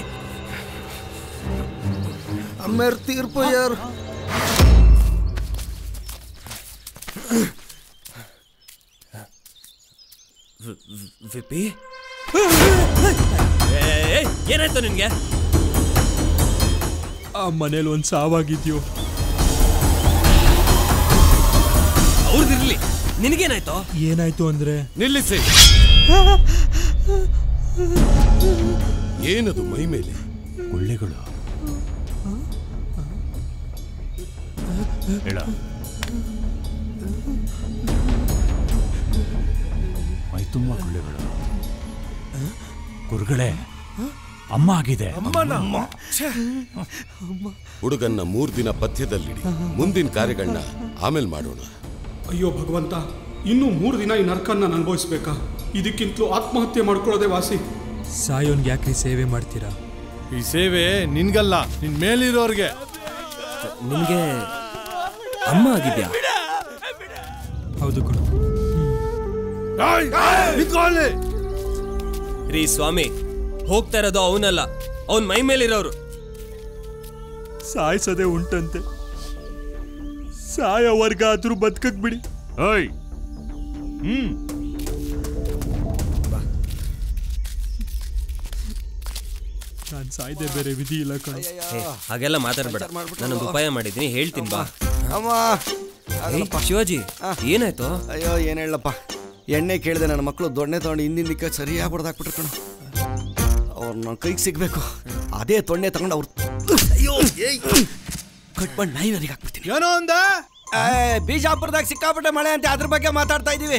ಅಮ್ಮೇರ್ ತೀರ್ಪು ಯಾರು ವಿ- ವಿ- ವಿಪಿ ಏಯ್, ಏನಾಯ್ತು ನಿನ್ಗೆ ಆ ಮನೇಲಿ ಒಂದು ಸಾವಾಗಿದ್ಯೋ ಅವ್ರದಿರ್ಲಿ ನಿನಗೇನಾಯ್ತು ಏನಾಯ್ತು ಅಂದ್ರೆ ನಿಲ್ಲಿಸಿ ಏನದು ಮೈ ಮೇಲೆ ಗುಳ್ಳೆಗಳು ಹೇಳ ಮೈ ತುಂಬ ಗುಳ್ಳೆಗಳು ಗುರುಗಳೇ ಅಮ್ಮ ಆಗಿದೆ ಹುಡುಗನ್ನ ಮೂರ್ ದಿನ ಪಥ್ಯದಲ್ಲಿಡಿ ಮುಂದಿನ ಕಾರ್ಯಗಳನ್ನ ಆಮೇಲೆ ಮಾಡೋಣ ಅಯ್ಯೋ ಭಗವಂತ ಇನ್ನೂ ಮೂರು ದಿನ ಈ ನರ್ಕನ್ನ ಅನುಭವಿಸ್ಬೇಕಾ ಇದಕ್ಕಿಂತಲೂ ಆತ್ಮಹತ್ಯೆ ಮಾಡ್ಕೊಳ್ಳೋದೇ ವಾಸಿ ಸಾಯೋನ್ಗೆ ಯಾಕ್ರಿ ಸೇವೆ ಮಾಡ್ತೀರಾ ಈ ಸೇವೆ ನಿನ್ಗಲ್ಲ ನಿನ್ ಮೇಲಿರೋರ್ಗೆ ನಿನ್ಗೆ ಅಮ್ಮ ಆಗಿದ್ಯಾ ಹೌದು ಕಣೋ ರೀ ಸ್ವಾಮಿ ಹೋಗ್ತಾ ಇರೋದು ಅವನಲ್ಲ ಅವನ್ ಮೈ ಮೇಲಿರೋರು ಸಾಯಿಸೋದೇ ಉಂಟಂತೆ ಸಾಯ ವರ್ಗ ಆದ್ರೂ ಬದುಕಕ್ ಬಿಡಿ ಓಯ್ ಹ್ಮ್ ನಾನ್ ಸಾಯ್ದೆ ಬೇರೆ ವಿಧಿ ಇಲ್ಲ ಕಣ ಏ, ಹಾಗೆಲ್ಲ ಮಾತಾಡ್ಬೇಡ ನಾನೊಂದು ಉಪಾಯ ಮಾಡಿದ್ದೀನಿ ಹೇಳ್ತೀನಿ ಬಾ ಅಮ್ಮ ಏಯ್, ಶಿವಾಜಿ ಏನಾಯ್ತು ಅಯ್ಯೋ ಏನ್ ಹೇಳಪ್ಪ ಎಣ್ಣೆ ಕೇಳಿದೆ ನನ್ನ ಮಕ್ಕಳು ದೊಣ್ಣೆ ತಗೊಂಡು ಹಿಂದಿನ ದಿಕ್ಕ ಸರಿಯಾಗಿ ಹೊಡೆದಾಕ್ಬಿಟ್ರು ಕಣ ಅವ್ರನ್ನ ಕೈಗೆ ಸಿಗ್ಬೇಕು ಅದೇ ತೊಣ್ಣೆ ತಗೊಂಡು ಅವ್ರು ಅಯ್ಯೋ ಏಯ್ ಕಟ್ ಮಾಡಿ ನಾಯಿವರಿಗೆ ಹಾಕ್ಬಿಡ್ತೀನಿ ಏನೋ ಅಂದ ಏ, ಬಿಜಾಪುರದಾಗ ಸಿಕ್ಕಾಪಟ್ಟೆ ಮಳೆ ಅಂತ ಅದ್ರ ಬಗ್ಗೆ ಮಾತಾಡ್ತಾ ಇದೀವಿ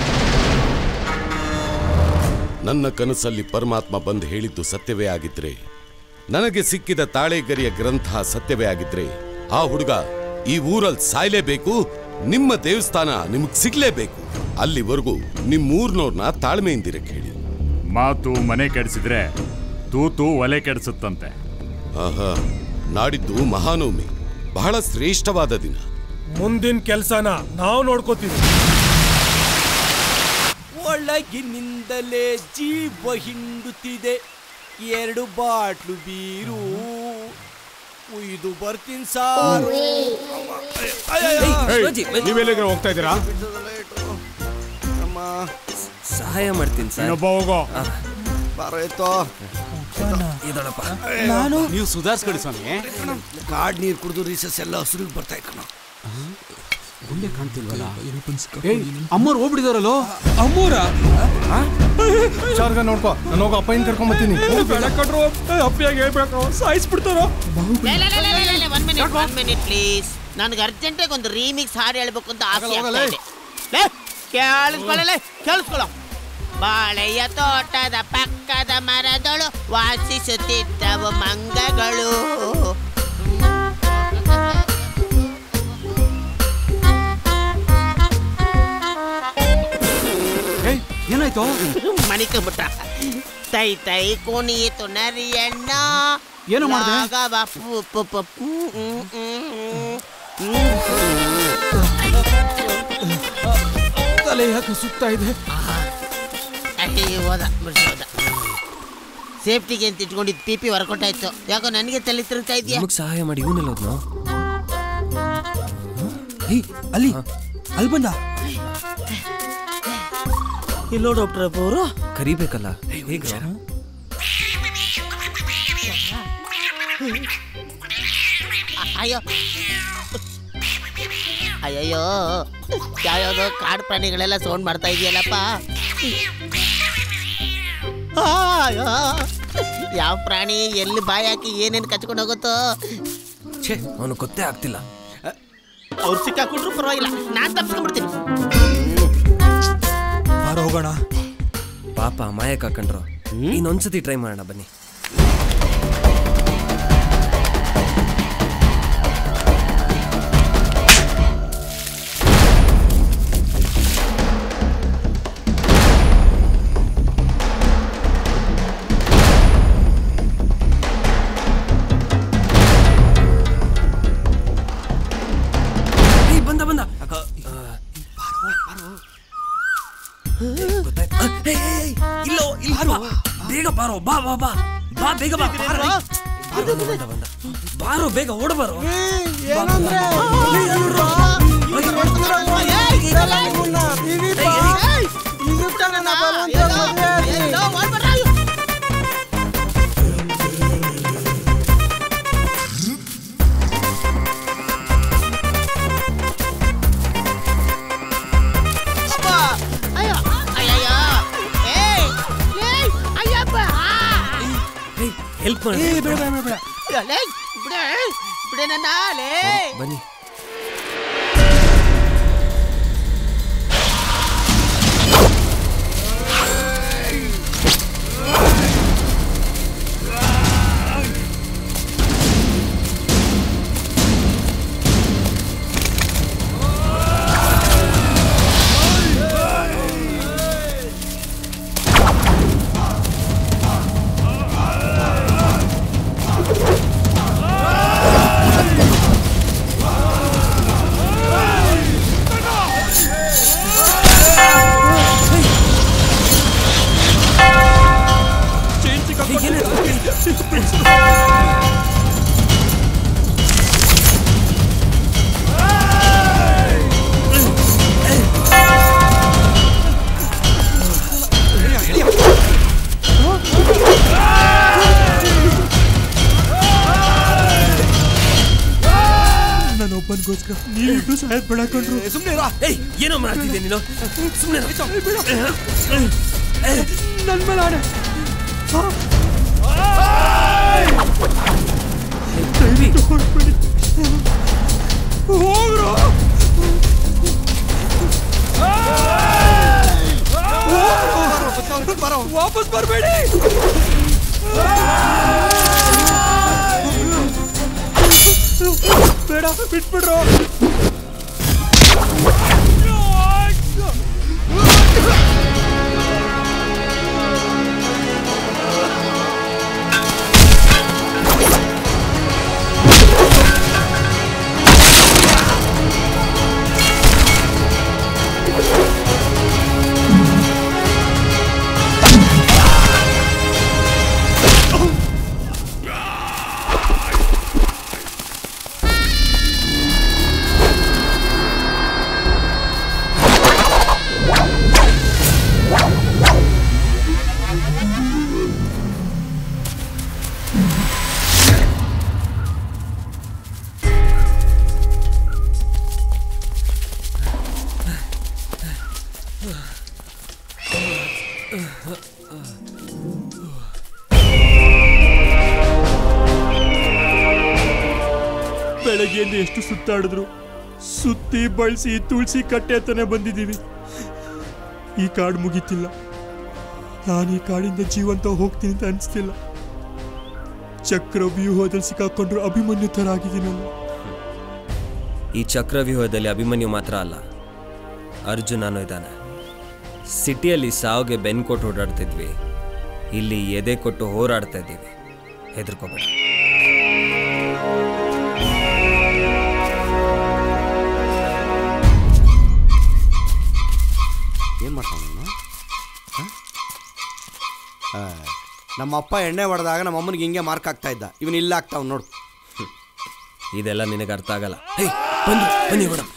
ನನ್ನ ಕನಸಲ್ಲಿ ಪರಮಾತ್ಮ ಬಂದು ಹೇಳಿದ್ದು ಸತ್ಯವೇ ಆಗಿದ್ರೆ ನನಗೆ ಸಿಕ್ಕಿದ ತಾಳೆಗರಿಯ ಗ್ರಂಥ ಸತ್ಯವೇ ಆಗಿದ್ರೆ ಆ ಹುಡುಗ ಈ ಊರಲ್ಲಿ ಸಾಯ್ಲೇಬೇಕು ನಿಮ್ಮ ದೇವಸ್ಥಾನ ನಿಮಗ್ ಸಿಗ್ಲೇಬೇಕು ಅಲ್ಲಿವರೆಗೂ ನಿಮ್ಮೂರ್ನವ್ರನ್ನ ತಾಳ್ಮೆಯಿಂದಿರಕ್ಕೆ ಹೇಳಿ ಮಾತು ಮನೆ ಕೆಡಿಸಿದ್ರೆ ತೂತು ಒಲೆ ಕೆಡಿಸುತ್ತಂತೆ ಆಹಾ ನಾಡಿದ್ದು ಮಹಾನವಮಿ ಬಹಳ ಶ್ರೇಷ್ಠವಾದ ದಿನ ಮುಂದಿನ ಕೆಲ್ಸನ ನಾವು ನೋಡ್ಕೋತೀವಿ ಒಳಗಿನಿಂದಲೇ ಜೀವ ಹಿಂಡುತ್ತಿದೆ ಎರಡು ಬಾಟ್ಲು ಬೀರು ಉಯ್ದು ಬರ್ತೀನಿ ಸಾರು ನೀವೆಲ್ಲಿಗೆ ಹೋಗ್ತಾ ಇದ್ದೀರಾ ಅಮ್ಮ ಸಹಾಯ ಮಾಡ್ತೀನಿ ಸರ್ ಇನ್ನೊಬ್ಬ ಹೋಗೋ ಬಾರೋ ಎತ್ತೋ ಇದಳಪ್ಪ ನಾನು ನೀವು ಸುಧಾರಿಸ್ಕೊಡಿ ಸ್ವಾಮಿ ಕಾಡ್ ನೀರು ಕುಡಿದು ರೀಸಸ್ ಎಲ್ಲ ಹಸುರಿಗೆ ಬರ್ತಾ ಕಣ ಗುಂಡೆ ಕಾಣ್ತಿಲ್ವಲ್ಲ ಏಯ್ ಅಮ್ಮವ್ರು ಹೋಗ್ಬಿಟ್ಟಿದಾರಲ್ಲೋ ಅಮ್ಮೂರ ಚಾರ್ಗ ನೋಡ್ಕೋ ನಾನು ಹೋಗೋ ಅಪ್ಪಯ್ಯನ ಕರ್ಕೊಂಡ್ ಬರ್ತೀನಿ ಬೇಡ ಕಣ್ರು ಅಪ್ಪಿಯಾಗಿ ಹೇಳ್ಬೇಕು ಸಾಯಿಸ್ಬಿಡ್ತಾರೋ one minute one minute please ನನಗೆ ಅರ್ಜೆಂಟಾಗಿ ಒಂದು ರೀಮಿಕ್ಸ್ ಹಾಡು ಹೇಳ್ಬೇಕು ಅಂತ ಆಸೆ ಆಗ್ತಾ ಇದೆ ಲೇ, ಕೇಳಿಸ್ಕೊಳ್ಳಲೇ ಕೇಳಿಸ್ಕೊಳ್ಳೋ ಬಾಳೆಯ ತೋಟದ ಪಕ್ಕದ ಮರದಳು ವಾಸಿಸುತ್ತಿದ್ದವು ಮಂಗಗಳು ಏಯ್ ಏನಾಯ್ತು ಮಣಿಕೊಂಬಿಟ್ಟ ತೈ ತೈ ಕುಣಿಯಿತು ನರಿಯಣ್ಣ ಏನು ಮಾಡ್ದೆ? ರಾಘವ ಪು ಪು ಪು ಪು ಹ್ಮ್, ಹ್ಮ್, ಹ್ಮ್, ತಲೆ ಯಾಕೆ ಸುತ್ತಾ ಇದೆ ಅಯ್ಯೋ, ಹೋದ ಬಿಡ್ಸಿ ಹೋದ ಸೇಫ್ಟಿಗೆ ಅಂತ ಇಟ್ಕೊಂಡಿದ್ದು ಪಿ ಪಿ ವರ್ಕೌಟ್ ಆಯ್ತು ಯಾಕೋ ನನಗೆ ತಲೆ ತಿರುಗ್ತಾ ಇದೆಯಾ ನಮಗ್ ಸಹಾಯ ಮಾಡಿ ಇವನೆಲ್ಲ ಹೋದ್ನು ಏಯ್ ಅಲ್ಲಿ ಅಲ್ಲಿ ಬಂದ ಇಲ್ಲೋ ಡಾಕ್ಟರ್ ಅವರು ಕರಿಬೇಕಲ್ಲ ಹೇಗೆ ಅಯ್ಯೋ ಅಯ್ಯಯ್ಯೋ ಯಾವ್ಯಾವ್ದೋ ಕಾಡು ಪ್ರಾಣಿಗಳೆಲ್ಲ ಸೌಂಡ್ ಮಾಡ್ತಾ ಇದೆಯಲ್ಲಪ್ಪ ಯಾವ ಪ್ರಾಣಿ ಎಲ್ಲಿ ಬಾಯಿ ಹಾಕಿ ಏನೇನು ಕಚ್ಕೊಂಡು ಹೋಗುತ್ತೋ ಛೇ ಅವನು ಗೊತ್ತೇ ಆಗ್ತಿಲ್ಲ ಅವ್ರು ಸಿಕ್ಕಾಕೊಂಡ್ರು ಪರವಾಗಿಲ್ಲ ನಾನ್ ತಪ್ಸ್ಕೊಂಡ್ಬಿಡ್ತೀನಿ ಬಾರ ಹೋಗೋಣ ಪಾಪ ಮಾಯಕ್ ಹಾಕೊಂಡ್ರು ಇನ್ನೊಂದ್ಸತಿ ಟ್ರೈ ಮಾಡೋಣ ಬನ್ನಿ ಏಯ್, ಬಂದ ಬಂದ ಅ, ಆ, ಗೊತ್ತಾಯ್ತು. ಆ, ಏಯ್, ಏಯ್, ಏಯ್, ಇಲ್ಲೋ ಇಲ್ಲಿ ಬಾ ಬೇಗ ಬಾರೋ ಬಾ ಬಾ ಬಾ ಬಾ ಬೇಗ ಬಾ ಬಾರೋ. ಬಂದ, ಬಂದ, ಬಂದ. ಬಾರೋ ಬೇಗ ಓಡಬಾರೋ ಏನಂದ್ರೆ ಹೆಲ್ಪ್ ಮಾಡಿ ಬೇಡ ಬೇಡ ಬೇಡ ಬಿಡೆ ನನ್ನ ಲೇ ಬನ್ನಿ ಆ ನಾನು ಒಬ್ಬನಿಗೋಸ್ಕರ ನೀವಿಬ್ರು ಸಾಯದ್ ಬೇಡ ಕಣ್ರು ಸುಮ್ಮನೆ ಏಯ್ ಏನೋ ಮಾಡ್ತಿದ್ದೆ ನೀನು ಸುಮ್ಮನೆ ನನ್ ಮೇಲೆ ಆಣೆ ದಯವಿಟ್ಟು ಹೊರಟ್ಬಿಡಿ ಹೋಗ್ರು ವಾಪಸ್ ಬರಬೇಡಿ ಬೇಡ ಬಿಟ್ಬಿಡ್ರು ಬೆಳಗ್ಗೆಯಿಂದ ಎಷ್ಟು ಸುತ್ತಾಡಿದ್ರು ಸುತ್ತಿ ಬಳಸಿ ತುಳಸಿ ಕಟ್ಟೆ ಹತ್ತನೇ ಬಂದಿದ್ದೀವಿ ಈ ಕಾಡು ಮುಗೀತಿಲ್ಲ ನಾನು ಈ ಕಾಡಿಂದ ಜೀವಂತ ಹೋಗ್ತೀನಿ ಅಂತ ಅನಿಸ್ತಿಲ್ಲ ಚಕ್ರ ವ್ಯೂಹದಲ್ಲಿ ಸಿಕ್ಕಾಕೊಂಡ್ರು ಅಭಿಮನ್ಯು ಥರ ಆಗಿದ್ದೀನಲ್ಲ ಈ ಚಕ್ರವ್ಯೂಹದಲ್ಲಿ ಅಭಿಮನ್ಯು ಮಾತ್ರ ಅಲ್ಲ ಅರ್ಜುನನೂ ಇದ್ದಾನೆ ಸಿಟಿಯಲ್ಲಿ ಸಾವ್ಗೆ ಬೆನ್ ಕೊಟ್ಟು ಓಡಾಡ್ತಿದ್ವಿ ಇಲ್ಲಿ ಎದೆ ಕೊಟ್ಟು ಹೋರಾಡ್ತಾ ಇದ್ದೀವಿ ಹೆದರ್ಕೋಬೇಡ ಏನು ಮಾಡ್ತಾವ ನೀನು ಹ? ಆ, ನಮ್ಮ ಅಪ್ಪ ಎಣ್ಣೆ ಹೊಡೆದಾಗ ನಮ್ಮ ಅಮ್ಮನಿಗೆ ಹಿಂಗೆ ಮಾರ್ಕ್ ಆಗ್ತಾ ಇದ್ದ ಇವನು ಇಲ್ಲ ಆಗ್ತಾವ್ ನೋಡು ಇದೆಲ್ಲ ನಿನಗೆ ಅರ್ಥ ಆಗಲ್ಲ ಹೇಯ್ ಬಂದ್ರು ಬನ್ನಿ ಮೇಡಮ್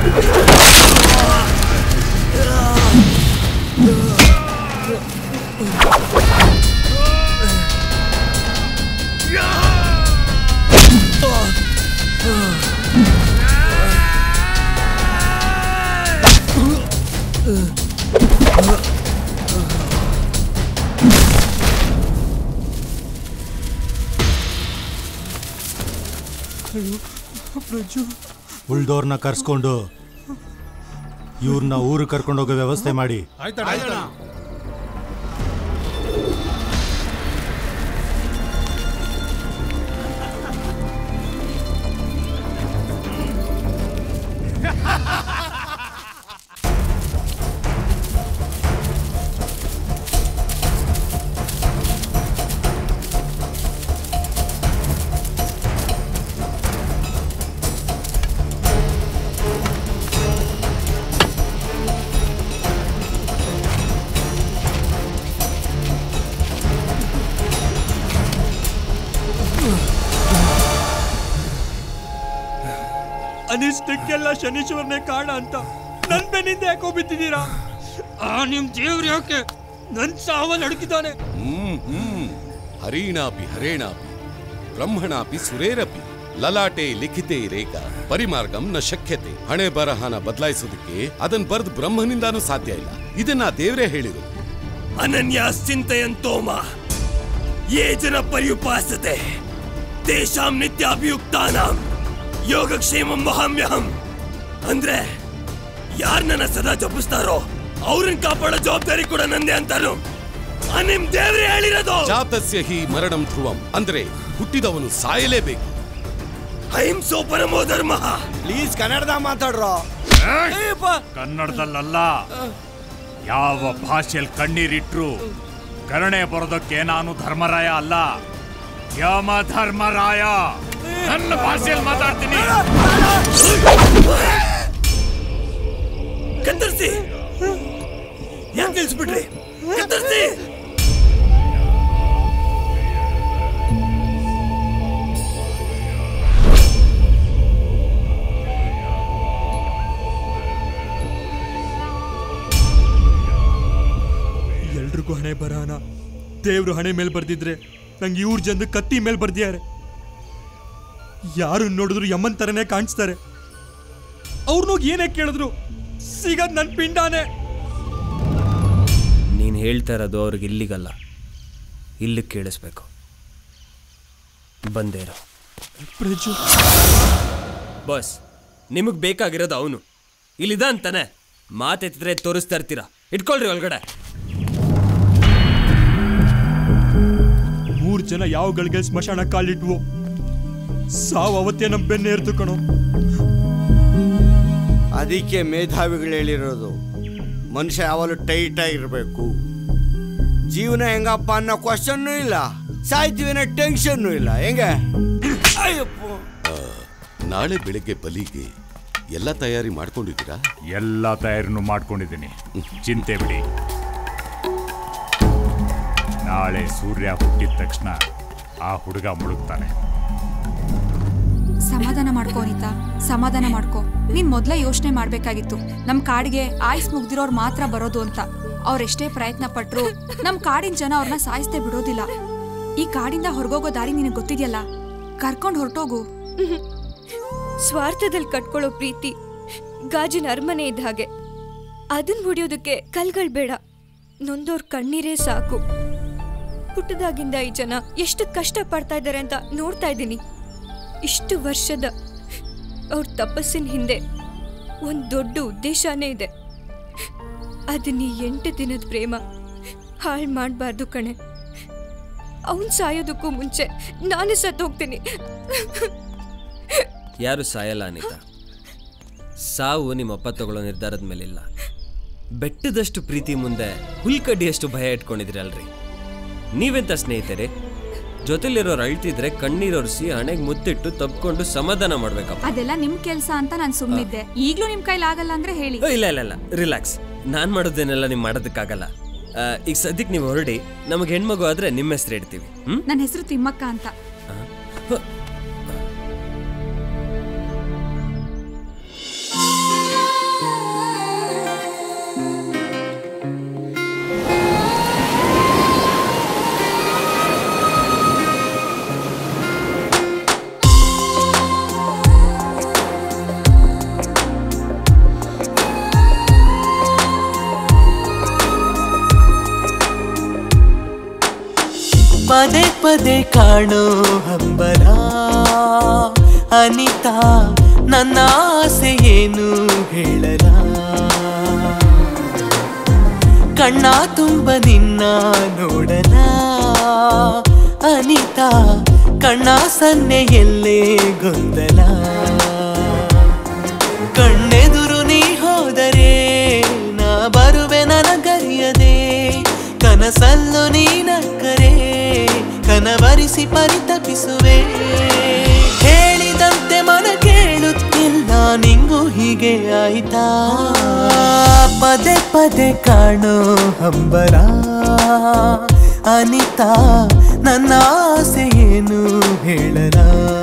ಅಯ್ಯೋ ಪ್ರಜ್ಜು ಉಳ್ದೋರ್ನ ಕರ್ಸ್ಕೊಂಡು ಇವ್ರನ್ನ ಊರು ಕರ್ಕೊಂಡೋಗೋ ವ್ಯವಸ್ಥೆ ಮಾಡಿ ಅನಿಷ್ಟಕ್ಕೆಲ್ಲ ಶನೀಶ್ವರನೇ ಕಾರಣ ಅಂತ ನನ್ ಬೆನ್ನಿಂದ ಯಾಕೋ ಬಿದ್ದಿದ್ದೀರಾ ಆ ನಿಮ್ ದೇವ್ರು ಯಾಕೆ ನನ್ ಸಾವಲ್ಲಿ ಅಡಗಿದ್ದಾನೆ ಹ್ಮ್ ಹ್ಮ್ ಹರೀಣಾಪಿ ಹರೇಣಾಪಿ ಬ್ರಹ್ಮಣಾಪಿ ಸುರೇರಪಿ ಲಲಾಟೆ ಲಿಖಿತೆ ರೇಖ ಪರಿಮಾರ್ಗಂ ನ ಶಕ್ಯತೆ ಹಣೆ ಬರಹನ ಬದಲಾಯಿಸೋದಕ್ಕೆ ಅದನ್ ಬರ್ದ್ ಬ್ರಹ್ಮನಿಂದಾನೂ ಸಾಧ್ಯ ಇಲ್ಲ ಇದನ್ನ ದೇವರೇ ಹೇಳಿರು ಅನನ್ಯಾಶ್ಚಿಂತೆಯಂತೋಮ ಯೇ ಜನ ಪರ್ಯುಪಾಸತೆ ತೇಷಾಂ ನಿತ್ಯಾಭಿಯುಕ್ತಾನಾಂ ಯೋಗಕ್ಷೇಮಂ ಮಹಾಮ್ಯಹಂ ಅಂದ್ರೆ ಯಾರ್ ನನ್ನ ಸದಾ ಜಪಿಸ್ತಾರೋ ಅವ್ರನ್ನ ಕಾಪಾಡೋ ಜವಾಬ್ದಾರಿ ಕೂಡ ನಂದೇ ಅಂತಾನು ಆ ನಿಮ್ ದೇವ್ರೇ ಹೇಳಿರೋದು ಜಾತಸ್ಯ ಹಿ ಮರಣಂ ಧ್ರುವಂ ಅಂದ್ರೆ ಹುಟ್ಟಿದವನು ಸಾಯಲೇಬೇಕು ಅಹಿಂಸೋ ಪರಮೋ ಧರ್ಮ ಪ್ಲೀಸ್ ಕನ್ನಡದಾಗ ಮಾತಾಡ್ರೋ ಕನ್ನಡದಲ್ಲಲ್ಲ ಯಾವ ಭಾಷೆಯಲ್ಲಿ ಕಣ್ಣೀರಿಟ್ರು ಕರುಣೆ ಬರೋದಕ್ಕೆ ನಾನು ಧರ್ಮರಾಯ ಅಲ್ಲ ಯಮ ಧರ್ಮರಾಯ ನನ್ನ ಭಾಷೆಯಲ್ಲಿ ಮಾತಾಡ್ತೀನಿ ಕತ್ತರಿಸಿ ಯಾಕೆ ನಿಲ್ಸ್ಬಿಟ್ರಿ ಕತ್ತರಿಸಿ ಎಲ್ರಿಗೂ ಹಣೆ ಬರಹನ ದೇವ್ರು ಹಣೆ ಮೇಲೆ ಬರ್ದಿದ್ರೆ ನಂಗೆ ಇವ್ರ ಜನದ ಕತ್ತಿ ಮೇಲೆ ಬರ್ದಿದ್ದಾರೆ ಯಾರು ನೋಡಿದ್ರು ಯಮನ್ ತರನೇ ಕಾಣಿಸ್ತಾರೆ ಅವ್ರನ್ನೋಗಿ ಏನೇ ಕೇಳಿದ್ರು ಸಿಗದ್ ನನ್ ಪಿಂಡಾನೆ ನೀನು ಹೇಳ್ತಾ ಇರೋದು ಅವ್ರಿಗೆ ಇಲ್ಲಿಗಲ್ಲ ಇಲ್ಲಿ ಕೇಳಿಸ್ಬೇಕು ಬಂದೇರು ಪ್ರಜು ಬಾಸ್ ನಿಮಗೆ ಬೇಕಾಗಿರೋದು ಅವನು ಇಲ್ಲಿದ ಅಂತಾನೆ ಮಾತೆತ್ತಿದ್ರೆ ತೋರಿಸ್ತಾ ಇರ್ತೀರಾ ಇಟ್ಕೊಳ್ರಿ ಒಳಗಡೆ ಮೂರ್ ಜನ ಯಾವ ಗಳಿಗೆ ಸ್ಮಶಾನ ಕಾಲಿಟ್ವು ಸಾವು ಅವತ್ತೇ ನಮ್ ಬೆನ್ನೆ ಏರ್ತು ಕಣೋ ಅದಕ್ಕೆ ಮೇಧಾವಿಗಳು ಹೇಳಿರೋದು ಮನುಷ್ಯ ಯಾವಾಗಲೂ ಟೈಟ್ ಆಗಿರ್ಬೇಕು ಜೀವನ ಹೆಂಗಪ್ಪ ಅನ್ನೋ ಕ್ವಶನ್ನೂ ಇಲ್ಲ ಸಾಯ್ತೀವಿ ಅನ್ನೋ ಟೆನ್ಷನ್ನೂ ಇಲ್ಲ ಹೆಂಗೆ ಅಯ್ಯಪ್ಪ ನಾಳೆ ಬೆಳಗ್ಗೆ ಬಲಿಗೆ ಎಲ್ಲ ತಯಾರಿ ಮಾಡ್ಕೊಂಡಿದ್ದೀರಾ ಎಲ್ಲ ತಯಾರಿನೂ ಮಾಡ್ಕೊಂಡಿದ್ದೀನಿ ಚಿಂತೆ ಬಿಡಿ ನಾಳೆ ಸೂರ್ಯ ಹುಟ್ಟಿದ ತಕ್ಷಣ ಆ ಹುಡುಗ ಮುಳುಗ್ತಾನೆ ಸಮಾಧಾನ ಮಾಡ್ಕೋ ಅನಿತಾ ಸಮಾಧಾನ ಮಾಡ್ಕೋ ನೀನ್ ಮೊದ್ಲ ಯೋಚನೆ ಮಾಡ್ಬೇಕಾಗಿತ್ತು ನಮ್ ಕಾಡಿಗೆ ಆಯ್ಸ್ ಮುಗ್ದಿರೋರ್ ಮಾತ್ರ ಬರೋದು ಅಂತ ಅವ್ರೆಷ್ಟೇ ಪ್ರಯತ್ನ ಪಟ್ರು ನಮ್ ಕಾಡಿನ ಜನ ಅವ್ರನ್ನ ಸಾಯಿಸ್ತೇ ಬಿಡೋದಿಲ್ಲ ಈ ಕಾಡಿಂದ ಹೊರಗೋಗೋ ದಾರಿ ನಿನಗೆ ಗೊತ್ತಿದ್ಯಲ್ಲ ಕರ್ಕೊಂಡ್ ಹೊರಟೋಗು ಸ್ವಾರ್ಥದಲ್ಲಿ ಕಟ್ಕೊಳ್ಳೋ ಪ್ರೀತಿ ಗಾಜಿನ ಅರಮನೆ ಇದ್ದ ಹಾಗೆ ಅದನ್ನ ಮುಡಿಯೋದಕ್ಕೆ ಕಲ್ಗಳು ಬೇಡ ನೊಂದೋರ್ ಕಣ್ಣೀರೇ ಸಾಕು ಹುಟ್ಟದಾಗಿಂದ ಈ ಜನ ಎಷ್ಟು ಕಷ್ಟ ಪಡ್ತಾ ಇದ್ದಾರೆ ಅಂತ ನೋಡ್ತಾ ಇದ್ದೀನಿ ಇಷ್ಟು ವರ್ಷದ ಅವ್ರ ತಪಸ್ಸಿನ ಹಿಂದೆ ಒಂದ್ ದೊಡ್ಡ ಉದ್ದೇಶನೇ ಇದೆ ಅದನ್ನ ಈ ಎಂಟು ದಿನದ ಪ್ರೇಮ ಹಾಳು ಮಾಡಬಾರ್ದು ಕಣೆ ಅವನ್ ಸಾಯೋದಕ್ಕೂ ಮುಂಚೆ ನಾನೇ ಸತ್ತೋಗ್ತೀನಿ ಯಾರು ಸಾಯಲ್ಲ ಅನಿತಾ ಸಾವು ನಿಮ್ಮಪ್ಪ ತಗೊಳ್ಳೋ ನಿರ್ಧಾರದ ಮೇಲಿಲ್ಲ ಬೆಟ್ಟದಷ್ಟು ಪ್ರೀತಿ ಮುಂದೆ ಹುಲ್ಕಡ್ಡಿಯಷ್ಟು ಭಯ ಇಟ್ಕೊಂಡಿದ್ರಲ್ರಿ ನೀವೆಂತ ಸ್ನೇಹಿತರೆ ಜೊತೆಲಿರೋರು ಅಳ್ತಿದ್ರೆ ಕಣ್ಣೀರೊರೆಸಿ ಹಣೆಗೆ ಮುತ್ತಿಟ್ಟು ತಪ್ಕೊಂಡು ಸಮಾಧಾನ ಮಾಡ್ಬೇಕಪ್ಪ ಅದೆಲ್ಲ ನಿಮ್ ಕೆಲ್ಸ ಅಂತ ನಾನ್ ಸುಮ್ನಿದ್ದೆ ಈಗ್ಲೂ ನಿಮ್ ಕೈಲಿ ಆಗಲ್ಲ ಅಂದ್ರೆ ಹೇಳಿ ಓ, ಇಲ್ಲ ಇಲ್ಲ ಇಲ್ಲ ರಿಲ್ಯಾಕ್ಸ್ ನಾನು ಮಾಡೋದೇನೆಲ್ಲ ನೀವು ಮಾಡೋದಕ್ಕಾಗಲ್ಲ ಆ, ಈಗ ಸದ್ಯಕ್ಕೆ ನೀವು ಹೊರಡಿ ನಮಗೆ ಹೆಣ್ಮಗು ಆದ್ರೆ ನಿಮ್ಮ ಹೆಸರು ಇಡ್ತೀವಿ ಹ್ಮ್ ನನ್ನ ಹೆಸರು ತಿಮ್ಮಕ್ಕ ಅಂತ ಆ? ಪದೇ ಪದೇ ಕಾಣೋ ಹಂಬಲ ಅನಿತಾ ನನ್ನ ಆಸೆ ಏನು ಹೇಳಲ ಕಣ್ಣ ತುಂಬ ನಿನ್ನ ನೋಡಲ ಅನಿತಾ ಕಣ್ಣ ಸನ್ನೆಯಲ್ಲೇ ಗೊಂದಲ ಕಣ್ಣೆದುರು ನೀ ಹೋದರೆ ನಾ ಬರುವೆ ನನಗರಿಯದೆ ಕನಸಲ್ಲು ನೀನಕ್ಕರೆ ಕನವರಿಸಿ ಪರಿತಪಿಸುವೆ ಹೇಳಿದಂತೆ ಮನ ಕೇಳುತ್ತಿಲ್ಲ ನಿಂಗೂ ಹೀಗೆ ಆಯ್ತಾ ಪದೇ ಪದೇ ಕಾಣೋ ಹಂಬರ ಅನಿತಾ ನನ್ನ ಆಸೆ ಏನು ಹೇಳರ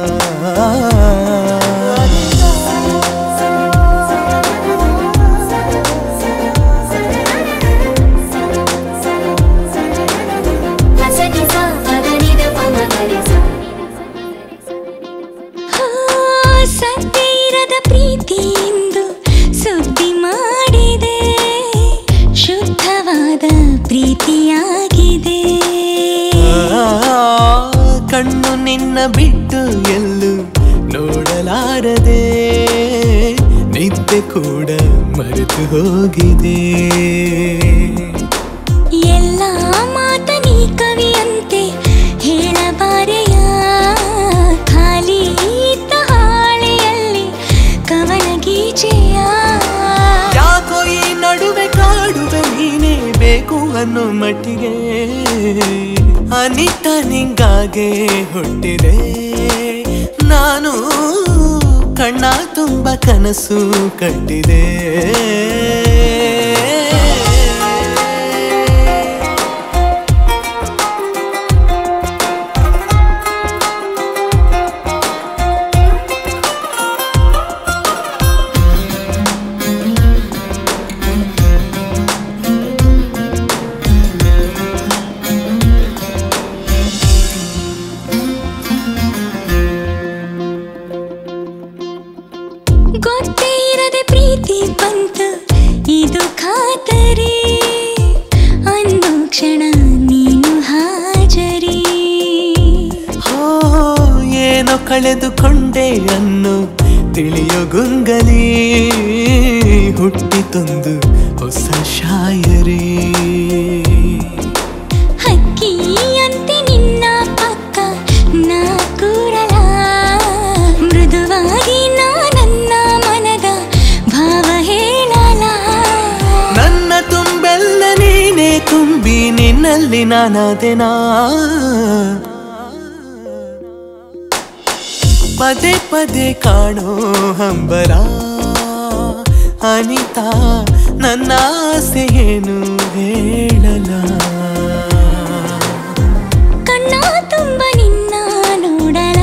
ಸತ್ಯ ಇರದ ಪ್ರೀತಿಯಿಂದ ಸುದ್ದಿ ಮಾಡಿದೆ ಶುದ್ಧವಾದ ಪ್ರೀತಿಯಾಗಿದೆ ಕಣ್ಣು ನಿನ್ನ ಬಿಟ್ಟು ಎಲ್ಲೂ ನೋಡಲಾರದೆ ನಿದ್ದೆ ಕೂಡ ಮರೆತು ಹೋಗಿದೆ ಎಲ್ಲ ಮಾತ ನೀ ಕವಿಯಂತೆ ಹೇಳಬಾರೆಯ ಖಾಲಿ ಇದ್ದ ಹಾಳೆಯಲ್ಲಿ ಕವನ ಗೀಚೆಯ ಯಾಕೋ ಈ ನಡುವೆ ಕಾಡುವೆ ನೀನೇ ಬೇಕು ಅನ್ನೋ ಮಟ್ಟಿಗೆ ಅನಿತ ನಿಂಗಾಗೆ ಹುಟ್ಟಿದೆ ನಾನು ಕಣ್ಣ ತುಂಬ ಕನಸು ಕಟ್ಟಿದೆ ಗೊತ್ತೇ ಇರದೆ ಪ್ರೀತಿ ಬಂತು ಇದು ಖಾತರಿ ಅಂದು ಕ್ಷಣ ನೀನು ಹಾಜರಿ ಹೋ ಏನೋ ಕಳೆದುಕೊಂಡೆ ಅನ್ನೋ ತಿಳಿಯೋ ಗುಂಗಲಿ ಹುಟ್ಟಿತೊಂದು ಹೊಸ ಶಾಯರಿ ಹಕ್ಕಿಯಂತೆ ನಿನ್ನ ಪಕ್ಕ ನಾ ಕೂರಲ ಮೃದುವಾಗಿ ನಾ ನನ್ನ ಮನದ ಭಾವ ಹೇಳಲ ನನ್ನ ತುಂಬೆಲ್ಲ ನೀನೇ ತುಂಬಿ ನಿನ್ನಲ್ಲಿ ನಾನಾದೆನಾ ಪದೇ ಪದೇ ಕಾಣೋ ಹಂಬರ ಅನಿತಾ ನನ್ನ ಆಸೆ ಏನು ಹೇಳಲ ಕಣ್ಣ ತುಂಬ ನಿನ್ನ ನೋಡಲ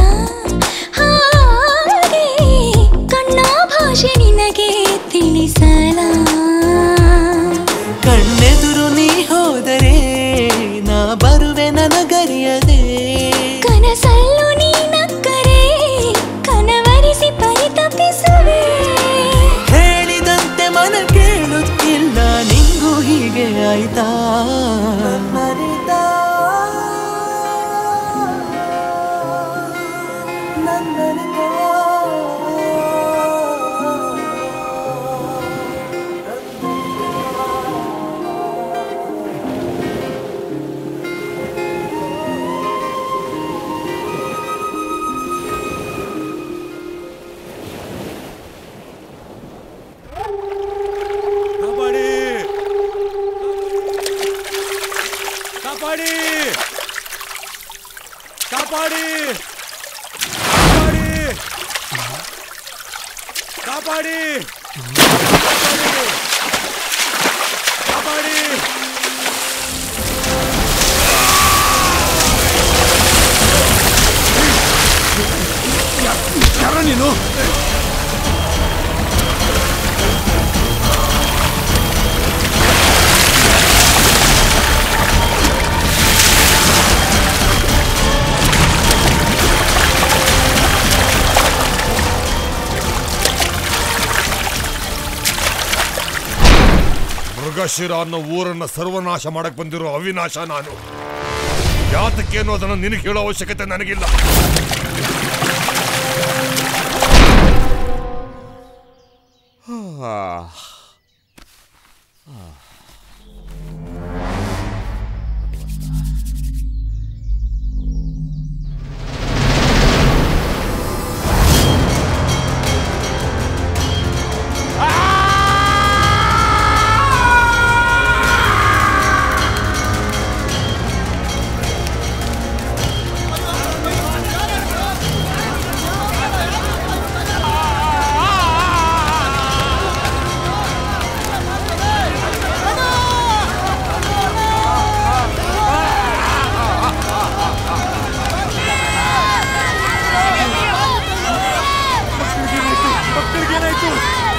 ಹಾಗೆ ಕಣ್ಣ ಭಾಷೆ ನಿನಗೆ ತಿಳಿಸಲ ಕಣ್ಣೆದುರು ನೀ ಹೋದರೆ ನಾ ಬರುವೆ ನನಗರಿಯದೆ ಕನಸಲ್ಲು ನೀನಕ್ಕರೆ ಕನವರಿಸಿ ಪರಿತಪಿಸುವೆ ಹೇಳಿದಂತೆ ಮನ ಕೇಳುತ್ತಿಲ್ಲ ನಿಂಗೂ ಹೀಗೆ ಆಯ್ತಾ ಕಾಪಾಡಿ ಕಾಪಾಡಿ ಕಾಪಾಡಿ ಕಾಪಾಡಿ ಕಾಪಾಡಿ ಕಾಪಾಡಿ ಯಾರ ನೀನು ಮೃಗಶಿರ ಅನ್ನೋ ಊರನ್ನ ಸರ್ವನಾಶ ಮಾಡಕ್ ಬಂದಿರೋ ಅವಿನಾಶ ನಾನು ಯಾತಕ್ಕೆ ಅನ್ನೋದನ್ನು ನಿನಗೆ ಹೇಳೋ ಅವಶ್ಯಕತೆ ನನಗಿಲ್ಲ ಮಕ್ಕಳಿಗೇನಾಯ್ತು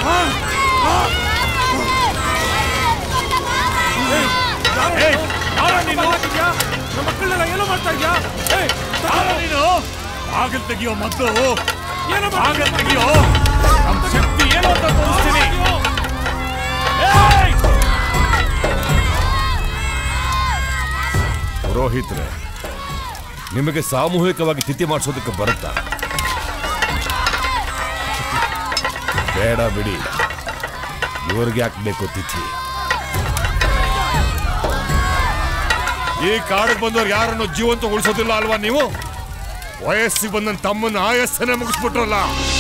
ನಮ್ಮ ಮಕ್ಕಳನ್ನೆಲ್ಲ ಏನೋ ಮಾಡ್ತಾ ಇದ್ಯಾ ನೀನು ಬಾಗಿಲು ತೆಗಿಯೋ ಮೊದಲು ಏನೋ ಬಾಗಿಲು ತೆಗಿಯೋ ನಮ್ ಶಕ್ತಿ ಏನು ಅಂತ ತೋರಿಸ್ತೀನಿ ಪುರೋಹಿತ್ರೆ ನಿಮಗೆ ಸಾಮೂಹಿಕವಾಗಿ ತಿಥಿ ಮಾಡಿಸೋದಕ್ಕೆ ಬರುತ್ತಾ ಬೇಡ ಬಿಡಿ ಇವ್ರಿಗೆ ಯಾಕೆ ಬೇಕು ತಿಥಿ ಈ ಕಾಡಿಗೆ ಬಂದವ್ರು ಯಾರನ್ನು ಜೀವಂತ ಉಳಿಸೋದಿಲ್ಲ ಅಲ್ವಾ ನೀವು ವಯಸ್ಸಿಗೆ ಬಂದ ತಮ್ಮನ್ನ ಆಯಸ್ಸನ್ನೇ ಮುಗಿಸ್ಬಿಟ್ರಲ್ಲ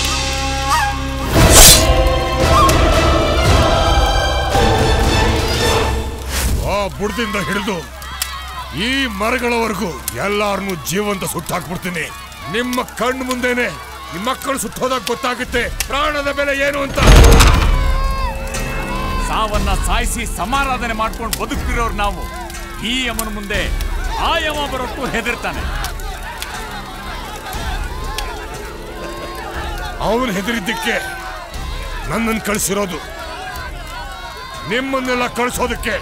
ಆ ಬುಡದಿಂದ ಹಿಡಿದು ಈ ಮರಗಳವರೆಗೂ ಎಲ್ಲಾರನ್ನು ಜೀವಂತ ಸುಟ್ಟಾಕ್ಬಿಡ್ತೀನಿ ನಿಮ್ಮ ಕಣ್ಣು ಮುಂದೆನೆ ನಿಮ್ಮ ಮಕ್ಕಳು ಸುಟ್ಟೋದಾಗ ಗೊತ್ತಾಗುತ್ತೆ ಪ್ರಾಣದ ಬೆಲೆ ಏನು ಅಂತ ಸಾವನ್ನ ಸಾಯಿಸಿ ಸಮಾರಾಧನೆ ಮಾಡ್ಕೊಂಡು ಬದುಕ್ತಿರೋರು ನಾವು ಈ ಯಮನ ಮುಂದೆ ಆ ಯಮ ಬರೋಕ್ಕೂ ಹೆದರ್ತಾನೆ ಅವನು ಹೆದರಿದ್ದಕ್ಕೆ ನನ್ನನ್ನು ಕಳಿಸಿರೋದು ನಿಮ್ಮನ್ನೆಲ್ಲ ಕಳಿಸೋದಕ್ಕೆ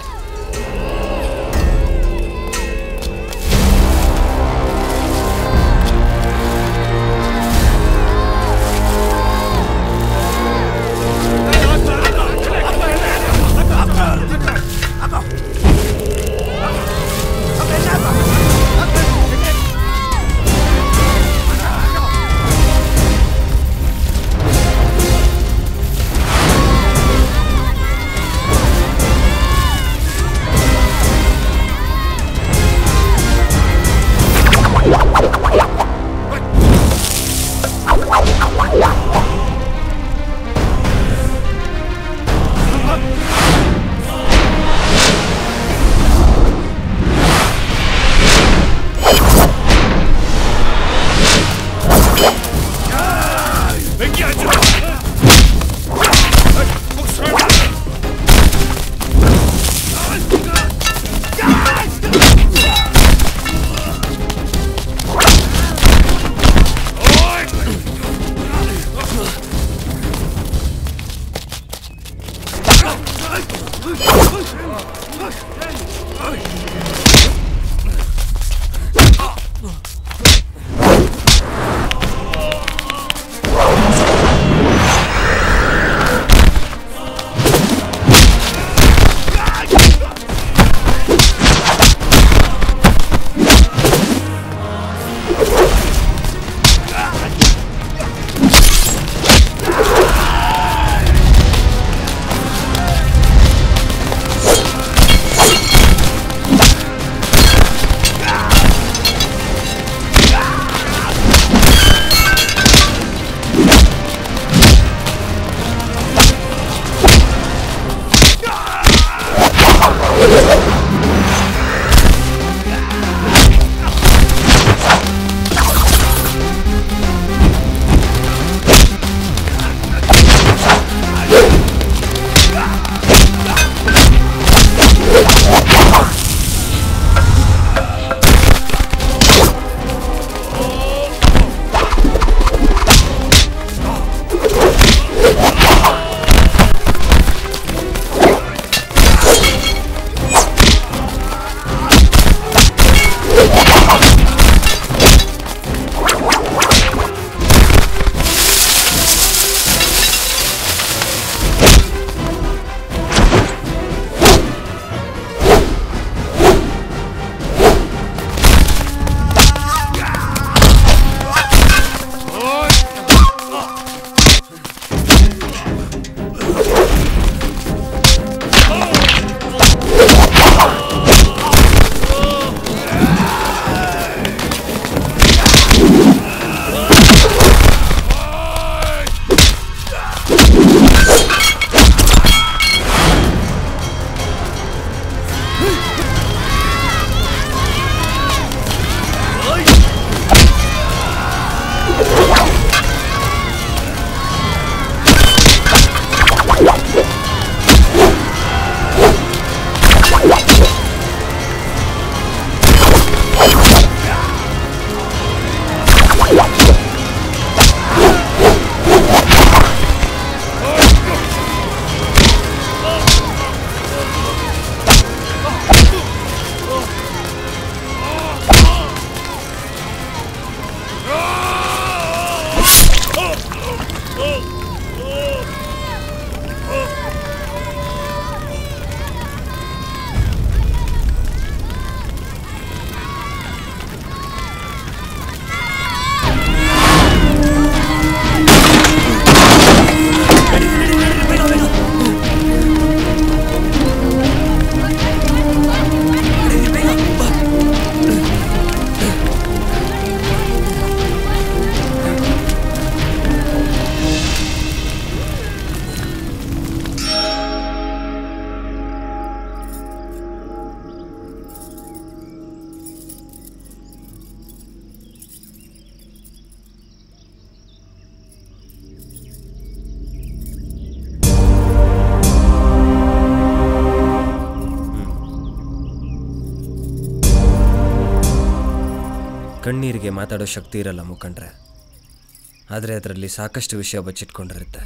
ಬುದ್ಧಿಗೆ ಮಾತಾಡೋ ಶಕ್ತಿ ಇರಲ್ಲ ಮುಖಂಡ್ರೆ ಆದರೆ ಅದರಲ್ಲಿ ಸಾಕಷ್ಟು ವಿಷಯ ಬಚ್ಚಿಟ್ಕೊಂಡಿರುತ್ತೆ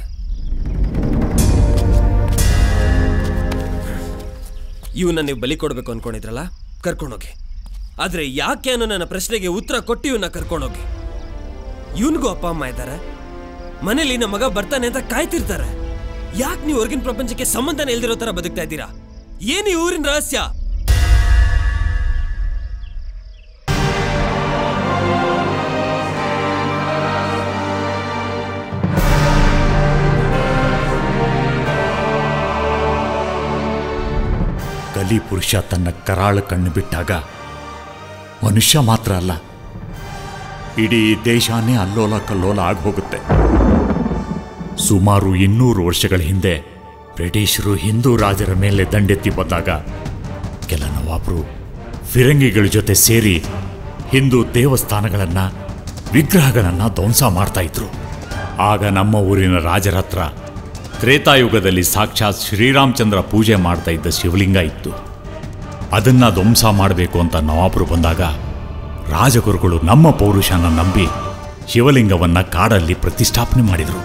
ಇವನ್ನ ನೀವು ಬಲಿ ಕೊಡಬೇಕು ಅನ್ಕೊಂಡಿದ್ರಲ್ಲ ಕರ್ಕೊಂಡೋಗಿ ಆದರೆ ಯಾಕೆ ಅನ್ನೋ ನನ್ನ ಪ್ರಶ್ನೆಗೆ ಉತ್ತರ ಕೊಟ್ಟು ಇವನ್ನ ಕರ್ಕೊಂಡೋಗಿ ಇವನಿಗೂ ಅಪ್ಪ ಅಮ್ಮ ಇದ್ದಾರೆ ಮನೇಲಿ ನಮ್ಮ ಮಗ ಬರ್ತಾನೆ ಅಂತ ಕಾಯ್ತಿರ್ತಾರೆ ಯಾಕೆ ನೀವು ಹೊರಗಿನ ಪ್ರಪಂಚಕ್ಕೆ ಸಂಬಂಧನೇ ಇಲ್ದಿರೋ ತರ ಬದುಕ್ತಾ ಇದ್ದೀರಾ ಏನು ಈ ಊರಿನ ರಹಸ್ಯ ಕಲಿ ಪುರುಷ ತನ್ನ ಕರಾಳ ಕಣ್ಣು ಬಿಟ್ಟಾಗ ಮನುಷ್ಯ ಮಾತ್ರ ಅಲ್ಲ ಇಡೀ ದೇಶನೇ ಅಲ್ಲೋಲ ಕಲ್ಲೋಲ ಆಗೋಗುತ್ತೆ ಸುಮಾರು ಇನ್ನೂರು ವರ್ಷಗಳ ಹಿಂದೆ ಬ್ರಿಟಿಷರು ಹಿಂದೂ ರಾಜರ ಮೇಲೆ ದಂಡೆತ್ತಿ ಬಂದಾಗ ಕೆಲ ನವಾಬರು ಫಿರಂಗಿಗಳ ಜೊತೆ ಸೇರಿ ಹಿಂದೂ ದೇವಸ್ಥಾನಗಳನ್ನು ವಿಗ್ರಹಗಳನ್ನು ಧ್ವಂಸ ಮಾಡ್ತಾ ಇದ್ರು ಆಗ ನಮ್ಮ ಊರಿನ ರಾಜರ ಹತ್ರ ತ್ರೇತಾಯುಗದಲ್ಲಿ ಸಾಕ್ಷಾತ್ ಶ್ರೀರಾಮಚಂದ್ರ ಪೂಜೆ ಮಾಡ್ತಾ ಇದ್ದ ಶಿವಲಿಂಗ ಇತ್ತು ಅದನ್ನ ಧ್ವಂಸ ಮಾಡಬೇಕು ಅಂತ ನವಾಬರು ಬಂದಾಗ ರಾಜಗುರುಗಳು ನಮ್ಮ ಪೌರುಷನ ನಂಬಿ ಶಿವಲಿಂಗವನ್ನ ಕಾಡಲ್ಲಿ ಪ್ರತಿಷ್ಠಾಪನೆ ಮಾಡಿದರು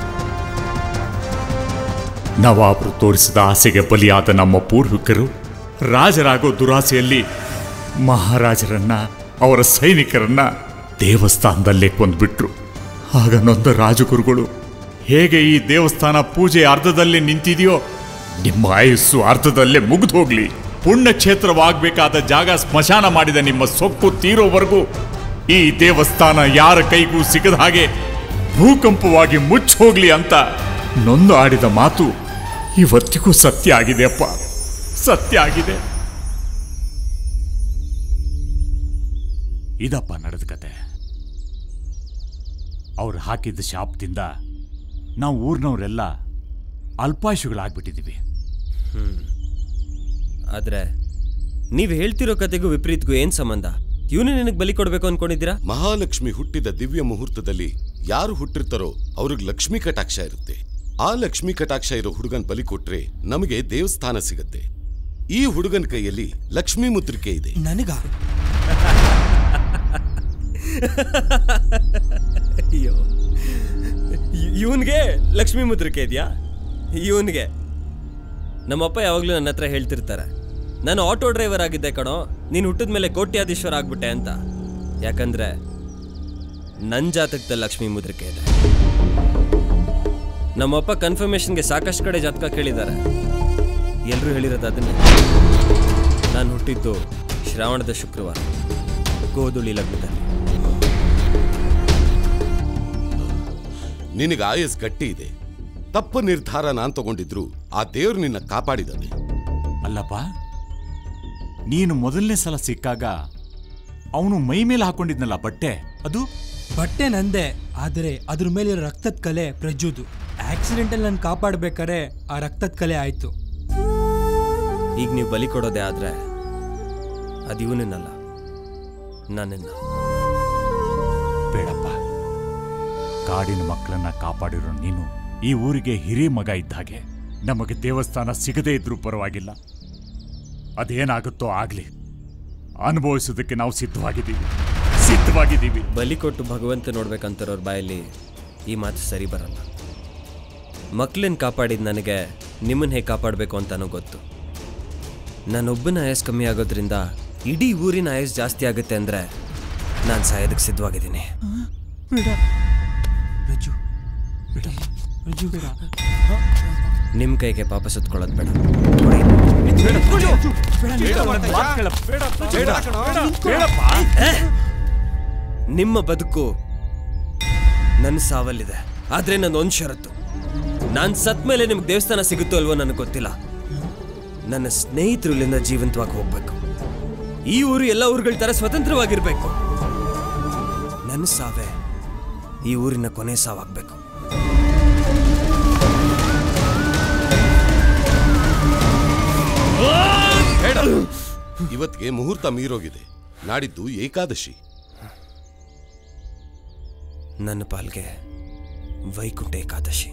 ನವಾಬರು ತೋರಿಸಿದ ಆಸೆಗೆ ಬಲಿಯಾದ ನಮ್ಮ ಪೂರ್ವಿಕರು ರಾಜರಾಗೋ ದುರಾಸೆಯಲ್ಲಿ ಮಹಾರಾಜರನ್ನ ಅವರ ಸೈನಿಕರನ್ನ ದೇವಸ್ಥಾನದಲ್ಲೇ ಕೊಂದ್ಬಿಟ್ರು ಆಗ ನೊಂದ ರಾಜಗುರುಗಳು ಹೇಗೆ ಈ ದೇವಸ್ಥಾನ ಪೂಜೆ ಅರ್ಧದಲ್ಲೇ ನಿಂತಿದೆಯೋ ನಿಮ್ಮ ಆಯುಸ್ಸು ಅರ್ಧದಲ್ಲೇ ಮುಗಿದು ಹೋಗ್ಲಿ ಪುಣ್ಯಕ್ಷೇತ್ರವಾಗಬೇಕಾದ ಜಾಗ ಸ್ಮಶಾನ ಮಾಡಿದ ನಿಮ್ಮ ಸೊಕ್ಕು ತೀರೋವರೆಗೂ ಈ ದೇವಸ್ಥಾನ ಯಾರ ಕೈಗೂ ಸಿಗದ ಹಾಗೆ ಭೂಕಂಪವಾಗಿ ಮುಚ್ಚಿ ಹೋಗ್ಲಿ ಅಂತ ನೊಂದು ಆಡಿದ ಮಾತು ಇವತ್ತಿಗೂ ಸತ್ಯ ಆಗಿದೆ ಅಪ್ಪ ಸತ್ಯ ಆಗಿದೆ ಇದಪ್ಪ ನಡೆದ ಕತೆ ಅವ್ರು ಹಾಕಿದ್ದ ಶಾಪದಿಂದ ನಾವು ಊರಿನವರೆಲ್ಲ ಅಲ್ಪಾಯುಷಗಳಾಗ್ಬಿಟ್ಟಿದ್ದೀವಿ ಆದ್ರೆ ನೀವು ಹೇಳ್ತಿರೋ ಕತೆಗೂ ವಿಪರೀತಗೂ ಏನ್ ಸಂಬಂಧ ಇವನು ನಿನಗೆ ಬಲಿ ಕೊಡ್ಬೇಕು ಅನ್ಕೊಂಡಿದ್ದೀರಾ ಮಹಾಲಕ್ಷ್ಮಿ ಹುಟ್ಟಿದ ದಿವ್ಯ ಮುಹೂರ್ತದಲ್ಲಿ ಯಾರು ಹುಟ್ಟಿರ್ತಾರೋ ಅವ್ರಿಗೆ ಲಕ್ಷ್ಮೀ ಕಟಾಕ್ಷ ಇರುತ್ತೆ ಆ ಲಕ್ಷ್ಮೀ ಕಟಾಕ್ಷ ಇರೋ ಹುಡುಗನ್ ಬಲಿ ಕೊಟ್ರೆ ನಮಗೆ ದೇವಸ್ಥಾನ ಸಿಗತ್ತೆ ಈ ಹುಡುಗನ ಕೈಯಲ್ಲಿ ಲಕ್ಷ್ಮೀ ಮುದ್ರಿಕೆ ಇದೆ ನನಗ ಅಯ್ಯೋ ಇವನ್ಗೆ ಲಕ್ಷ್ಮೀ ಮುದ್ರಿಕೆ ಇದೆಯಾ ಇವನ್ಗೆ ನಮ್ಮಪ್ಪ ಯಾವಾಗಲೂ ನನ್ನ ಹತ್ರ ಹೇಳ್ತಿರ್ತಾರೆ ನಾನು ಆಟೋ ಡ್ರೈವರ್ ಆಗಿದ್ದೆ ಕಣೋ ನೀನು ಹುಟ್ಟಿದ ಮೇಲೆ ಕೋಟ್ಯಾಧೀಶ್ವರ ಆಗ್ಬಿಟ್ಟೆ ಅಂತ ಯಾಕಂದ್ರೆ ನನ್ನ ಜಾತಕದಲ್ಲಿ ಲಕ್ಷ್ಮೀ ಮುದ್ರಿಕೆ ಇದೆ ನಮ್ಮಪ್ಪ ಕನ್ಫರ್ಮೇಷನ್ಗೆ ಸಾಕಷ್ಟು ಕಡೆ ಜಾತಕ ಕೇಳಿದ್ದಾರೆ ಎಲ್ಲರೂ ಹೇಳಿರೋದು ಅದನ್ನೇ ನಾನು ಹುಟ್ಟಿದ್ದು ಶ್ರಾವಣದ ಶುಕ್ರವಾರ ಗೋಧುಳಿ ಲಗ್ನದಲ್ಲಿ ನಿನಗೆ ಆಯಸ್ ಗಟ್ಟಿ ಇದೆ ತಪ್ಪು ನಿರ್ಧಾರ ನಾನ್ ತಗೊಂಡಿದ್ರು ಆ ದೇವ್ರು ನಿನ್ನ ಕಾಪಾಡಿದಾನೆ ಅಲ್ಲಪ್ಪ ನೀನು ಮೊದಲನೇ ಸಲ ಸಿಕ್ಕಾಗ ಅವನು ಮೈ ಮೇಲೆ ಹಾಕೊಂಡಿದ್ನಲ್ಲ ಬಟ್ಟೆ ಅದು ಬಟ್ಟೆ ನಂದೆ ಆದರೆ ಅದ್ರ ಮೇಲಿರೋ ರಕ್ತದ ಕಲೆ ಪ್ರಜ್ಜುದು ಆಕ್ಸಿಡೆಂಟಲ್ಲಿ ನಾನು ಕಾಪಾಡ್ಬೇಕಾರೆ ಆ ರಕ್ತದ ಕಲೆ ಆಯ್ತು ಈಗ ನೀವು ಬಲಿ ಕೊಡೋದೇ ಆದ್ರೆ ಅದು ಇವನನ್ನಲ್ಲ ನನ್ನನ್ನ ಬೇಡಪ್ಪ ಕಾಡಿನ ಮಕ್ಕಳನ್ನ ಕಾಪಾಡಿರೋ ನೀನು ಈ ಊರಿಗೆ ಹಿರಿಯ ಮಗ ಇದ್ದ ಹಾಗೆ ನಮಗೆ ದೇವಸ್ಥಾನ ಸಿಗದೇ ಇದ್ರೂ ಪರವಾಗಿಲ್ಲ ಅದೇನಾಗುತ್ತೋ ಆಗ್ಲಿ ಅನುಭವಿಸೋದಕ್ಕೆ ನಾವು ಸಿದ್ಧವಾಗಿದ್ದೀವಿ ಸಿದ್ಧವಾಗಿದ್ದೀವಿ ಬಲಿ ಕೊಟ್ಟು ಭಗವಂತ ನೋಡ್ಬೇಕಂತಾರೋರ್ ಬಾಯಲ್ಲಿ ಈ ಮಾತು ಸರಿ ಬರಲ್ಲ ಮಕ್ಳನ್ನ ಕಾಪಾಡಿದ ನನಗೆ ನಿಮ್ಮನ್ನ ಹೇಗೆ ಕಾಪಾಡಬೇಕು ಅಂತಾನೂ ಗೊತ್ತು ನಾನೊಬ್ಬನ ಆಯಸ್ ಕಮ್ಮಿ ಆಗೋದ್ರಿಂದ ಇಡೀ ಊರಿನ ಆಯಸ್ ಜಾಸ್ತಿ ಆಗುತ್ತೆ ಅಂದರೆ ನಾನು ಸಾಯೋದಕ್ಕೆ ಸಿದ್ಧವಾಗಿದ್ದೀನಿ ಬೇಡ ರಜ್ಜು ಬೇಡ ರಜ್ಜು ಬೇಡ ನಿಮ್ಮ ಕೈಗೆ ಪಾಪ ಸುತ್ಕೊಳ್ಳೋದು ಬೇಡ ನಿಮ್ಮ ಬದುಕು ನನ್ನ ಸಾವಲ್ಲಿದೆ ಆದ್ರೆ ನನ್ನ ಒಂದು ಷರತ್ತು ನಾನು ಸತ್ ಮೇಲೆ ನಿಮ್ಗೆ ದೇವಸ್ಥಾನ ಸಿಗುತ್ತೋ ಅಲ್ವೋ ನನಗೆ ಗೊತ್ತಿಲ್ಲ ನನ್ನ ಸ್ನೇಹಿತರು ಇಲ್ಲಿಂದ ಜೀವಂತವಾಗಿ ಹೋಗ್ಬೇಕು ಈ ಊರು ಎಲ್ಲ ಊರುಗಳ ತರ ಸ್ವತಂತ್ರವಾಗಿರ್ಬೇಕು ನನ್ನ ಸಾವೇ ಈ ಊರಿನ ಕೊನೆ ಸಾವಾಗಬೇಕು ಇವತ್ತಿಗೆ ಮುಹೂರ್ತ ಮೀರೋಗಿದೆ ನಾಡಿದ್ದು ಏಕಾದಶಿ ನನ್ನ ಪಾಲ್ಗೆ ವೈಕುಂಠ ಏಕಾದಶಿ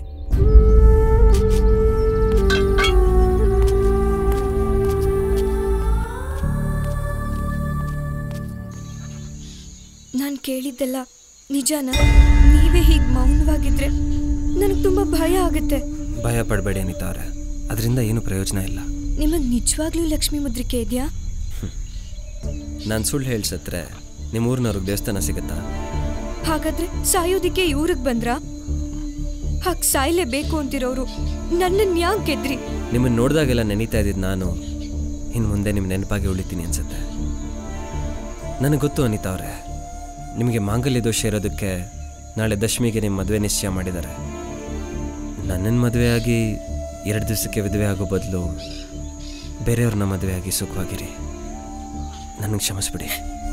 ನಾನು ಕೇಳಿದ್ದ ಹೇಳ್ತಿರೋದೆಲ್ಲ ನಿಜಾನ ನೀವೇ ಹೀಗೆ ಮೌನವಾಗಿದ್ರೆ ನನಗೆ ತುಂಬ ಭಯ ಆಗುತ್ತೆ ಭಯ ಪಡಬೇಡಿ ಅನಿತಾ ಅವರೇ ಅದರಿಂದ ಏನು ಪ್ರಯೋಜನ ಇಲ್ಲ ನಿಮಗೆ ನಿಜವಾಗ್ಲೂ ಲಕ್ಷ್ಮಿ ಮುದ್ರಿಕೆ ಇದೆಯಾ ನಾನು ಸುಳ್ಳು ಹೇಳ್ಸತ್ರೆ ನಿಮ್ಮ ಊರಿನವ್ರಿಗೆ ದೇವಸ್ಥಾನ ಸಿಗುತ್ತಾ ಹಾಗಾದ್ರೆ ಸಾಯೋದಿಕ್ಕೆ ಇವ್ರಿಗೆ ಬಂದ್ರಾ ಹಾಗೆ ಸಾಯ್ಲೇಬೇಕು ಅಂತಿರೋರು ನನ್ನನ್ನು ಯಾಕೆ ಗೆದ್ರಿ ನಿಮ್ಮನ್ನು ನೋಡಿದಾಗೆಲ್ಲ ನೆನೀತಾ ಇದ್ದಿದ್ದು ನಾನು ಇನ್ನು ಮುಂದೆ ನಿಮ್ಮ ನೆನಪಾಗಿ ಉಳಿತೀನಿ ಅನ್ಸುತ್ತೆ ನನಗೆ ಗೊತ್ತು ಅನಿತಾ ಅವರೇ ನಿಮಗೆ ಮಾಂಗಲ್ಯ ದೋಷ ಇರೋದಕ್ಕೆ ನಾಳೆ ದಶಮಿಗೆ ನಿಮ್ಮ ಮದುವೆ ನಿಶ್ಚಯ ಮಾಡಿದ್ದಾರೆ ನನ್ನನ್ನು ಮದುವೆಯಾಗಿ ಎರಡು ದಿವಸಕ್ಕೆ ವಿಧವೆ ಆಗೋ ಬದಲು ಬೇರೆಯವ್ರನ್ನ ಮದುವೆಯಾಗಿ ಸುಖವಾಗಿರಿ ನನಗೆ ಕ್ಷಮಿಸ್ಬಿಡಿ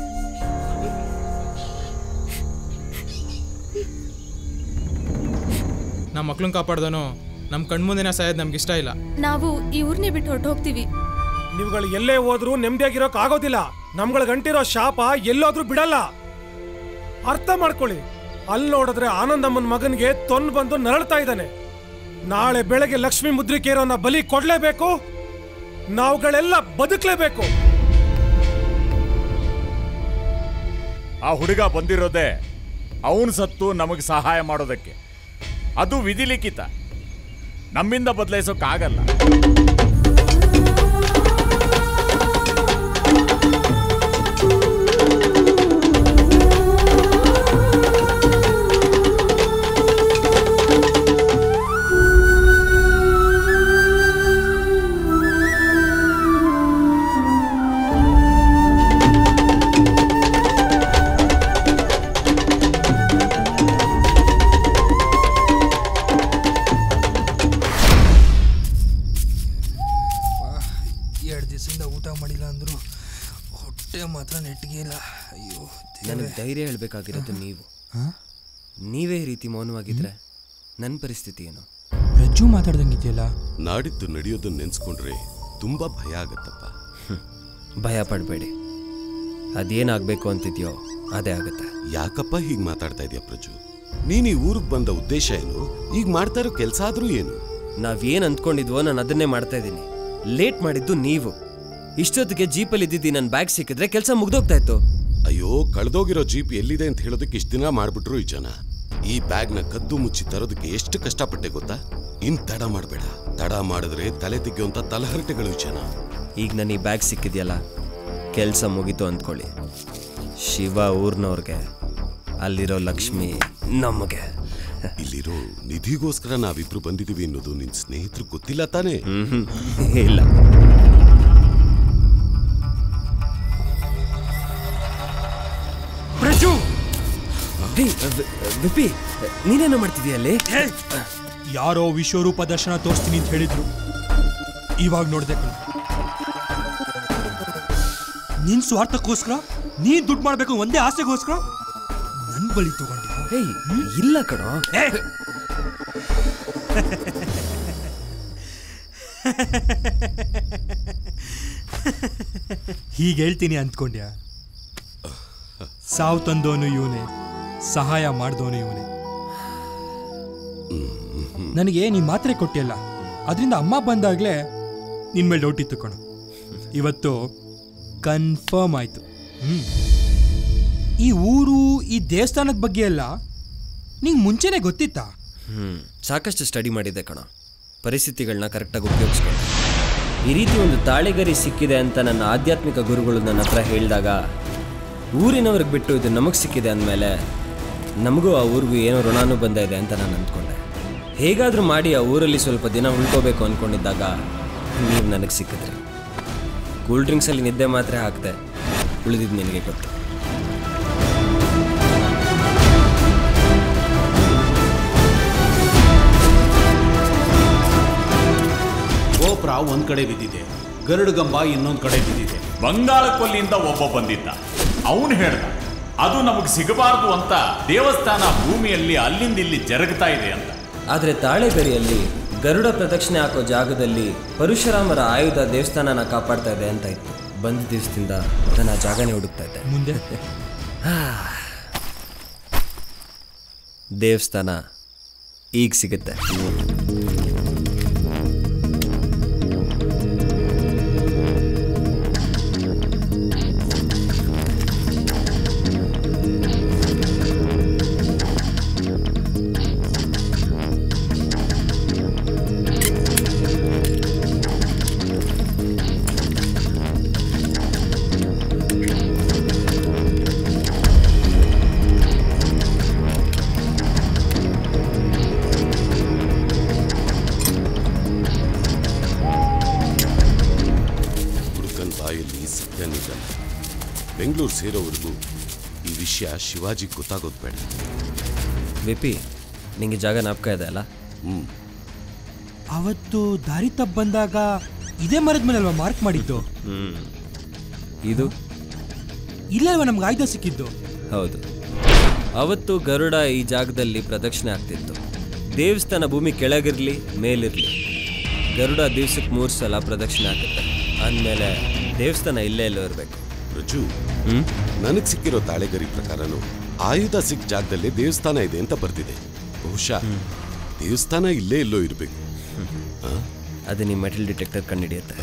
ನಮ್ಮ ಮಕ್ಳನ್ನ ಕಾಪಾಡ್ದನು ನಮ್ಮ ಕಣ್ಮುಂದಿನ ಸಾಯೋದು ನಮ್ಗೆ ಇಷ್ಟ ಇಲ್ಲ ನಾವು ಈ ಊರ್ನೇ ಬಿಟ್ಟು ಹೊರಟು ಹೋಗ್ತೀವಿ ನೀವುಗಳು ಎಲ್ಲೇ ಹೋದ್ರೂ ನೆಮ್ಮದಿಯಾಗಿರೋಕ್ ಆಗೋದಿಲ್ಲ ನಮ್ಗಳ ಗಂಟಿರೋ ಶಾಪ ಎಲ್ಲೋದ್ರೂ ಬಿಡಲ್ಲ ಅರ್ಥ ಮಾಡ್ಕೊಳ್ಳಿ ಅಲ್ಲಿ ನೋಡಿದ್ರೆ ಆನಂದಮ್ಮನ ಮಗನಿಗೆ ತೊನ್ ಬಂದು ನರಳ್ತಾ ಇದ್ದಾನೆ ನಾಳೆ ಬೆಳಗ್ಗೆ ಲಕ್ಷ್ಮಿ ಮುದ್ರಿಕೆರೋನ ಬಲಿ ಕೊಡ್ಲೇಬೇಕು ನಾವುಗಳೆಲ್ಲ ಬದುಕಲೇಬೇಕು ಆ ಹುಡುಗ ಬಂದಿರೋದೇ ಅವನು ಸತ್ತು ನಮಗೆ ಸಹಾಯ ಮಾಡೋದಕ್ಕೆ ಅದು ವಿಧಿಲಿಖಿತ ನಮ್ಮಿಂದ ಬದಲಾಯಿಸೋಕ್ಕಾಗಲ್ಲ ಎರಡು ದಿವಸದಿಂದ ಊಟ ಮಾಡಿಲ್ಲ ಅಂದ್ರು ಹೊಟ್ಟೆ ಮಾತ್ರ ನೆಟ್ಟಿಗೆ ಇಲ್ಲ ಅಯ್ಯೋ ನನಗೆ ಧೈರ್ಯ ಹೇಳಬೇಕಾಗಿರೋದು ನೀವು ನೀವೇ ಈ ರೀತಿ ಮೌನವಾಗಿದ್ರೆ ನನ್ನ ಪರಿಸ್ಥಿತಿ ಏನು ರಜ್ಜು ಮಾತಾಡ್ದಂಗಿದೆಯಲ್ಲ ನಾಡಿದ್ದು ನಡೆಯೋದನ್ನ ನೆನ್ಸ್ಕೊಂಡ್ರೆ ತುಂಬಾ ಭಯ ಆಗತ್ತಪ್ಪ ಭಯ ಪಡಬೇಡಿ ಅದೇನಾಗಬೇಕು ಅಂತಿದ್ಯೋ ಅದೇ ಆಗುತ್ತೆ ಯಾಕಪ್ಪ ಹೀಗ್ ಮಾತಾಡ್ತಾ ಇದೀಯ ಪ್ರಜು ನೀನ್ ಈ ಊರಿಗೆ ಬಂದ ಉದ್ದೇಶ ಏನು ಈಗ ಮಾಡ್ತಾ ಇರೋ ಕೆಲಸ ಆದ್ರೂ ಏನು ನಾವೇನು ಅಂದ್ಕೊಂಡಿದ್ವೋ ನಾನು ಅದನ್ನೇ ಮಾಡ್ತಾ ಇದ್ದೀನಿ ಲೇಟ್ ಮಾಡಿದ್ದು ನೀವು ಇಷ್ಟೊತ್ತಿಗೆ ಜೀಪಲ್ಲಿ ಇದ್ದಿದ್ದು ನನ್ನ ಬ್ಯಾಗ್ ಸಿಕ್ಕಿದ್ರೆ ಕೆಲಸ ಮುಗ್ದೋಗ್ತಾ ಇತ್ತು ಅಯ್ಯೋ ಕಳೆದೋಗಿರೋ ಜೀಪ್ ಎಲ್ಲಿದೆ ಅಂತ ಹೇಳೋದಕ್ಕೆ ಇಷ್ಟ ದಿನ ಮಾಡ್ಬಿಟ್ರು ಈ ಜನ ಈ ಬ್ಯಾಗ್ನ ಕದ್ದು ಮುಚ್ಚಿ ತರೋದಕ್ಕೆ ಎಷ್ಟು ಕಷ್ಟಪಟ್ಟೆ ಗೊತ್ತಾ ಇನ್ ತಡ ಮಾಡಬೇಡ ತಡ ಮಾಡಿದ್ರೆ ತಲೆ ತೆಗೆಯುವಂತ ತಲಹರಟೆಗಳು ಈ ಜನ ಈಗ ನನ್ನ ಈ ಬ್ಯಾಗ್ ಸಿಕ್ಕಿದೆಯಲ್ಲ ಕೆಲಸ ಮುಗೀತು ಅಂದ್ಕೊಳ್ಳಿ ಶಿವ ಊರ್ನವ್ರಿಗೆ ಅಲ್ಲಿರೋ ಲಕ್ಷ್ಮಿ ನಮಗೆ ಇಲ್ಲಿರೋ ನಿಧಿಗೋಸ್ಕರ ನಾವಿಬ್ರು ಬಂದಿದೀವಿ ಅನ್ನೋದು ನಿನ್ ಸ್ನೇಹಿತರು ಗೊತ್ತಿಲ್ಲ ತಾನೇ ಇಲ್ಲ ಪ್ರಜು ವಿಪಿ ನೀನೇನು ಮಾಡ್ತಿದೀಯ ಅಲ್ಲಿ ಯಾರೋ ವಿಶ್ವರೂಪ ದರ್ಶನ ತೋರಿಸ್ತೀನಿ ಅಂತ ಹೇಳಿದ್ರು ಇವಾಗ ನೋಡ್ದೆ ಕಣೋ. ನಿನ್ ಸ್ವಾರ್ಥಕ್ಕೋಸ್ಕರ ನೀನ್ ದುಡ್ಡು ಮಾಡ್ಬೇಕು ಒಂದೇ ಆಸೆಗೋಸ್ಕರ ನನ್ ಬಳಿ ತಗೊಂಡಿ ಇಲ್ಲ ಕಣೋ ಹೀಗೆ ಹೇಳ್ತೀನಿ ಅಂದ್ಕೊಂಡ್ಯಾ ಸಾವು ತಂದೋನು ಇವನೇ ಸಹಾಯ ಮಾಡ್ದೋನು ಇವನೇ ನನಗೆ ನೀ ಮಾತ್ರೆ ಕೊಟ್ಟಿಯಲ್ಲ ಅದರಿಂದ ಅಮ್ಮ ಬಂದಾಗಲೇ ನಿನ್ ಮೇಲೆ ಡೌಟ್ ಇತ್ತು ಕಣೋ ಇವತ್ತು ಕನ್ಫರ್ಮ್ ಆಯ್ತು ಹ್ಮ್ ಈ ಊರು ಈ ದೇವಸ್ಥಾನದ ಬಗ್ಗೆ ಎಲ್ಲ ನಿಂಗೆ ಮುಂಚೆನೆ ಗೊತ್ತಿತ್ತಾ ಹ್ಮ್ ಸಾಕಷ್ಟು ಸ್ಟಡಿ ಮಾಡಿದ್ದೆ ಕಣ ಪರಿಸ್ಥಿತಿಗಳನ್ನ ಕರೆಕ್ಟಾಗಿ ಉಪಯೋಗಿಸ್ಕೊಂಡೆ ಈ ರೀತಿ ಒಂದು ತಾಳೆಗರಿ ಸಿಕ್ಕಿದೆ ಅಂತ ನನ್ನ ಆಧ್ಯಾತ್ಮಿಕ ಗುರುಗಳು ನನ್ನ ಹತ್ರ ಹೇಳಿದಾಗ ಊರಿನವ್ರಿಗೆ ಬಿಟ್ಟು ಇದು ನಮಗೆ ಸಿಕ್ಕಿದೆ ಅಂದಮೇಲೆ ನಮಗೂ ಆ ಊರಿಗೂ ಏನೋ ಋಣಾನುಬಂಧ ಇದೆ ಅಂತ ನಾನು ಅಂದ್ಕೊಂಡೆ ಹೇಗಾದರೂ ಮಾಡಿ ಆ ಊರಲ್ಲಿ ಸ್ವಲ್ಪ ದಿನ ಉಳ್ಕೋಬೇಕು ಅಂದ್ಕೊಂಡಿದ್ದಾಗ ನೀವು ನನಗೆ ಸಿಕ್ಕಿದ್ರಿ ಕೂಲ್ ಡ್ರಿಂಕ್ಸಲ್ಲಿ ನಿದ್ದೆ ಮಾತ್ರ ಹಾಕ್ದೆ ಉಳಿದಿದ್ದು ನಿನಗೆ ಗೊತ್ತು ಗೋಪುರ ಒಂದ್ ಕಡೆ ಬಿದ್ದಿದೆ ಗರುಡಗಂಬ ಇನ್ನೊಂದ್ ಕಡೆ ಬಿದ್ದಿದೆ ಬಂಗಾಳ ಕೊಲ್ಲಿಯಿಂದ ಒಬ್ಬ ಬಂದಿದ್ದ ಅವನು ಹೇಳ್ದ ಅದು ನಮಗೆ ಸಿಗಬಾರದು ಅಂತ ದೇವಸ್ಥಾನ ಭೂಮಿಯಲ್ಲಿ ಅಲ್ಲಿಂದ ಇಲ್ಲಿ ಜರುಗ್ತಾ ಇದೆ ಅಂತ ಆದರೆ ತಾಳೆಗರಿಯಲ್ಲಿ ಗರುಡ ಪ್ರದಕ್ಷಿಣೆ ಹಾಕೋ ಜಾಗದಲ್ಲಿ ಪರಶುರಾಮರ ಆಯುಧ ದೇವಸ್ಥಾನನ ಕಾಪಾಡ್ತಾ ಇದೆ ಅಂತ ಇತ್ತು ಬಂದ ದಿವಸದಿಂದ ನಾನು ಆ ಜಾಗನೇ ಹುಡುಕ್ತಾ ಇದ್ದೆ ಮುಂದೆ ದೇವಸ್ಥಾನ ಈಗ ಸಿಗುತ್ತೆ ಬೆಂಗಳೂರು ಸೇರೋವರೆಗೂ ಈ ವಿಷಯ ಶಿವಾಜಿ ಗೊತ್ತಾಗೋದು ಬೇಡ ವಿಪಿ ನಿಂಗೆ ಜಾಗ ಜ್ಞಾಪಕ ಇದೆ ಅಲ್ಲ ಹ್ಞೂ ಅವತ್ತು ದಾರಿ ತಪ್ಪ ಬಂದಾಗ ಇದೇ ಮರದ ಮೇಲಲ್ವಾ ಮಾರ್ಕ್ ಮಾಡಿದ್ದು ಹ್ಮ್ ಇದು ಇಲ್ಲಲ್ವಾ ನಮ್ಗೆ ಆಯ್ದ ಸಿಕ್ಕಿದ್ದು ಹೌದು ಅವತ್ತು ಗರುಡ ಈ ಜಾಗದಲ್ಲಿ ಪ್ರದಕ್ಷಿಣೆ ಆಗ್ತಿತ್ತು ದೇವಸ್ಥಾನ ಭೂಮಿ ಕೆಳಗಿರ್ಲಿ ಮೇಲಿರ್ಲಿ ಗರುಡ ದಿವ್ಸಕ್ಕೆ ಮೂರು ಸಲ ಪ್ರದಕ್ಷಿಣೆ ಆಗುತ್ತೆ ಅಂದಮೇಲೆ ದೇವಸ್ಥಾನ ಇಲ್ಲೇ ಎಲ್ಲೋ ಇರಬೇಕು ರಜು ನನಗ್ ಸಿಕ್ಕಿರೋ ತಾಳೆಗರಿ ಪ್ರಕಾರನು ಆಯುಧ ಸಿಕ್ಕ ಜಾಗದಲ್ಲೇ ದೇವಸ್ಥಾನ ಇದೆ ಅಂತ ಬರ್ದಿದೆ ಬಹುಶಃ ದೇವಸ್ಥಾನ ಇಲ್ಲೇ ಎಲ್ಲೋ ಇರಬೇಕು ಅದು ನಿಮ್ಮ ಮೆಟಲ್ ಡಿಟೆಕ್ಟರ್ ಕಂಡುಹಿಡಿಯುತ್ತೆ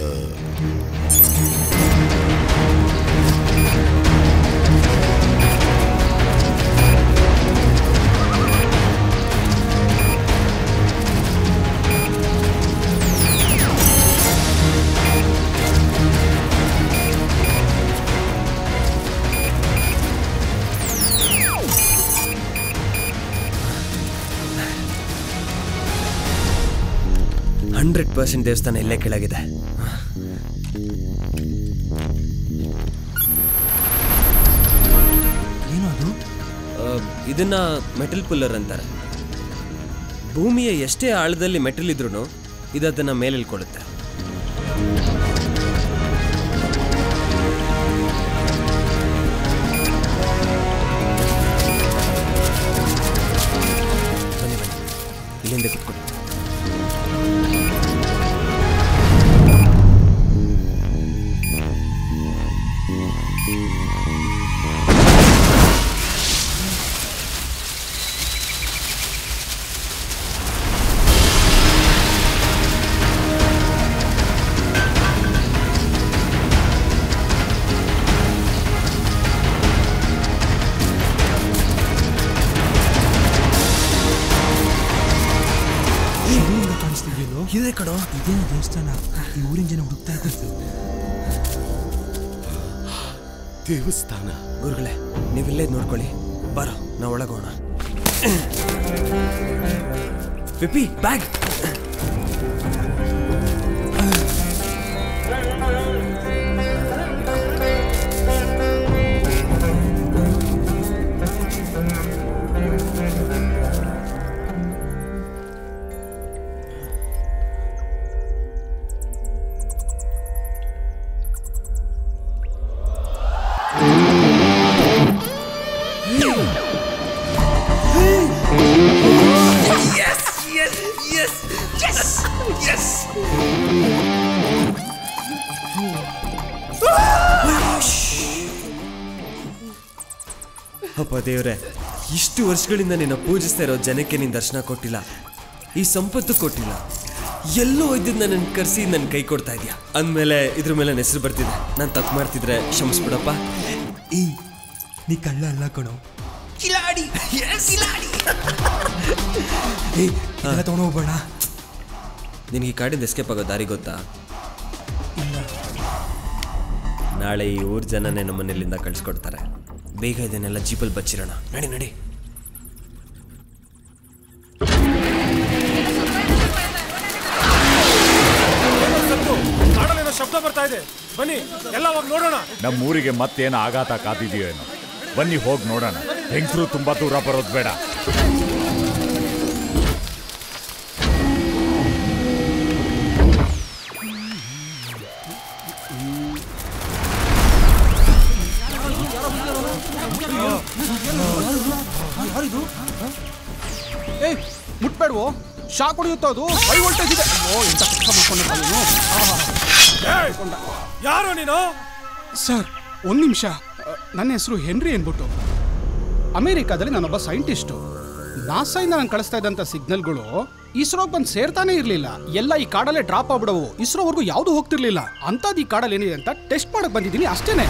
ಹಂಡ್ರೆಡ್ ಪರ್ಸೆಂಟ್ ದೇವಸ್ಥಾನ ಇಲ್ಲೇ ಕೆಳಗಿದೆ ಏನದು ಆ, ಇದನ್ನ ಮೆಟಲ್ ಪುಲ್ಲರ್ ಅಂತಾರೆ ಭೂಮಿಯ ಎಷ್ಟೇ ಆಳದಲ್ಲಿ ಮೆಟಲ್ ಇದ್ರೂ ಇದು ಅದನ್ನ ಮೇಲೆಳ್ಕೊಳ್ಳುತ್ತೆ ಬನ್ನಿ ಬನ್ನಿ ಇಲ್ಲಿಂದ ಕುತ್ಕೊಳ್ಳಿ ಶಿವಲಿಂಗ ಕಾಣಿಸ್ತಿದ್ಯಲ್ಲೋ ಇದೆ ಕಡೋ ಇದೇನು ದೇವಸ್ಥಾನ ಈ ಊರಿನ ಜನ ಹುಡುಕ್ತಾ ಇದ್ದು ದೇವಸ್ಥಾನ ಗುರುಗಳೇ ನೀವಿಲ್ಲೇ ನೋಡ್ಕೊಳ್ಳಿ ಬರೋ ನಾವು ಒಳಗೋಣ P P Yes! Yes! Yes! Yes! Yes! ಅಪ್ಪ ದೇವ್ರೆ ಇಷ್ಟು ವರ್ಷಗಳಿಂದ ನಿನ್ನ ಪೂಜಿಸ್ತಾ ಇರೋ ಜನಕ್ಕೆ ನೀನು ದರ್ಶನ ಕೊಟ್ಟಿಲ್ಲ ಈ ಸಂಪತ್ತು ಕೊಟ್ಟಿಲ್ಲ ಎಲ್ಲೋ ಇದ್ದಿದ್ದು ನನ್ನ ಕರೆಸಿ ನನ್ನ ಕೈ ಕೊಡ್ತಾ ಇದೆಯಾ ಅಂದಮೇಲೆ ಇದ್ರ ಮೇಲೆ ನನ್ನ ಹೆಸರು ಬರ್ತಿದೆ ನಾನು ತಪ್ಪು ಮಾಡ್ತಿದ್ರೆ ಕ್ಷಮಿಸ್ಬಿಡಪ್ಪ ಈ ನೀ ಕಳ್ಳ ಅಲ್ಲ ಕಣೋ ಕಿಲಾಡಿ ಕಿಲಾಡಿ ಏ ಇದೆಲ್ಲ ತಗೊಂಡು ಹೋಗ್ಬೇಡ ನಿನಗೆ ಈ ಕಾಡಿಂದ ಎಸ್ಕೇಪ್ ಆಗೋ ದಾರಿ ಗೊತ್ತಾ ನಾಳೆ ಈ ಊರ್ ಜನನೇ ನಮ್ಮನ್ನ ಇಲ್ಲಿಂದ ಕಳ್ಸಿಕೊಡ್ತಾರೆ ಬೇಗ ಇದನ್ನೆಲ್ಲ ಜೀಪಲ್ಲಿ ಬಚ್ಚಿರೋಣ ನಡಿ ನಡಿ ಕಾಡಲ್ಲೇನೋ ಶಬ್ದ ಬರ್ತಾ ಇದೆ ಬನ್ನಿ ಎಲ್ಲ ಹೋಗಿ ನೋಡೋಣ ನಮ್ಮೂರಿಗೆ ಮತ್ತೇನು ಆಘಾತ ಕಾದಿದೆಯೋ ಏನೋ ಬನ್ನಿ ಹೋಗಿ ನೋಡೋಣ ಹೆಂಗಸರು ತುಂಬಾ ದೂರ ಬರೋದು ಬೇಡ ಯಾರಿದು ಏಯ್ ಮುಟ್ಬೇಡ್ವೋ ಶಾಕ್ ಹೊಡೆಯುತ್ತೋ ಅದು ಹೈ ವೋಲ್ಟೇಜ್ ಇದೆ ಓ ಎಂತ ಕೆಲಸ ಮಾಡ್ಕೊಂಡಿರ್ತಾನೆ ಇವನು. ಆಹಾ. ಯಾರು ನೀನು ಸರ್ ಒಂದು ನಿಮಿಷ ನನ್ನ ಹೆಸರು ಹೆನ್ರಿ ಅಂದ್ಬಿಟ್ಟು ಅಮೇರಿಕಾದಲ್ಲಿ ನಾನೊಬ್ಬ ಸೈಂಟಿಸ್ಟು ನಾಸಾಯಿಂದ ನಾನು ಕಳಿಸ್ತಾ ಇದ್ದಂಥ ಸಿಗ್ನಲ್ಗಳು ಇಸ್ರೋಗೆ ಬಂದು ಸೇರ್ತಾನೆ ಇರಲಿಲ್ಲ ಎಲ್ಲ ಈ ಕಾಡಲ್ಲೇ ಡ್ರಾಪ್ ಆಗ್ಬಿಡವು ಇಸ್ರೋವರೆಗೂ ಯಾವುದು ಹೋಗ್ತಿರ್ಲಿಲ್ಲ ಅಂಥದ್ದು ಈ ಕಾಡಲ್ಲಿ ಏನಿದೆ ಅಂತ ಟೆಸ್ಟ್ ಮಾಡಕ್ ಬಂದಿದ್ದೀನಿ ಅಷ್ಟೇನೆ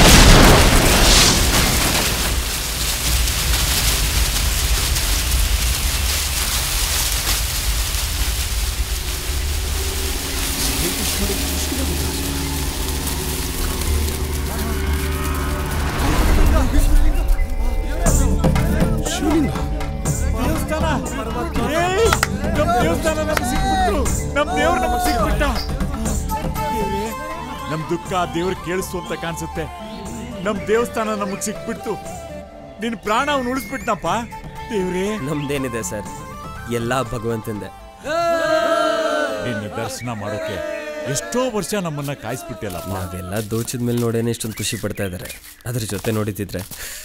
ಶಿವಲಿಂಗ ದೇವಸ್ಥಾನ ಏಯ್! ನಮ್ ದೇವಸ್ಥಾನ ನಮ್ಗೆ ಸಿಕ್ಬಿಟ್ರು ನಮ್ ದೇವ್ರು ನಮಗ್ ಸಿಕ್ಬಿಟ್ಟ ದೇವ್ರೇ, ನಮ್ ದುಃಖ ದೇವ್ರು ಕೇಳಿಸ್ತು ಅಂತ ಕಾಣಿಸುತ್ತೆ ನಮ್ ದೇವಸ್ಥಾನ ನಮಗ್ ಸಿಕ್ಬಿಡ್ತು ನಿನ್ ಪ್ರಾಣ ಅವ್ನು ಉಳಿಸ್ಬಿಟ್ನಪ್ಪ ದೇವ್ರೇ ನಮ್ದೇನಿದೆ ಸರ್ ಎಲ್ಲ ಭಗವಂತಂದೆ ನಿನ್ನ ದರ್ಶನ ಮಾಡೋಕೆ ಎಷ್ಟೋ ವರ್ಷ ನಮ್ಮನ್ನ ಕಾಯಿಸ್ಬಿಟ್ಟಿಲ್ಲಪ್ಪ ನಾವೆಲ್ಲ ದೋಚಿದ ಮೇಲೆ ನೋಡೇನೆ ಇಷ್ಟೊಂದು ಖುಷಿ ಪಡ್ತಾ ಇದ್ದಾರೆ ಅದ್ರ ಜೊತೆ ನೋಡಿತಿದ್ರೆ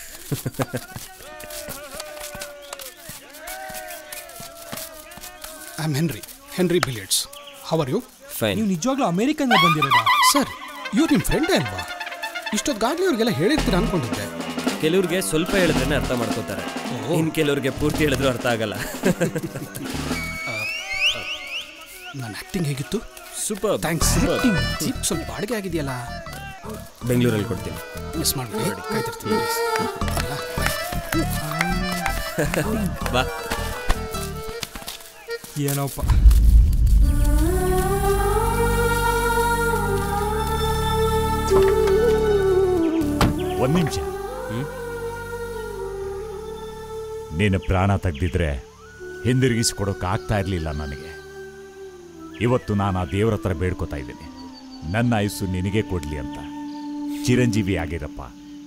I am Henry Henry billiards how are you fine ನೀವು ನಿಜವಾಗ್ಲೂ ಅಮೇರಿಕನ್ಗೆ ಬಂದಿರೋದಾ ಸರ್ ಇವ್ರು ನಿಮ್ಮ ಫ್ರೆಂಡೇ ಅಲ್ವಾ ಇಷ್ಟೊತ್ತಾಗಲೇ ಅವ್ರಿಗೆಲ್ಲ ಹೇಳಿರ್ತೀರ ಅನ್ಕೊಂಡಿದ್ದೆ ಕೆಲವ್ರಿಗೆ ಸ್ವಲ್ಪ ಹೇಳಿದ್ರೆ ಅರ್ಥ ಮಾಡ್ಕೋತಾರೆ ಇನ್ ಕೆಲವ್ರಿಗೆ ಪೂರ್ತಿ ಹೇಳಿದ್ರು ಅರ್ಥ ಆಗಲ್ಲ ನನ್ನ ಆ್ಯಕ್ಟಿಂಗ್ ಹೇಗಿತ್ತು ಸೂಪರ್ ಥ್ಯಾಂಕ್ಸ್ Superb. ಜೀಪ್ ಸ್ವಲ್ಪ ಬಾಡಿಗೆ ಆಗಿದೆಯಲ್ಲ ಬೆಂಗಳೂರಲ್ಲಿ ಕೊಡ್ತೀನಿ ಮಿಸ್ ಮಾಡಬೇಡಿ ಕಾಯ್ತಿರ್ತೀನಿ ಬಾ ಏನೋಪ್ಪ ಒಂದ್ ನಿಮಿಷ ನೀನು ಪ್ರಾಣ ತೆಗ್ದಿದ್ರೆ ಹಿಂದಿರುಗಿಸ್ಕೊಡೋಕೆ ಆಗ್ತಾ ಇರಲಿಲ್ಲ ನನಗೆ ಇವತ್ತು ನಾನು ಆ ದೇವ್ರ ಹತ್ರ ಬೇಡ್ಕೋತಾ ಇದ್ದೀನಿ ನನ್ನ ಆಯುಸ್ಸು ನಿನಗೆ ಕೊಡ್ಲಿ ಅಂತ ಚಿರಂಜೀವಿ ಆಗಿರಪ್ಪ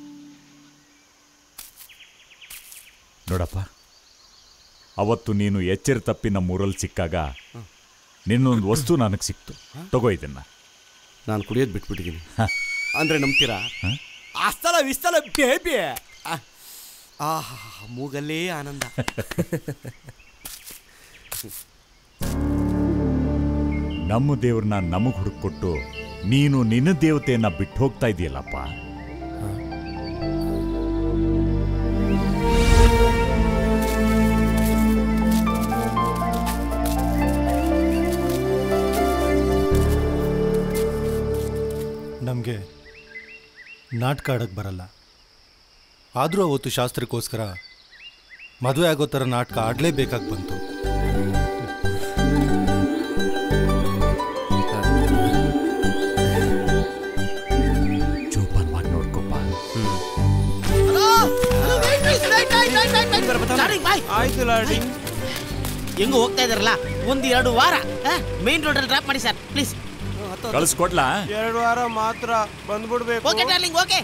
ನೋಡಪ್ಪ ಅವತ್ತು ನೀನು ಎಚ್ಚರ ತಪ್ಪಿ ನಮ್ಮ ಊರಲ್ಲಿ ಸಿಕ್ಕಾಗ ನಿನ್ನೊಂದು ವಸ್ತು ನನಗೆ ಸಿಕ್ತು ತಗೋ ಇದನ್ನ ನಾನು ಕುಡಿಯೋದು ಬಿಟ್ಬಿಟ್ಟಿದ್ದೀನಿ ಅಂದ್ರೆ ನಂಬ್ತೀರಾ ಅಸ್ತಲ ವಿಸ್ತಲ ಬೇಬಿ ಆಹಾ ಮೂಗಲ್ಲೇ ಆನಂದ ನಮ್ಮ ದೇವ್ರನ್ನ ನಮಗ್ ಹುಡುಕೊಟ್ಟು ನೀನು ನಿನ್ನ ದೇವತೆಯನ್ನ ಬಿಟ್ಟು ಹೋಗ್ತಾ ಇದೆಯಲ್ಲಪ್ಪ ನಮಗೆ ನಾಟಕ ಆಡೋಕ್ಕೆ ಬರಲ್ಲ ಆದರೂ ಅವತ್ತು ಶಾಸ್ತ್ರಕ್ಕೋಸ್ಕರ ಮದುವೆ ಆಗೋ ಥರ ನಾಟಕ ಆಡಲೇಬೇಕಾಗಿ ಬಂತು ಜೋಪಾನವಾಗಿ ನೋಡ್ಕೊಪ್ಪ ಆಯ್ತು ಲಾಡಿ ಹೆಂಗ ಹೋಗ್ತಾ ಇದಾರಲ್ಲ ಒಂದ್ ಎರಡು ವಾರ ಮೇನ್ ರೋಡ್ ಅಲ್ಲಿ ಡ್ರಾಪ್ ಮಾಡಿ ಸರ್ ಪ್ಲೀಸ್ ಕಳಿಸ್ಕೊಡ್ಲಾ ಎರಡು ವಾರ ಮಾತ್ರ ಬಂದ್ಬಿಡ್ಬೇಕು ಓಕೆ ಡಾರ್ಲಿಂಗ್ ಓಕೆ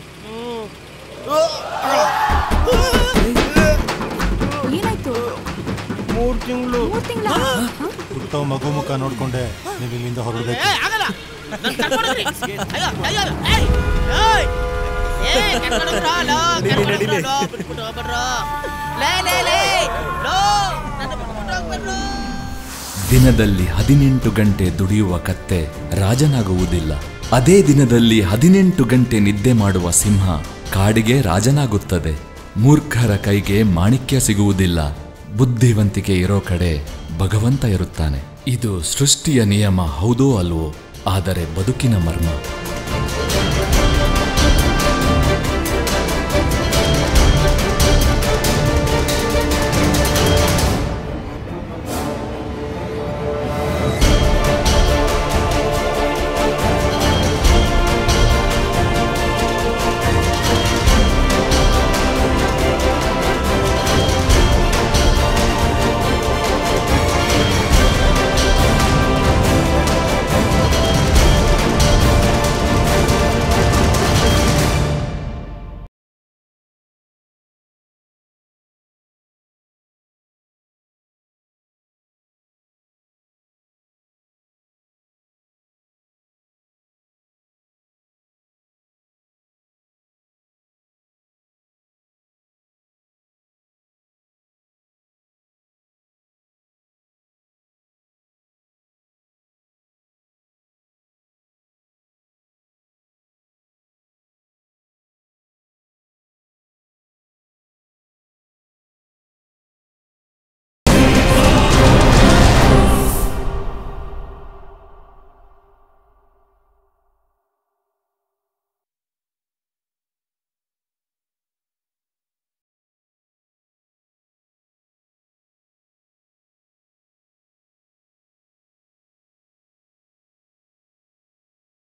ಏನಾಯ್ತು ಮೂರ್ ತಿಂಗಳು ಮೂರ್ ತಿಂಗಳ ಹುಟ್ಟೋ ಮಗು ಮುಖ ನೋಡ್ಕೊಂಡೆ ನೀವು ಇಲ್ಲಿಂದ ಹೊರಡಬೇಕು ಆಗಲ್ಲ ನನ್ ಕರ್ಕೊಂಡು ಹೋಗ್ರಿ. ಅಯ್ಯೋ ಅಯ್ಯೋ ಏಯ್ ಏಯ್ ಏಯ್ ಕರ್ಕೊಂಡು ಹೋಗ್ರೋ, ಲೋ, ಕರ್ಕೊಂಡು ಹೋಗ್ರೋ, ಲೋ, ಬಿಟ್ಬಿಟ್ಟು ಹೋಗ್ಬಿಡ್ರೋ. ಲೇ ಲೇ ಲೇ ಲೋ ನನ್ನ ಬಿಟ್ಬಿಟ್ಟು ಹೋಗ್ಬಿಡ್ರೋ. ದಿನದಲ್ಲಿ ಹದಿನೆಂಟು ಗಂಟೆ ದುಡಿಯುವ ಕತ್ತೆ ರಾಜನಾಗುವುದಿಲ್ಲ ಅದೇ ದಿನದಲ್ಲಿ ಹದಿನೆಂಟು ಗಂಟೆ ನಿದ್ದೆ ಮಾಡುವ ಸಿಂಹ ಕಾಡಿಗೆ ರಾಜನಾಗುತ್ತದೆ ಮೂರ್ಖರ ಕೈಗೆ ಮಾಣಿಕ್ಯ ಸಿಗುವುದಿಲ್ಲ ಬುದ್ಧಿವಂತಿಕೆ ಇರೋ ಕಡೆ ಭಗವಂತ ಇರುತ್ತಾನೆ ಇದು ಸೃಷ್ಟಿಯ ನಿಯಮ ಹೌದೋ ಅಲ್ವೋ ಆದರೆ ಬದುಕಿನ ಮರ್ಮ